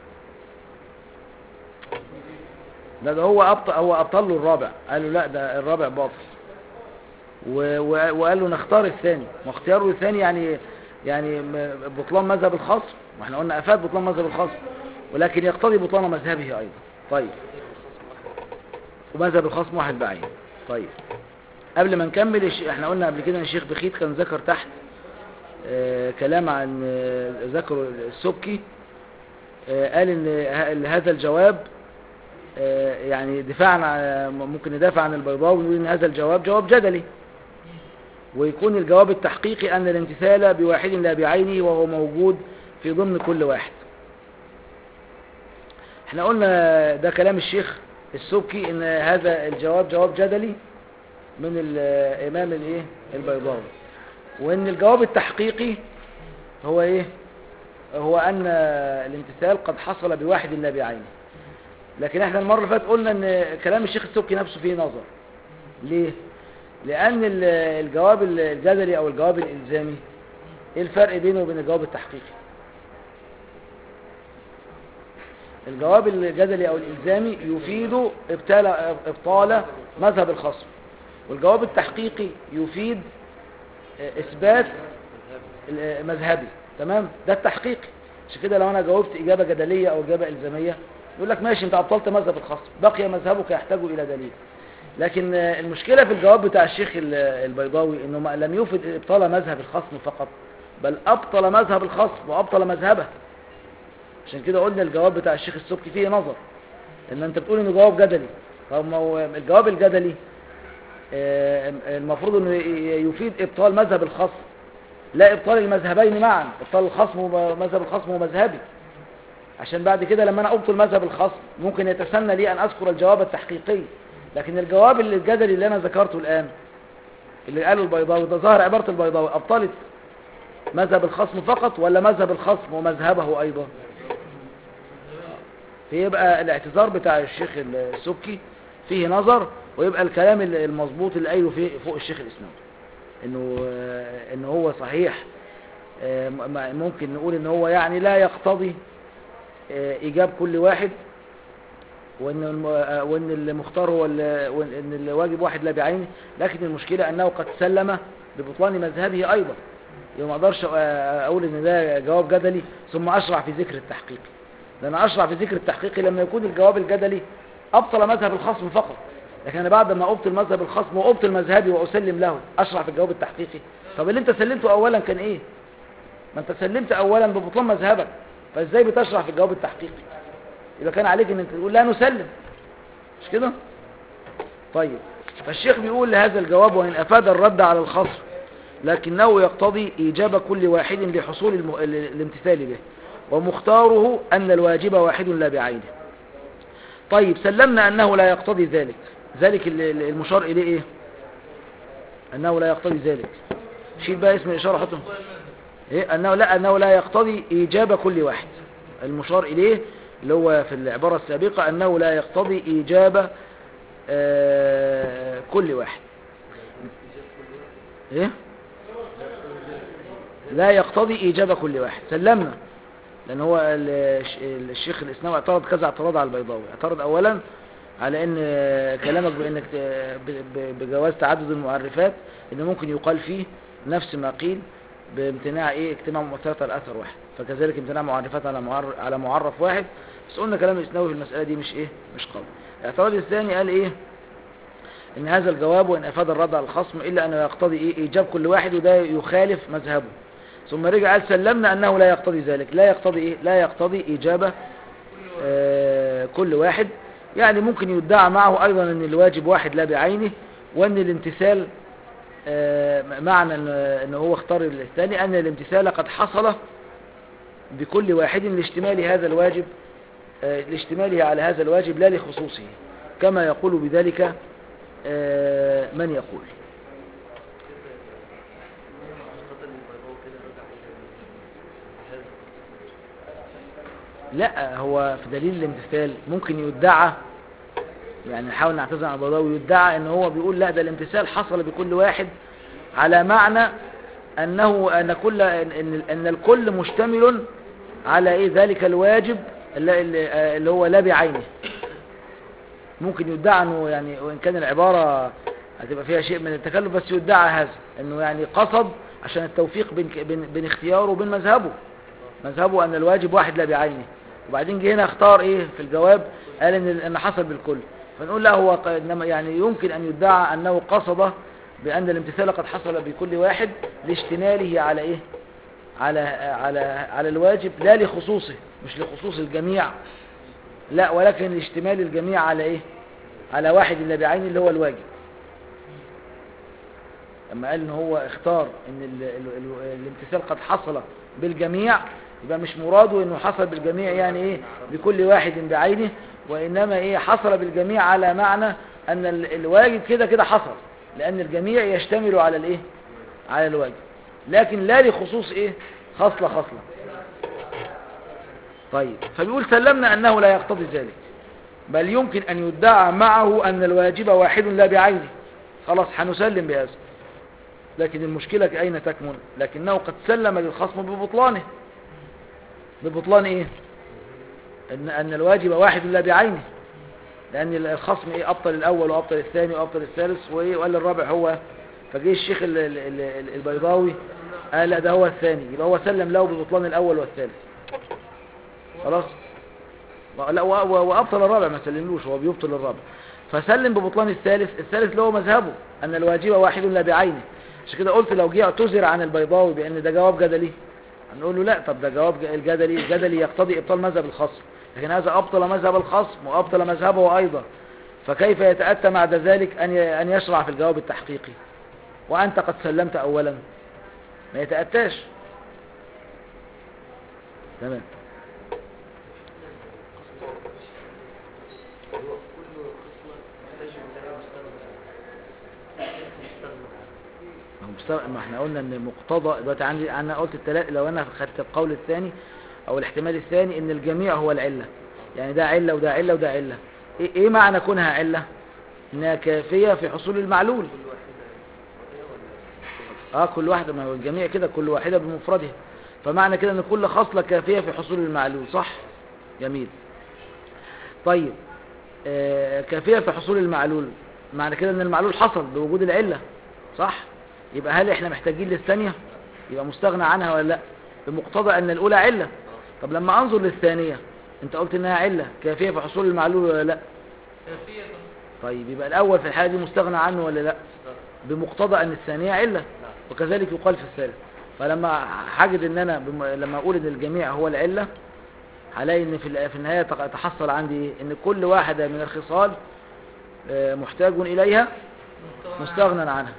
S1: لا ده هو أبطل هو أبطل له الرابع قال له لا ده الرابع باطل و- و- وقال له نختار الثاني واختياره الثاني يعني يعني م- بطلان مذهب الخصم واحنا قلنا افاد بطلان مذهب الخصم ولكن يقتضي بطلان مذهبه ايضا طيب ومذهب الخصم واحد بعين طيب قبل ما نكمل الش- احنا قلنا قبل كده ان الشيخ بخيت كان ذكر تحت آه كلام عن آه ذكر السبكي آه قال ان ه- هذا الجواب آه يعني دفاعا عن- ممكن ندافع عن البيضاوي ونقول ان هذا الجواب جواب جدلي ويكون الجواب التحقيقي أن الامتثال بواحد لا بعينه وهو موجود في ضمن كل واحد احنا قلنا ده كلام الشيخ السبكي ان هذا الجواب جواب جدلي من الامام الايه البيضاوي وان الجواب التحقيقي هو ايه هو ان الامتثال قد حصل بواحد لا بعينه لكن احنا المرة اللي فاتت قلنا ان كلام الشيخ السبكي نفسه فيه نظر ليه لأن ال- الجواب الجدلي أو الجواب الإلزامي إيه الفرق بينه وبين الجواب التحقيقي الجواب الجدلي أو الإلزامي يفيد إبطال, إبطال مذهب الخصم والجواب التحقيقي يفيد إثبات ال- مذهبي تمام ده التحقيقي عشان كده لو أنا جاوبت إجابة جدلية أو إجابة إلزامية يقول لك ماشي أنت أبطلت مذهب الخصم بقي مذهبك يحتاج إلى دليل لكن آه، المشكلة في الجواب بتاع الشيخ ال- البيضاوي انه ما- لم يفد ابطال مذهب الخصم فقط بل ابطل مذهب الخصم وابطل مذهبه عشان كده قلنا الجواب بتاع الشيخ السبكي فيه نظر ان انت بتقول انه جواب جدلي طب ما هو الجواب الجدلي آه، المفروض انه ي- يفيد ابطال مذهب الخصم لا ابطال المذهبين معا ابطال الخصم ومذهب الخصم ومذهبي عشان بعد كده لما انا ابطل مذهب الخصم ممكن يتسنى لي ان اذكر الجواب التحقيقي لكن الجواب اللي الجدلي اللي انا ذكرته الان اللي قاله البيضاوي ده ظاهر عبارة البيضاوي ابطلت مذهب الخصم فقط ولا مذهب الخصم ومذهبه ايضا فيبقى الاعتذار بتاع الشيخ السبكي فيه نظر ويبقى الكلام المظبوط اللي قايله فيه فوق الشيخ الاسلامي انه آه، انه هو صحيح آه، م- ممكن نقول ان هو يعني لا يقتضي آه، ايجاب كل واحد وان الم- آه، وان المختار هو ال- وان الواجب واحد لا بعينه لكن المشكله انه قد سلم ببطلان مذهبه ايضا يبقى ما اقدرش أ- اقول ان ده جواب جدلي ثم اشرع في ذكر التحقيقي ده انا اشرع في ذكر التحقيقي لما يكون الجواب الجدلي ابطل مذهب الخصم فقط لكن انا بعد ما ابطل مذهب الخصم وابطل مذهبي واسلم له اشرع في الجواب التحقيقي طب اللي انت سلمته اولا كان ايه ما انت سلمت اولا ببطلان مذهبك فازاي بتشرع في الجواب التحقيقي يبقى كان عليك ان انت تقول لا نسلم مش كده طيب فالشيخ بيقول لهذا الجواب وإن أفاد الرد على الخصم لكنه يقتضي إيجاب كل واحد لحصول الم... ال- الامتثال به ومختاره أن الواجب واحد لا بعينه طيب سلمنا أنه لا يقتضي ذلك ذلك ال- ال- المشار إليه إيه أنه لا يقتضي ذلك شيل بقى اسم الإشارة حطه إيه أنه لا أنه لا يقتضي إيجاب كل واحد المشار إليه اللي هو في العبارة السابقة أنه لا يقتضي إيجاب آه، كل واحد إيه لا يقتضي إيجاب كل واحد سلمنا لأن هو الش- الشيخ الإسلام اعترض كذا اعتراض على البيضاوي اعترض أولا على أن كلامك بأنك ت- ب- ب- بجواز تعدد المعرفات أنه ممكن يقال فيه نفس ما قيل بامتناع ايه اجتماع مؤثرات على اثر واحد فكذلك امتناع معرفات على معرف على معرف واحد بس قلنا كلام الاسناوي في المساله دي مش ايه مش قوي الاعتراض الثاني قال ايه ان هذا الجواب وان افاد الرد على الخصم الا انه يقتضي ايه ايجاب كل واحد وده يخالف مذهبه ثم رجع قال سلمنا انه لا يقتضي ذلك لا يقتضي ايه لا يقتضي اجابه آه كل واحد يعني ممكن يدعى معه ايضا ان الواجب واحد لا بعينه وان الامتثال آه، معنى ان إن هو اختار الثاني ان الامتثال قد حصل بكل واحد لاشتمال هذا الواجب آه، لاشتماله على هذا الواجب لا لخصوصه كما يقول بذلك آه، من يقول لا هو في دليل الامتثال ممكن يدعى يعني نحاول نعتذر عن البيضاوي يدعى ان هو بيقول لا ده الامتثال حصل بكل واحد على معنى انه ان كل ان, ان, إن الكل مشتمل على ايه ذلك الواجب اللي, اللي اللي هو لا بعينه ممكن يدعى انه يعني وان كان العبارة هتبقى فيها شيء من التكلف بس يدعى هذا انه يعني قصد عشان التوفيق بين بين, بين اختياره وبين مذهبه مذهبه ان الواجب واحد لا بعينه وبعدين جه هنا اختار ايه في الجواب قال ان ان حصل بالكل فنقول لا هو ق- إنما يعني يمكن ان يدعى انه قصد بان الامتثال قد حصل بكل واحد لاشتماله على ايه على على على الواجب لا لخصوصه مش لخصوص الجميع لا ولكن لاشتمال الجميع على ايه على واحد الا بعين اللي هو الواجب لما قال ان هو اختار ان ال ال ال الامتثال قد حصل بالجميع يبقى مش مراده انه حصل بالجميع يعني ايه بكل واحد بعينه وانما ايه حصل بالجميع على معنى ان ال- الواجب كده كده حصل لان الجميع يشتمل على الايه على الواجب لكن لا لخصوص ايه خصلة خصلة طيب فبيقول سلمنا انه لا يقتضي ذلك بل يمكن ان يدعى معه ان الواجب واحد لا بعينه خلاص هنسلم بهذا لكن المشكلة أين تكمن لكنه قد سلم للخصم ببطلانه ببطلان إيه إن, أن الواجب واحد لا بعينه لأن الخصم إيه أبطل الأول وأبطل الثاني وأبطل الثالث وإيه وقال الرابع هو فجه الشيخ ال- ال- ال- البيضاوي قال لا ده هو الثاني يبقى هو سلم له ببطلان الأول والثالث خلاص لا و- و- وأبطل الرابع ما سلملوش هو بيبطل الرابع فسلم ببطلان الثالث الثالث اللي هو مذهبه أن الواجب واحد لا بعينه عشان كده قلت لو جه اعتذر عن البيضاوي بأن ده جواب جدلي هنقول له لا طب ده جواب ج- الجدلي الجدلي يقتضي إبطال مذهب الخصم لكن هذا أبطل مذهب الخصم وأبطل مذهبه أيضا فكيف يتأتى بعد ذلك أن ي- أن يشرع في الجواب التحقيقي وأنت قد سلمت أولا ما يتأتاش تمام
S2: هو كل خصلة تحتاج إلى مستغنى مستغنى
S1: ما هو مستوى ما احنا قلنا ان مقتضى دلوقتي عندي انا قلت التلا... لو انا خدت القول الثاني او الاحتمال الثاني ان الجميع هو العله يعني ده عله وده عله وده عله ايه, إيه معنى كونها عله انها كافيه في حصول المعلول اه كل واحده ما هو الجميع كده كل واحده بمفردها فمعنى كده ان كل خصله كافيه في حصول المعلول صح جميل طيب آه كافيه في حصول المعلول معنى كده ان المعلول حصل بوجود العله صح يبقى هل احنا محتاجين للثانيه يبقى مستغنى عنها ولا لا بمقتضى ان الاولى علة طب لما انظر للثانية انت قلت انها علة كافية في حصول المعلول ولا لا
S4: كافية
S1: طيب يبقى الاول في الحالة دي مستغنى عنه ولا لا بمقتضى ان الثانية علة وكذلك يقال في الثالث فلما حاجد ان انا بم... لما اقول ان الجميع هو العلة هلاقي ان في ال- في النهاية تق- تحصل عندي ايه ان كل واحدة من الخصال آه، محتاج اليها مستغنى عنها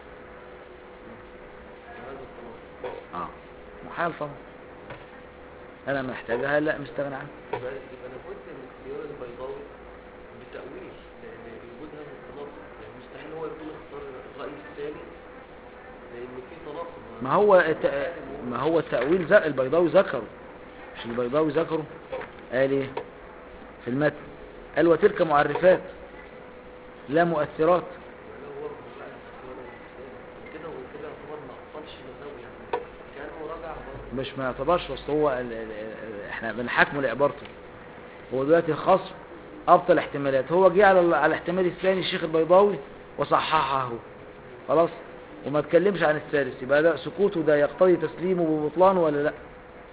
S1: اه محال طبعا انا محتاجها لا مستغنى عنها
S2: يبقى يبقى لابد من اختيار البيضاوي بتأويل لأن وجود هذا التناقض يعني مستحيل هو يكون اختار الرأي الثاني لأن في تناقض
S1: ما هو الت... ما هو التأويل ز... البيضاوي ذكره مش البيضاوي ذكره قال ايه في المتن قال وتلك معرفات لا مؤثرات
S2: ولا هو بقى الاختيار الثاني وكده وكده يعتبر ما أبطلش مزاوي يعني كأنه رجع برضه
S1: مش ما يعتبرش اصل هو ال... ال... ال- احنا بنحاكمه لعبارته هو دلوقتي الخصم ابطل احتمالات هو جه على ال- على الاحتمال الثاني الشيخ البيضاوي وصححه خلاص وما اتكلمش عن الثالث يبقى ده سكوته ده يقتضي تسليمه ببطلانه ولا لا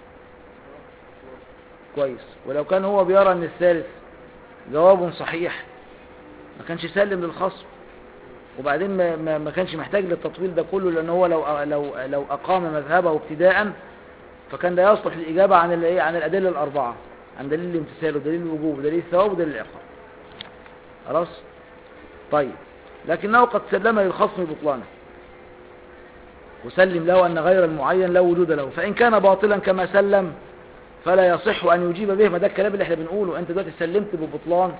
S1: كويس ولو كان هو بيرى ان الثالث جواب صحيح ما كانش يسلم للخصم وبعدين ما, ما, ما كانش محتاج للتطويل ده كله لان هو لو لو لو اقام مذهبه ابتداء فكان ده يصلح للاجابه عن الايه عن الادله الاربعه عن دليل الامتثال ودليل الوجوب ودليل الثواب ودليل العقاب خلاص طيب لكنه قد سلم للخصم بطلانه وسلم له أن غير المعين لا وجود له فإن كان باطلا كما سلم فلا يصح أن يجيب به ما ده الكلام اللي احنا بنقوله أنت دلوقتي سلمت ببطلان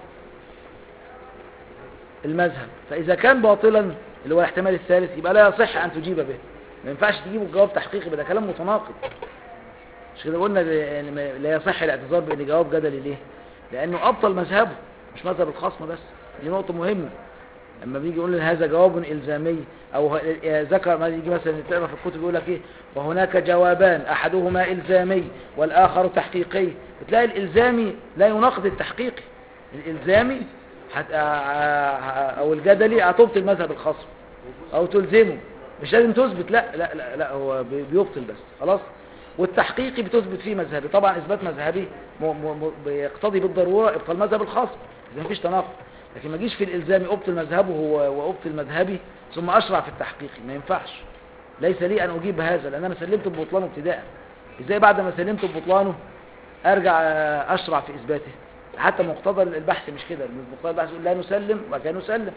S1: المذهب فإذا كان باطلا اللي هو الاحتمال الثالث يبقى لا يصح أن تجيب به ما ينفعش تجيبه جواب تحقيقي يبقى ده كلام متناقض مش كده قلنا ل- يعني ما- لا يصح الاعتذار بأن جواب جدلي ليه لأنه أبطل مذهبه مش مذهب الخصم بس دي نقطة مهمة لما بيجي يقول هذا جواب إلزامي أو ه- ذكر ما يجي مثلا تقرا في الكتب يقول لك إيه وهناك جوابان أحدهما إلزامي والآخر تحقيقي بتلاقي الإلزامي لا يناقض التحقيقي الإلزامي حت... أو الجدلي هتبطل مذهب الخصم أو تلزمه مش لازم تثبت لا لا لا, لا هو بي- بيبطل بس خلاص والتحقيقي بتثبت فيه مذهبي طبعا إثبات مذهبي م... م... م... بيقتضي بالضرورة إبطال مذهب الخصم إذا مفيش تناقض لكن ما جيش في الإلزامي أبطل مذهبه و- وأبطل مذهبي ثم أشرع في التحقيقي ما ينفعش ليس لي أن أجيب هذا لأن أنا سلمت ببطلانه ابتداء إزاي بعد ما سلمت ببطلانه أرجع آه، أشرع في إثباته حتى مقتضى البحث مش كده مقتضى البحث يقول لا نسلم وكان نسلم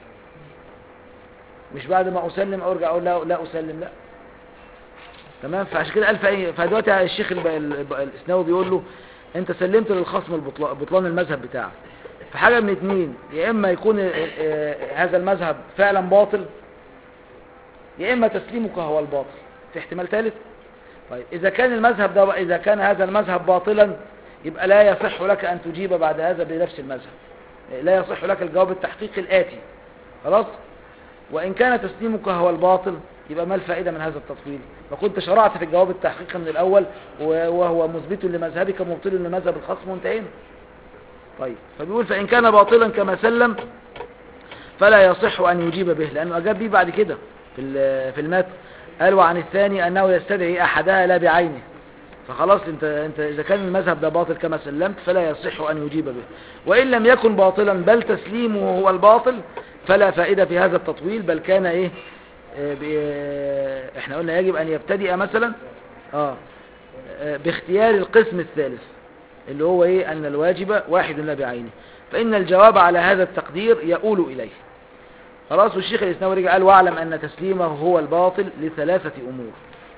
S1: مش بعد ما أسلم أرجع أقول لا, لا أسلم لا تمام فعشان كده قال فإيه فدلوقتي الشيخ الب- الب- الإسناوي بيقول له أنت سلمت للخصم البطلان بطلان المذهب بتاعك في حاجة من اتنين يا إما يكون آه، آه، هذا المذهب فعلا باطل يا إما تسليمك هو الباطل في احتمال ثالث طيب إذا كان المذهب ده إذا كان هذا المذهب باطلا يبقى لا يصح لك أن تجيب بعد هذا بنفس المذهب لا يصح لك الجواب التحقيقي الآتي خلاص وإن كان تسليمك هو الباطل يبقى ما الفائدة من هذا التطويل فكنت شرعت في الجواب التحقيقي من الأول و- وهو مثبت لمذهبك مبطل لمذهب الخصم وانتهينا طيب فبيقول فإن كان باطلا كما سلم فلا يصح أن يجيب به لأنه أجاب به بعد كده في ال- في المتن قال وعن الثاني أنه يستدعي أحدها لا بعينه فخلاص انت, انت إذا كان المذهب ده باطل كما سلمت فلا يصح أن يجيب به وإن لم يكن باطلا بل تسليمه هو الباطل فلا فائدة في هذا التطويل بل كان إيه آه، ب- آه، احنا قلنا يجب أن يبتدئ مثلا آه آه، باختيار القسم الثالث اللي هو ايه ان الواجب واحد لا بعينه فان الجواب على هذا التقدير يؤول اليه خلاص والشيخ الاسناوي رجع قال واعلم ان تسليمه هو الباطل لثلاثة امور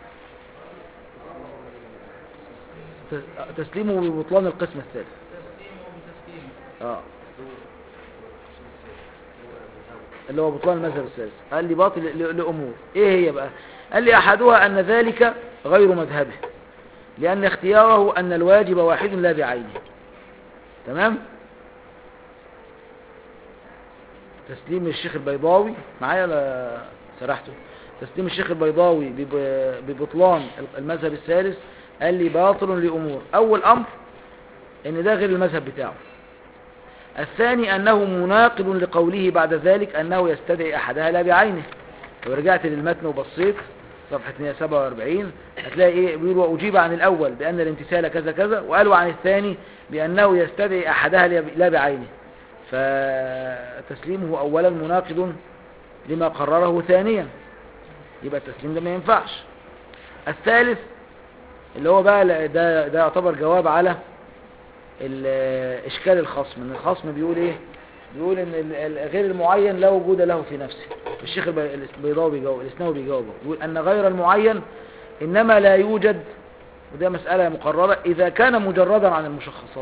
S1: تس- تسليمه ببطلان القسم الثالث
S4: تسليمه بتسليمه
S1: اه اللي هو بطلان المذهب الثالث قال لي باطل ل- لامور ايه هي بقى قال لي احدها ان ذلك غير مذهبه لان اختياره ان الواجب واحد لا بعينه تمام تسليم الشيخ البيضاوي معايا ولا سرحته تسليم الشيخ البيضاوي بب- ببطلان المذهب الثالث قال لي باطل لامور اول امر ان ده غير المذهب بتاعه الثاني أنه مناقض لقوله بعد ذلك أنه يستدعي أحدها لا بعينه لو رجعت للمتن وبصيت صفحة 147 هتلاقي ايه بيقولوا واجيب عن الاول بان الامتثال كذا كذا وقالوا عن الثاني بانه يستدعي احدها لا بعينه فتسليمه اولا مناقض لما قرره ثانيا يبقى التسليم ده ما ينفعش الثالث اللي هو بقى لا- ده ده يعتبر جواب على ال- اشكال الخصم ان الخصم بيقول ايه بيقول ان ال- ال- غير المعين لا وجود له في نفسه الشيخ البي- البيضاوي بيجاوب الاسناوي بيجاوب بيقول ان غير المعين انما لا يوجد وده مسألة مقررة اذا كان مجردا عن المشخصات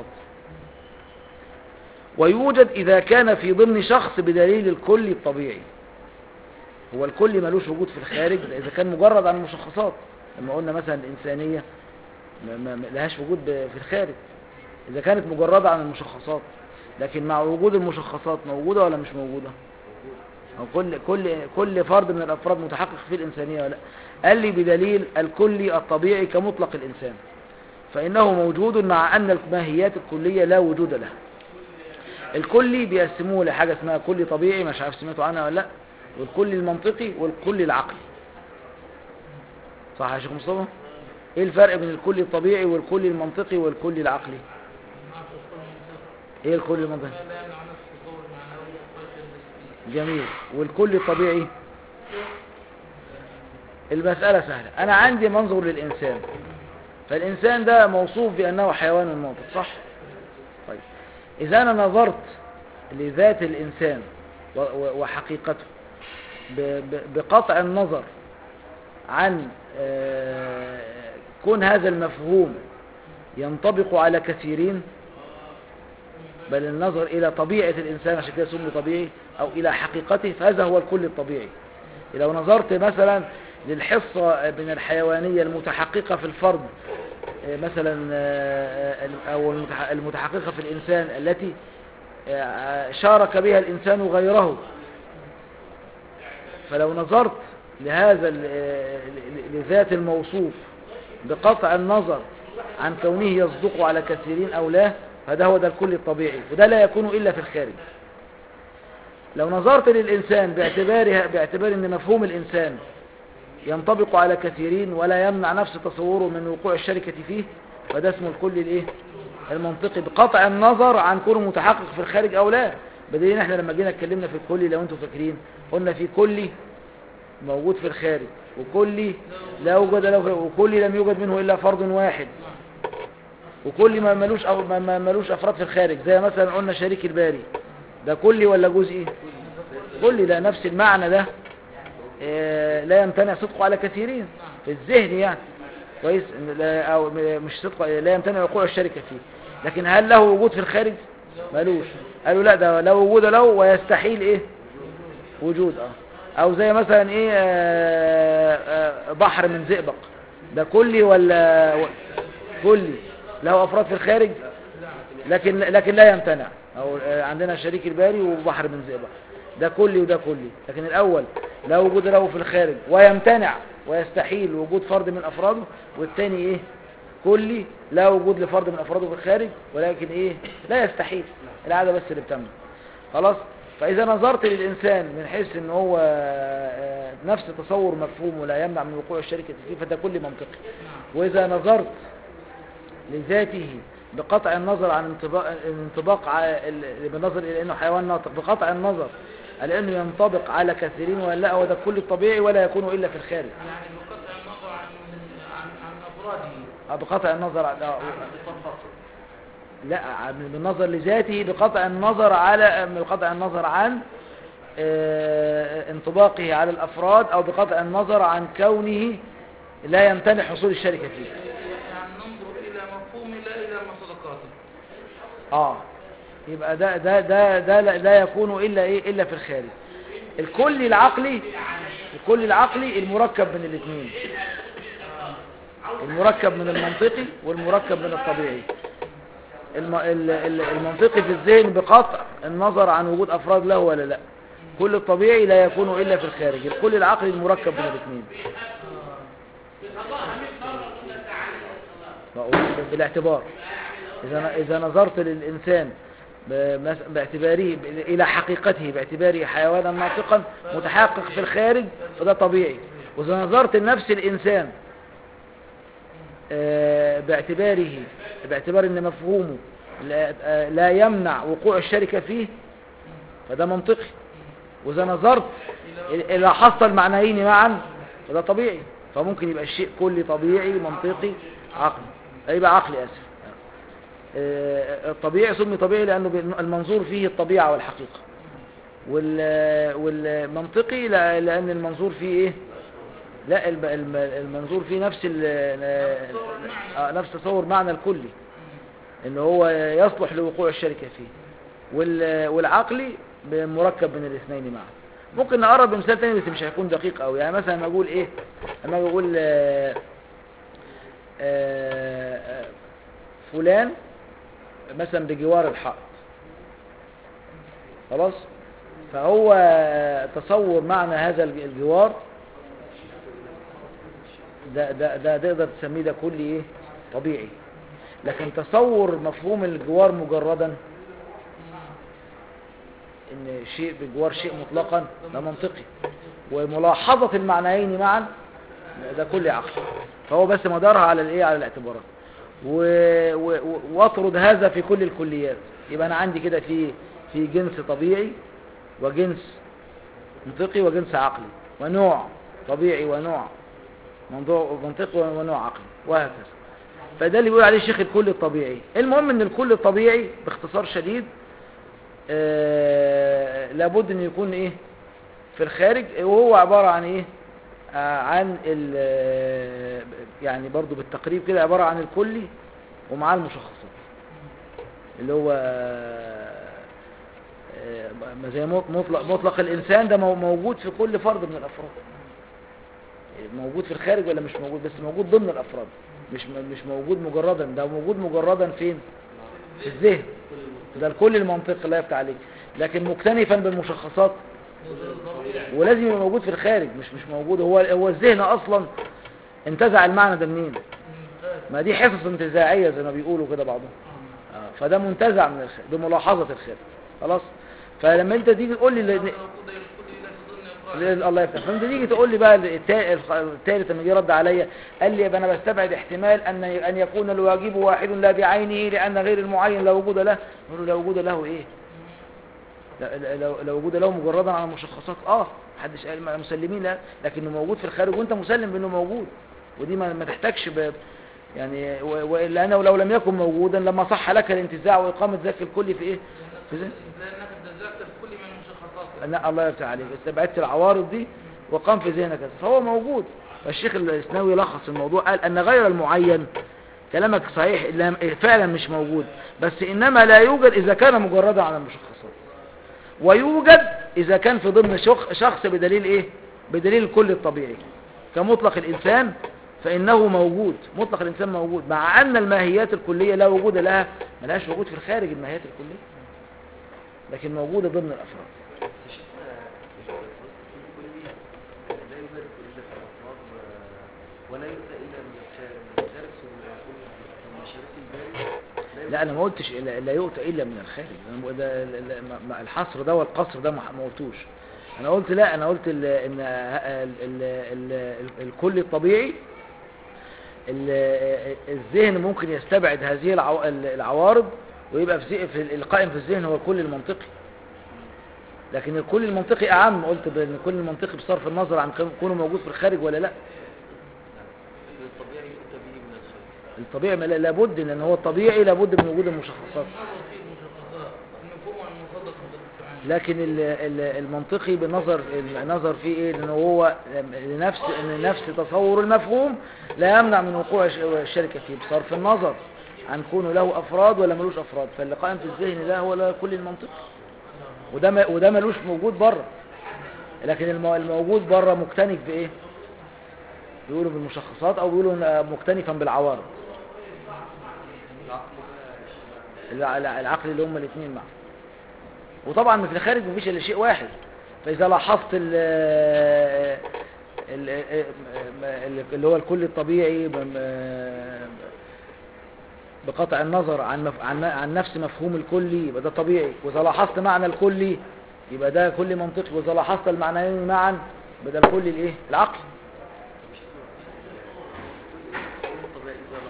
S1: ويوجد اذا كان في ضمن شخص بدليل الكل الطبيعي هو الكل ملوش وجود في الخارج ده اذا كان مجرد عن المشخصات لما قلنا مثلا الانسانية ما ما- ما لهاش وجود ب- في الخارج اذا كانت مجردة عن المشخصات لكن مع وجود المشخصات موجودة ولا مش موجودة أو كل كل كل فرد من الافراد متحقق فيه الانسانية ولا لا قال لي بدليل الكلي الطبيعي كمطلق الانسان فانه موجود مع ان الماهيات الكلية لا وجود لها الكلي بيقسموه لحاجة اسمها كلي طبيعي مش عارف سمعتوا عنها ولا لا والكلي المنطقي والكلي العقلي صح يا شيخ مصطفى ايه الفرق بين الكلي الطبيعي والكلي المنطقي والكلي العقلي
S4: نعرف كل منطقة
S1: ايه الكلي المنطقي
S4: ما لا يمنع نفس التصور المعنوي وقيد النسبي
S1: جميل والكلي الطبيعي المسألة سهلة أنا عندي منظور للإنسان فالإنسان ده موصوف بأنه حيوان ناطق صح؟ طيب إذا أنا نظرت لذات الإنسان و- و- وحقيقته ب- ب- بقطع النظر عن آه، كون هذا المفهوم ينطبق على كثيرين بل النظر إلى طبيعة الإنسان عشان كده سمي طبيعي أو إلى حقيقته فهذا هو الكل الطبيعي لو نظرت مثلا للحصة من الحيوانية المتحققة في الفرد آه، مثلا آه، آه، أو المتح- المتحققة في الإنسان التي آه، شارك بها الإنسان غيره فلو نظرت لهذا ال- آه، ل- لذات الموصوف بقطع النظر عن كونه يصدق على كثيرين أو لا فده هو ده الكل الطبيعي وده لا يكون إلا في الخارج لو نظرت للإنسان باعتبارها باعتبار أن مفهوم الإنسان ينطبق على كثيرين ولا يمنع نفس تصوره من وقوع الشركة فيه فده اسمه الكل الايه المنطقي بقطع النظر عن كونه متحقق في الخارج او لا بدليل إن احنا لما جينا اتكلمنا في الكلي لو انتم فاكرين قلنا في كلي موجود في الخارج وكلي لا وجد له وكلي لم يوجد منه الا فرد واحد وكل ما ملوش أو ما- ما ملوش افراد في الخارج زي مثلا قلنا شريك الباري ده كلي ولا جزئي كلي ده نفس المعنى ده آه، لا يمتنع صدقه على كثيرين في الذهن يعني كويس إن لا او م- مش صدقه لا يمتنع وقوع الشركه فيه لكن هل له وجود في الخارج ملوش قالوا لا ده لا وجود له ويستحيل ايه وجود اه او زي مثلا ايه آه، آه، بحر من زئبق ده كلي ولا و- كلي له افراد في الخارج لكن لكن لا يمتنع او آه، عندنا شريك الباري وبحر من زئبق ده كلي وده كلي لكن الاول لا وجود له في الخارج ويمتنع ويستحيل وجود فرد من افراده والثاني ايه كلي لا وجود لفرد من افراده في الخارج ولكن ايه لا يستحيل العاده بس اللي بتمنع خلاص فاذا نظرت للانسان من حيث ان هو آه، نفس تصور مفهوم ولا يمنع من وقوع الشركه فيه فده كل منطقي واذا نظرت لذاته بقطع النظر عن انطباق الانطباق ع- ال- بالنظر الى انه حيوان ناطق بقطع النظر على انه ينطبق على كثيرين ولا لا هو ده كل الطبيعي ولا يكون الا في الخارج
S4: يعني بقطع النظر عن عن عن افراده
S1: أو بقطع النظر على لا عن- بالنظر لذاته بقطع النظر على بقطع النظر عن آه، انطباقه على الافراد او بقطع النظر عن كونه لا يمتنع حصول الشركه فيه
S4: يعني ننظر الى مفهوم لا الى مصدقاته
S1: اه يبقى ده ده ده ده لا, لا يكون الا ايه الا في الخارج الكل العقلي الكل العقلي المركب من الاثنين المركب من المنطقي والمركب من الطبيعي الم- ال- ال- المنطقي في الذهن بقطع النظر عن وجود افراد له ولا لا كل الطبيعي لا يكون الا في الخارج الكل العقلي المركب من الاثنين بقول بالاعتبار إذا إذا نظرت للإنسان بمس- باعتباره ب- إلى حقيقته باعتباره حيوانا ناطقا متحقق في الخارج فده طبيعي وإذا نظرت لنفس الإنسان آه، باعتباره باعتبار ان مفهومه لا, آه، لا يمنع وقوع الشركة فيه فده منطقي واذا نظرت الى حصل معنيين معا فده طبيعي فممكن يبقى الشيء كلي طبيعي منطقي عقلي يبقى عقلي اسف آه، الطبيعي سمي طبيعي لانه بي- المنظور فيه الطبيعة والحقيقة وال- والمنطقي لا- لان المنظور فيه ايه لا الم- الم- المنظور فيه نفس ال- آه، نفس تصور معنى الكلي ان هو يصلح لوقوع الشركة فيه وال- والعقلي مركب من الاثنين معا ممكن نقرب بمثال تاني بس مش هيكون دقيق قوي يعني مثلا لما اقول ايه لما أجي اقول آه، آه، آه، فلان مثلا بجوار الحائط خلاص فهو تصور معنى هذا الجوار ده ده ده تقدر تسميه ده كل ايه طبيعي لكن تصور مفهوم الجوار مجردا ان شيء بجوار شيء مطلقا ده منطقي وملاحظة المعنيين معا ده كل عقل فهو بس مدارها على الايه على الاعتبارات و... و... و- واطرد هذا في كل الكليات يبقى انا عندي كده في في جنس طبيعي وجنس منطقي وجنس عقلي ونوع طبيعي ونوع موضوع منطقي ونوع عقلي وهكذا فده اللي بيقول عليه الشيخ الكل الطبيعي المهم ان الكل الطبيعي باختصار شديد آه لابد ان يكون ايه في الخارج وهو عبارة عن ايه آه عن ال آه، يعني برضو بالتقريب كده عبارة عن الكلي ومعاه المشخصات اللي هو آه، ما زي مط- مطلق مطلق الانسان ده مو- موجود في كل فرد من الافراد موجود في الخارج ولا مش موجود بس موجود ضمن الافراد مش م- مش موجود مجردا ده موجود مجردا فين في الذهن ده الكل المنطق لا يفتح عليك لكن مكتنفا بالمشخصات ولازم يبقى موجود في الخارج مش مش موجود هو هو الذهن اصلا انتزع المعنى ده منين ما دي حصص انتزاعيه زي ما بيقولوا كده بعضهم آه، فده منتزع من الخارج بملاحظه الخارج خلاص فلما انت تيجي تقول لي لأن- لا- الله يفتح فانت تيجي تقول لي بقى التا- الخ- الثالث لما جه رد عليا قال لي يبقى انا بستبعد احتمال ان ان يكون الواجب واحد لا بعينه لان غير المعين لا وجود له نقول له لا وجود له ايه لا- لا- لو لو وجود له مجردا على المشخصات اه محدش قال ما- مسلمين لا لكنه موجود في الخارج وانت مسلم بانه موجود ودي ما, ما تحتاجش ب يعني و- والا انا لو لم يكن موجودا لما صح لك الانتزاع واقامه ذاك الكل في ايه في ذهن
S4: لانك انتزعت بكل من المشخصات
S1: لا الله يفتح عليك استبعدت العوارض دي وقام في ذهنك هذا. فهو موجود فالشيخ الاسناوي لخص الموضوع قال ان غير المعين كلامك صحيح لا- فعلا مش موجود بس انما لا يوجد اذا كان مجردا على المشخصات ويوجد اذا كان في ضمن شخ- شخص بدليل ايه بدليل الكل الطبيعي كمطلق الانسان فانه موجود مطلق الانسان موجود مع ان الماهيات الكليه لا وجود لها ملهاش وجود في الخارج الماهيات الكليه لكن موجوده ضمن الافراد
S2: اكتشفنا الفلسفة الكلي لا يبارك إلا في الأفراد و- ولا يؤتى إلا من الخارج من الخارج ثم يكون ثم شريك الباري
S1: لا انا ما قلتش لا لا يؤتى الا من الخارج أنا بقول ده لا- لا- ما- ما- الحصر ده والقصر ده ما ما قلتوش انا قلت لا انا قلت ال ان ال ال ال ال الكل الطبيعي ال- الذهن ممكن يستبعد هذه العو- العوارض ويبقى في ذهن- في القائم في الذهن هو الكل المنطقي لكن الكل المنطقي اعم قلت بان الكل المنطقي بصرف النظر عن كون- كونه موجود في الخارج ولا لا
S2: الطبيعي يؤتى به من الخارج
S1: الطبيعي ما لا- لابد لان هو الطبيعي لابد من وجود المشخصات
S4: النظر فيه المشخصات المفهوم عن المصدق مختلف
S1: لكن ال- ال- المنطقي بالنظر النظر فيه ايه لانه هو لنفس ان نفس تصور المفهوم لا يمنع من وقوع الش- الشركه فيه بصرف النظر عن كونه له افراد ولا ملوش افراد فاللي قائم في الذهن ده هو لا كل المنطق وده ما وده ملوش موجود بره لكن الم- الموجود بره مكتنف بايه بيقولوا بالمشخصات او بيقولوا إن مكتنفا بالعوارض الع- الع- العقل اللي هم الاثنين معا وطبعا في الخارج مفيش الا شيء واحد فاذا لاحظت ال ال- ال- اللي هو الكل الطبيعي ب- بقطع النظر عن مف- عن عن نفس مفهوم الكلي يبقى ده طبيعي واذا لاحظت معنى الكلي يبقى ده كل منطقي واذا لاحظت المعنيين معا يبقى ده الكل الايه العقل
S2: الطبيعي إذا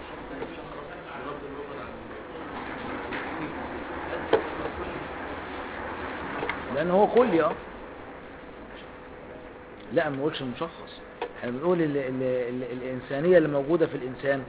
S1: لان هو كلي اه لا ما بنقولش مشخص احنا بنقول ال ال ال الانسانيه اللي موجوده في الانسان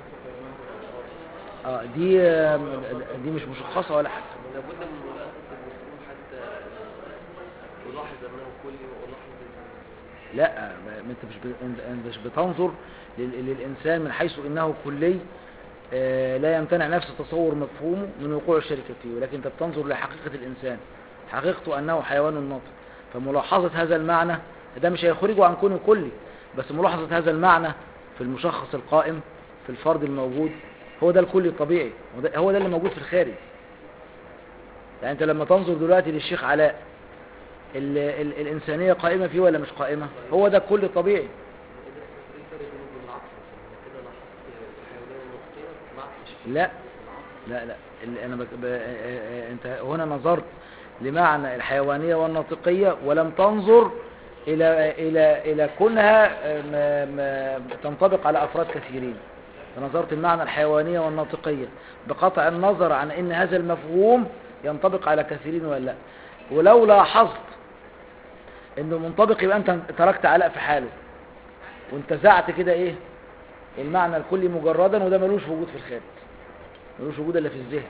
S1: اه دي آه، دي مش مشخصه ولا حاجه
S2: لابد من ملاحظة المفهوم حتى ألاحظ أنه كلي وألاحظ أنه
S1: لا ما ما انت مش ب- انت انت مش بتنظر لل- للانسان من حيث انه كلي آه، لا يمتنع نفس تصور مفهومه من وقوع الشركه فيه ولكن انت بتنظر لحقيقه الانسان حقيقته انه حيوان ناطق فملاحظه هذا المعنى ده مش هيخرجه عن كونه كلي بس ملاحظه هذا المعنى في المشخص القائم في الفرد الموجود هو ده الكلي الطبيعي هو ده, هو ده اللي موجود في الخارج يعني انت لما تنظر دلوقتي للشيخ علاء ال ال الإنسانية قائمة فيه ولا مش قائمة هو ده كل طبيعي
S2: إيه الفرق بينه وبين العقل مثلا كده لاحظت الحيوانية النطقية ما عرفتش
S1: لا لا لا ال- أنا بك... ب... آه، آه، أنت هنا نظرت لمعنى الحيوانية والناطقية ولم تنظر إلى إلى إلى كونها آه، ما... ما... تنطبق على أفراد كثيرين فنظرت المعنى الحيوانية والناطقية بقطع النظر عن أن هذا المفهوم ينطبق على كثيرين ولا لا ولو لاحظت انه منطبق يبقى انت تركت علاء في حاله وانتزعت كده ايه المعنى الكلي مجردا وده ملوش وجود في الخارج ملوش وجود الا في الذهن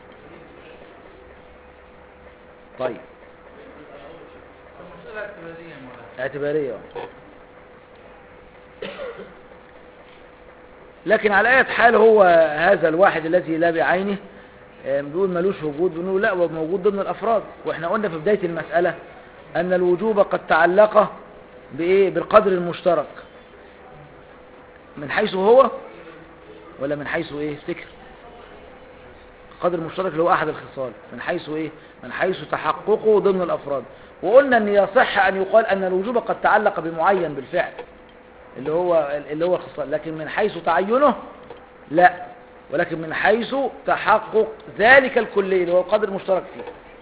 S1: طيب
S4: المسألة اعتبارية يا مولانا
S1: اعتبارية اه. لكن على اية حال هو هذا الواحد الذي لا بعينه آه، بنقول ملوش وجود بنقول لا هو موجود ضمن الافراد واحنا قلنا في بداية المسألة ان الوجوب قد تعلق بايه بالقدر المشترك من حيث هو ولا من حيث ايه افتكر القدر المشترك اللي هو احد الخصال من حيث ايه من حيث تحققه ضمن الافراد وقلنا ان يصح ان يقال ان الوجوب قد تعلق بمعين بالفعل اللي هو اللي هو الخصال لكن من حيث تعينه لا ولكن من حيث تحقق ذلك الكلي اللي هو القدر المشترك فيه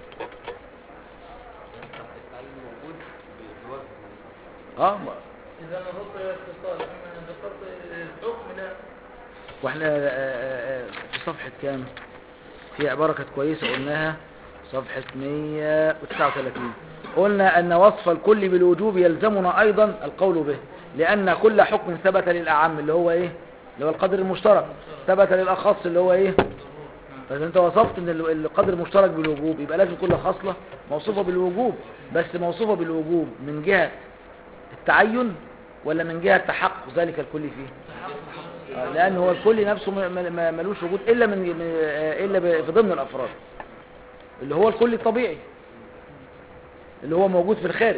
S2: التعليم موجود بوجه
S1: اه
S4: إذا نظرت إلى الاتصال أما إن ذكرت الحكم لا
S1: واحنا آه، آه، آه، في صفحة كام في عبارة كانت كويسة قلناها صفحة 139 قلنا أن وصف الكل بالوجوب يلزمنا أيضا القول به لأن كل حكم ثبت للأعم اللي هو إيه اللي هو القدر المشترك ثبت للأخص اللي هو إيه فإذا أنت وصفت أن ال- القدر المشترك بالوجوب يبقى لازم كل خصلة موصوفة بالوجوب بس موصوفة بالوجوب من جهة التعين ولا من جهة تحقق ذلك الكل فيه آه، لأن هو الكل نفسه م- م- م- ملوش وجود إلا من من- آه، إلا ب- في ضمن الأفراد اللي هو الكل الطبيعي اللي هو موجود في الخارج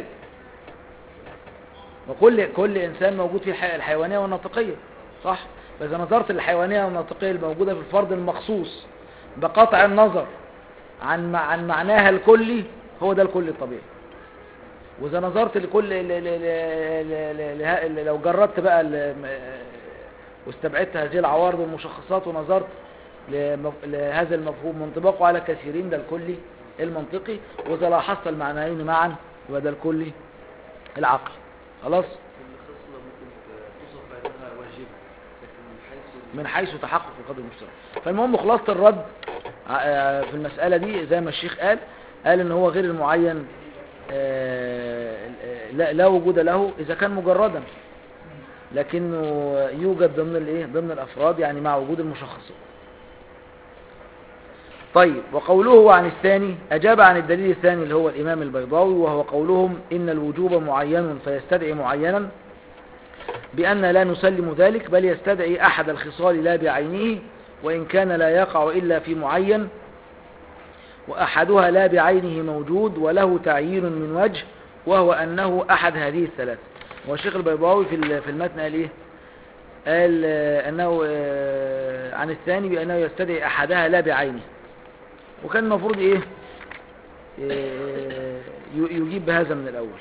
S1: وكل كل إنسان موجود فيه الح- الحيوانية والناطقية صح فإذا نظرت للحيوانية والناطقية الموجودة في الفرد المخصوص بقطع النظر عن مع- عن معناها الكلي هو ده الكل الطبيعي واذا نظرت لكل ل- ل- ل- ل- ل- ل- لو جردت بقى ال- م- واستبعدت هذه العوارض والمشخصات ونظرت لمف- لهذا المفهوم وانطباقه على كثيرين ده الكلي المنطقي واذا لاحظت المعنيين معا يبقى ده الكلي العقلي خلاص
S2: كل خصلة ممكن توصف بأنها واجبة لكن من حيث
S1: من حيث تحقق القدر المشترك فالمهم خلاصة الرد ع- في المسألة دي زي ما الشيخ قال قال ان هو غير المعين آه، لا, لا وجود له اذا كان مجردا لكنه يوجد ضمن الايه ضمن الافراد يعني مع وجود المشخصين طيب وقوله عن الثاني أجاب عن الدليل الثاني اللي هو الإمام البيضاوي وهو قولهم إن الوجوب معين فيستدعي معينا بأن لا نسلم ذلك بل يستدعي أحد الخصال لا بعينه وإن كان لا يقع إلا في معين وأحدها لا بعينه موجود وله تعيين من وجه وهو أنه أحد هذه الثلاث والشيخ البيضاوي في ال- في المتن قال إيه قال آه، أنه آه، عن الثاني بأنه يستدعي أحدها لا بعينه وكان المفروض إيه آه، ي- يجيب بهذا من الأول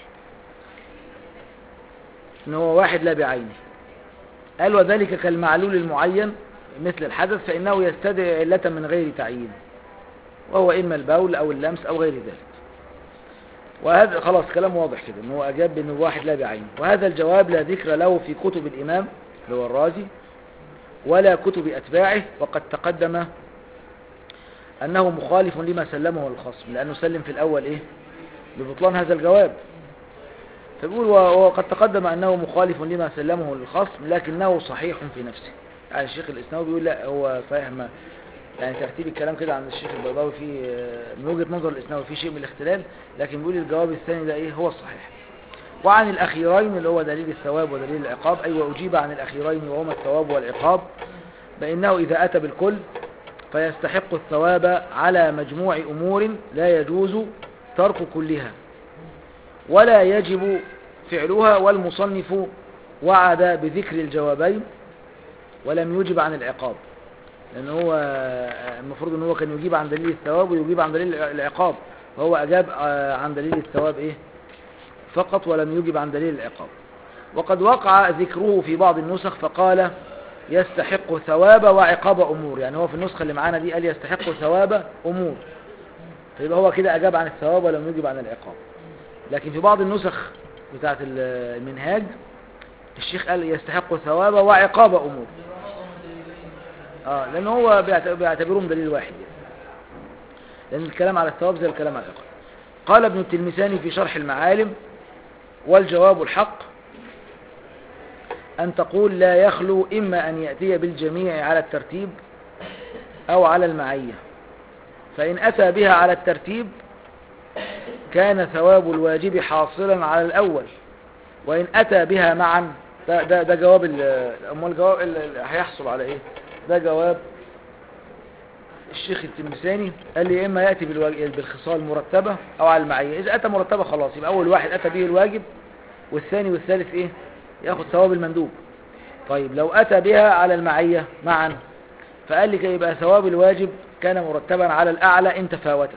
S1: ان هو واحد لا بعينه قال وذلك كالمعلول المعين مثل الحدث فإنه يستدعي علة من غير تعيين وهو إما البول أو اللمس أو غير ذلك وهذا خلاص كلام واضح كده ان هو أجاب بأن الواحد لا بعينه وهذا الجواب لا ذكر له في كتب الإمام اللي هو الرازي ولا كتب أتباعه وقد تقدم أنه مخالف لما سلمه الخصم لأنه سلم في الأول إيه ببطلان هذا الجواب فبيقول و- وقد تقدم أنه مخالف لما سلمه للخصم لكنه صحيح في نفسه يعني الشيخ الإسناوي بيقول لا هو فاهم يعني ترتيب الكلام كده عند الشيخ البيضاوي في آه، من وجهة نظر الإسناوي في شيء من الاختلال لكن بيقول الجواب الثاني ده إيه هو الصحيح وعن الأخيرين اللي هو دليل الثواب ودليل العقاب أي وأجيب عن الأخيرين وهما الثواب والعقاب بأنه إذا أتى بالكل فيستحق الثواب على مجموع أمور لا يجوز ترك كلها ولا يجب فعلها والمصنف وعد بذكر الجوابين ولم يجب عن العقاب لأن هو المفروض أن هو كان يجيب عن دليل الثواب ويجيب عن دليل العقاب فهو أجاب عن دليل الثواب إيه فقط ولم يجب عن دليل العقاب وقد وقع ذكره في بعض النسخ فقال يستحق ثواب وعقاب أمور يعني هو في النسخة اللي معانا دي قال يستحق ثواب أمور فيبقى هو كده أجاب عن الثواب ولم يجب عن العقاب لكن في بعض النسخ بتاعت المنهاج الشيخ قال يستحق ثواب وعقاب أمور اه لأن هو بيعت- بيعتبرهم دليل واحد يعني. لأن الكلام على الثواب زي الكلام على العقاب قال ابن التلمساني في شرح المعالم والجواب الحق أن تقول لا يخلو إما أن يأتي بالجميع على الترتيب أو على المعية فإن أتى بها على الترتيب كان ثواب الواجب حاصلا على الأول وإن أتى بها معا ده, ده, ده جواب ال- أمال الجواب اللي هيحصل على إيه ده جواب الشيخ التلمساني قال لي إما يأتي بالواج- بالخصال مرتبة أو على المعية إذا أتى مرتبة خلاص يبقى أول واحد أتى به الواجب والثاني والثالث إيه ياخد ثواب المندوب طيب لو أتى بها على المعية معا فقال لي يبقى ثواب الواجب كان مرتبا على الأعلى إن تفاوتت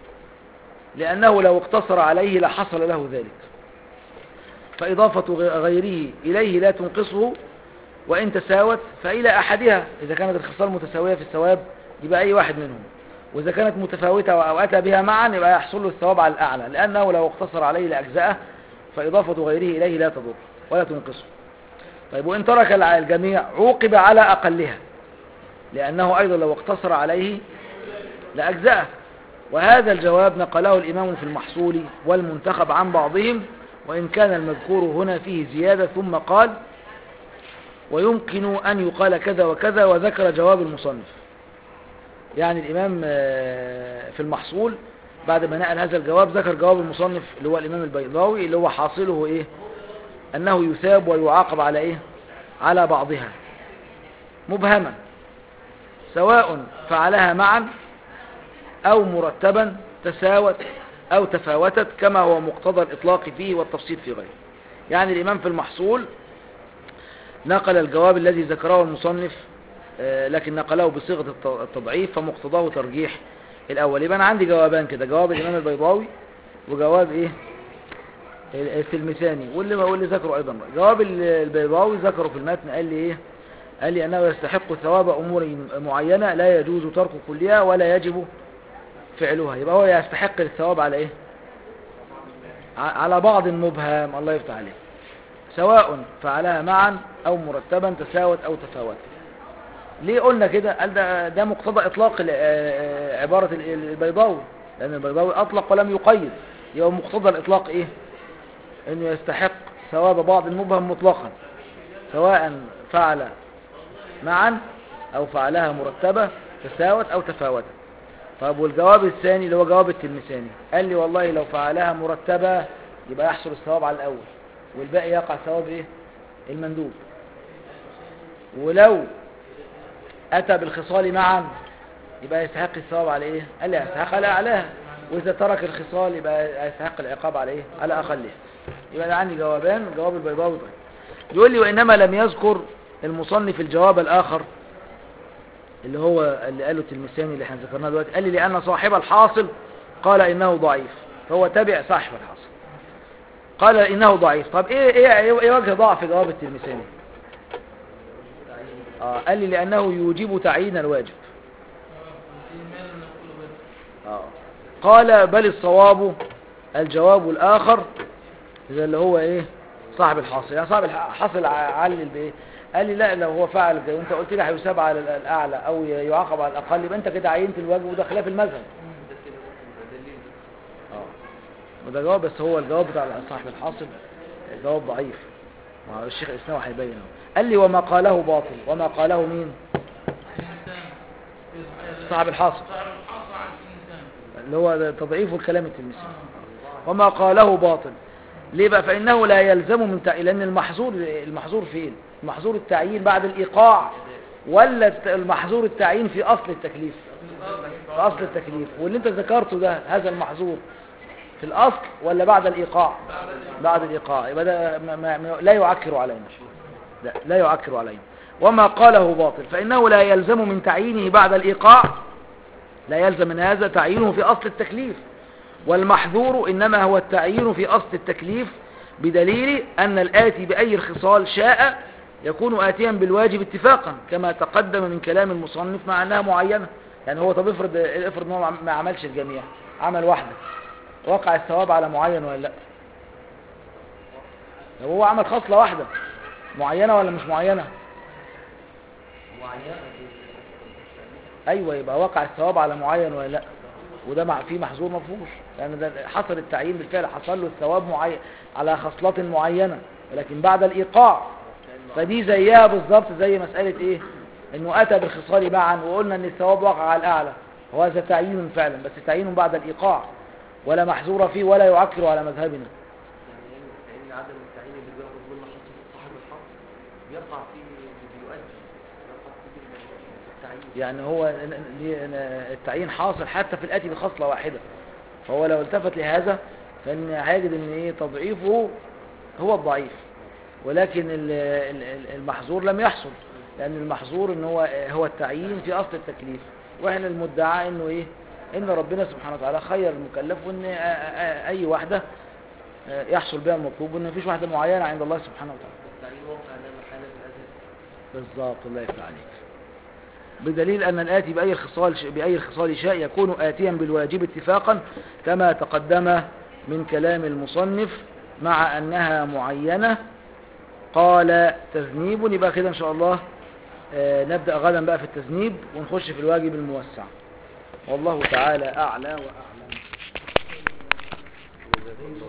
S1: لأنه لو اقتصر عليه لحصل له ذلك فإضافة غ- غيره إليه لا تنقصه وإن تساوت فإلى أحدها إذا كانت الخصال متساوية في الثواب يبقى أي واحد منهم وإذا كانت متفاوتة أو أتى بها معا يبقى يحصل له الثواب على الأعلى لأنه لو اقتصر عليه لأجزأه فإضافة غيره إليه لا تضر ولا تنقصه طيب وإن ترك الع- الجميع عوقب على أقلها لأنه أيضا لو اقتصر عليه لأجزأه وهذا الجواب نقله الإمام في المحصول والمنتخب عن بعضهم وإن كان المذكور هنا فيه زيادة ثم قال ويمكن أن يقال كذا وكذا وذكر جواب المصنف يعني الإمام آه، في المحصول بعد ما نقل هذا الجواب ذكر جواب المصنف اللي هو الإمام البيضاوي اللي هو حاصله إيه أنه يثاب ويعاقب على إيه على بعضها مبهما سواء فعلها معا أو مرتبا تساوت أو تفاوتت كما هو مقتضى الإطلاق فيه والتفصيل في غيره يعني الإمام في المحصول نقل الجواب الذي ذكره المصنف آه، لكن نقله بصيغة الت- التضعيف فمقتضاه ترجيح الأول يبقى أنا عندي جوابان كده جواب الإمام البيضاوي وجواب إيه التلمساني واللي واللي ذكره أيضا بقى. جواب ال- البيضاوي ذكره في المتن قال لي إيه قال لي أنه يستحق ثواب أمور معينة لا يجوز ترك كلها ولا يجب فعلها يبقى هو يستحق الثواب على إيه ع- على بعض مبهم الله يفتح عليه سواء فعلها معا أو مرتبا تساوت أو تفاوت ليه قلنا كده قال ده, ده مقتضى إطلاق ال- آه، عبارة ال- البيضاوي لأن البيضاوي أطلق ولم يقيد يبقى مقتضى الإطلاق إيه أنه يستحق ثواب بعض المبهم مطلقا سواء فعل معا أو فعلها مرتبة تساوت أو تفاوتت طب والجواب الثاني اللي هو جواب التلمساني قال لي والله لو فعلها مرتبة يبقى يحصل الثواب على الأول والباقي يقع ثواب إيه المندوب ولو أتى بالخصال معا يبقى يستحق الثواب على إيه قال لي يستحق على أعلاها وإذا ترك الخصال يبقى يستحق العقاب على إيه على أقلها يبقى ده عندي جوابان جواب البيضاوي طيب يقول لي وإنما لم يذكر المصنف الجواب الآخر اللي هو اللي قاله التلمساني اللي احنا ذكرناه دلوقتي قال لي لأن صاحب الحاصل قال إنه ضعيف فهو تابع صاحب الحاصل قال إنه ضعيف طب إيه, إيه, إيه, إيه وجه ضعف جواب التلمساني آه قال لي لأنه يوجب تعيين الواجب
S4: الإيمان نقول بس
S1: آه. قال بل الصواب الجواب الآخر إذا اللي هو إيه صاحب الحاصل يعني صاحب الحاصل علل بإيه قال لي لا لو هو فعل كده وانت قلت لي هيثاب على الأعلى أو يعاقب على الأقل يبقى انت كده عينت الواجب وده خلاف المذهب
S2: ده كده يبقى دليل
S1: آه. وده جواب بس هو الجواب بتاع صاحب الحاصل جواب ضعيف ما هو الشيخ الاسناوي هيبين اهو. قال لي وما قاله باطل وما قاله مين
S4: الإنسان
S1: صاحب الحاصل
S4: صاحب الحاصل عن الإنسان
S1: اللي هو تضعيف الكلام التلميذي وما قاله باطل ليه بقى فإنه لا يلزم من تع... لأن المحظور المحظور فين المحظور التعيين بعد الإيقاع ولا الت- المحظور التعيين في أصل التكليف في أصل التكليف واللي انت ذكرته ده هذا المحظور في الأصل ولا بعد الإيقاع بعد الإيقاع يبقى ده ما ما ما لا يعكر علينا لا, لا يعكر علينا وما قاله باطل فإنه لا يلزم من تعيينه بعد الإيقاع لا يلزم من هذا تعيينه في أصل التكليف والمحذور إنما هو التعيين في أصل التكليف بدليل أن الآتي بأي الخصال شاء يكون آتيا بالواجب اتفاقا كما تقدم من كلام المصنف مع أنها معينة يعني هو طب افرض افرض ان هو ما عملش الجميع عمل واحدة وقع الثواب على معين ولا لا لو هو عمل خصلة واحدة معينة ولا مش معينة
S2: معينة
S1: ايوه يبقى وقع الثواب على معين ولا لا وده مع فيه محظور مفهوش لان ده حصل التعيين بالفعل حصل له الثواب معين على خصلة معينة ولكن بعد الايقاع فدي زيها بالظبط زي مسألة ايه انه اتى بالخصال معا وقلنا ان الثواب وقع على الاعلى وهذا تعيين فعلا بس تعيين بعد الايقاع ولا محظور فيه ولا يعكر على مذهبنا
S2: يعني لأن عدم التعيين اللي بياخد منه حصة صاحب الحق بيقع فيه بيؤدي بيقع فيه التعيين
S1: يعني هو التعيين حاصل حتى في الاتي بخصلة واحدة فهو لو التفت لهذا فان هيجد ان ايه تضعيفه هو الضعيف ولكن ال- ال- ال- المحظور لم يحصل لان المحظور ان هو هو التعيين في اصل التكليف واحنا المدعى انه ايه ان ربنا سبحانه وتعالى خير المكلف وان آ- آ- اي واحدة آ، يحصل بها المطلوب وان مفيش واحدة معينة عند الله سبحانه وتعالى
S2: التعيين وقع على محل الأذى
S1: بالظبط الله يفتح عليك بدليل أن الآتي بأي الخصال بأي الخصال شاء يكون آتيا بالواجب اتفاقا كما تقدم من كلام المصنف مع أنها معينة قال تذنيب يبقى كده إن شاء الله آه، نبدأ غدا بقى في التذنيب ونخش في الواجب الموسع والله تعالى أعلى وأعلم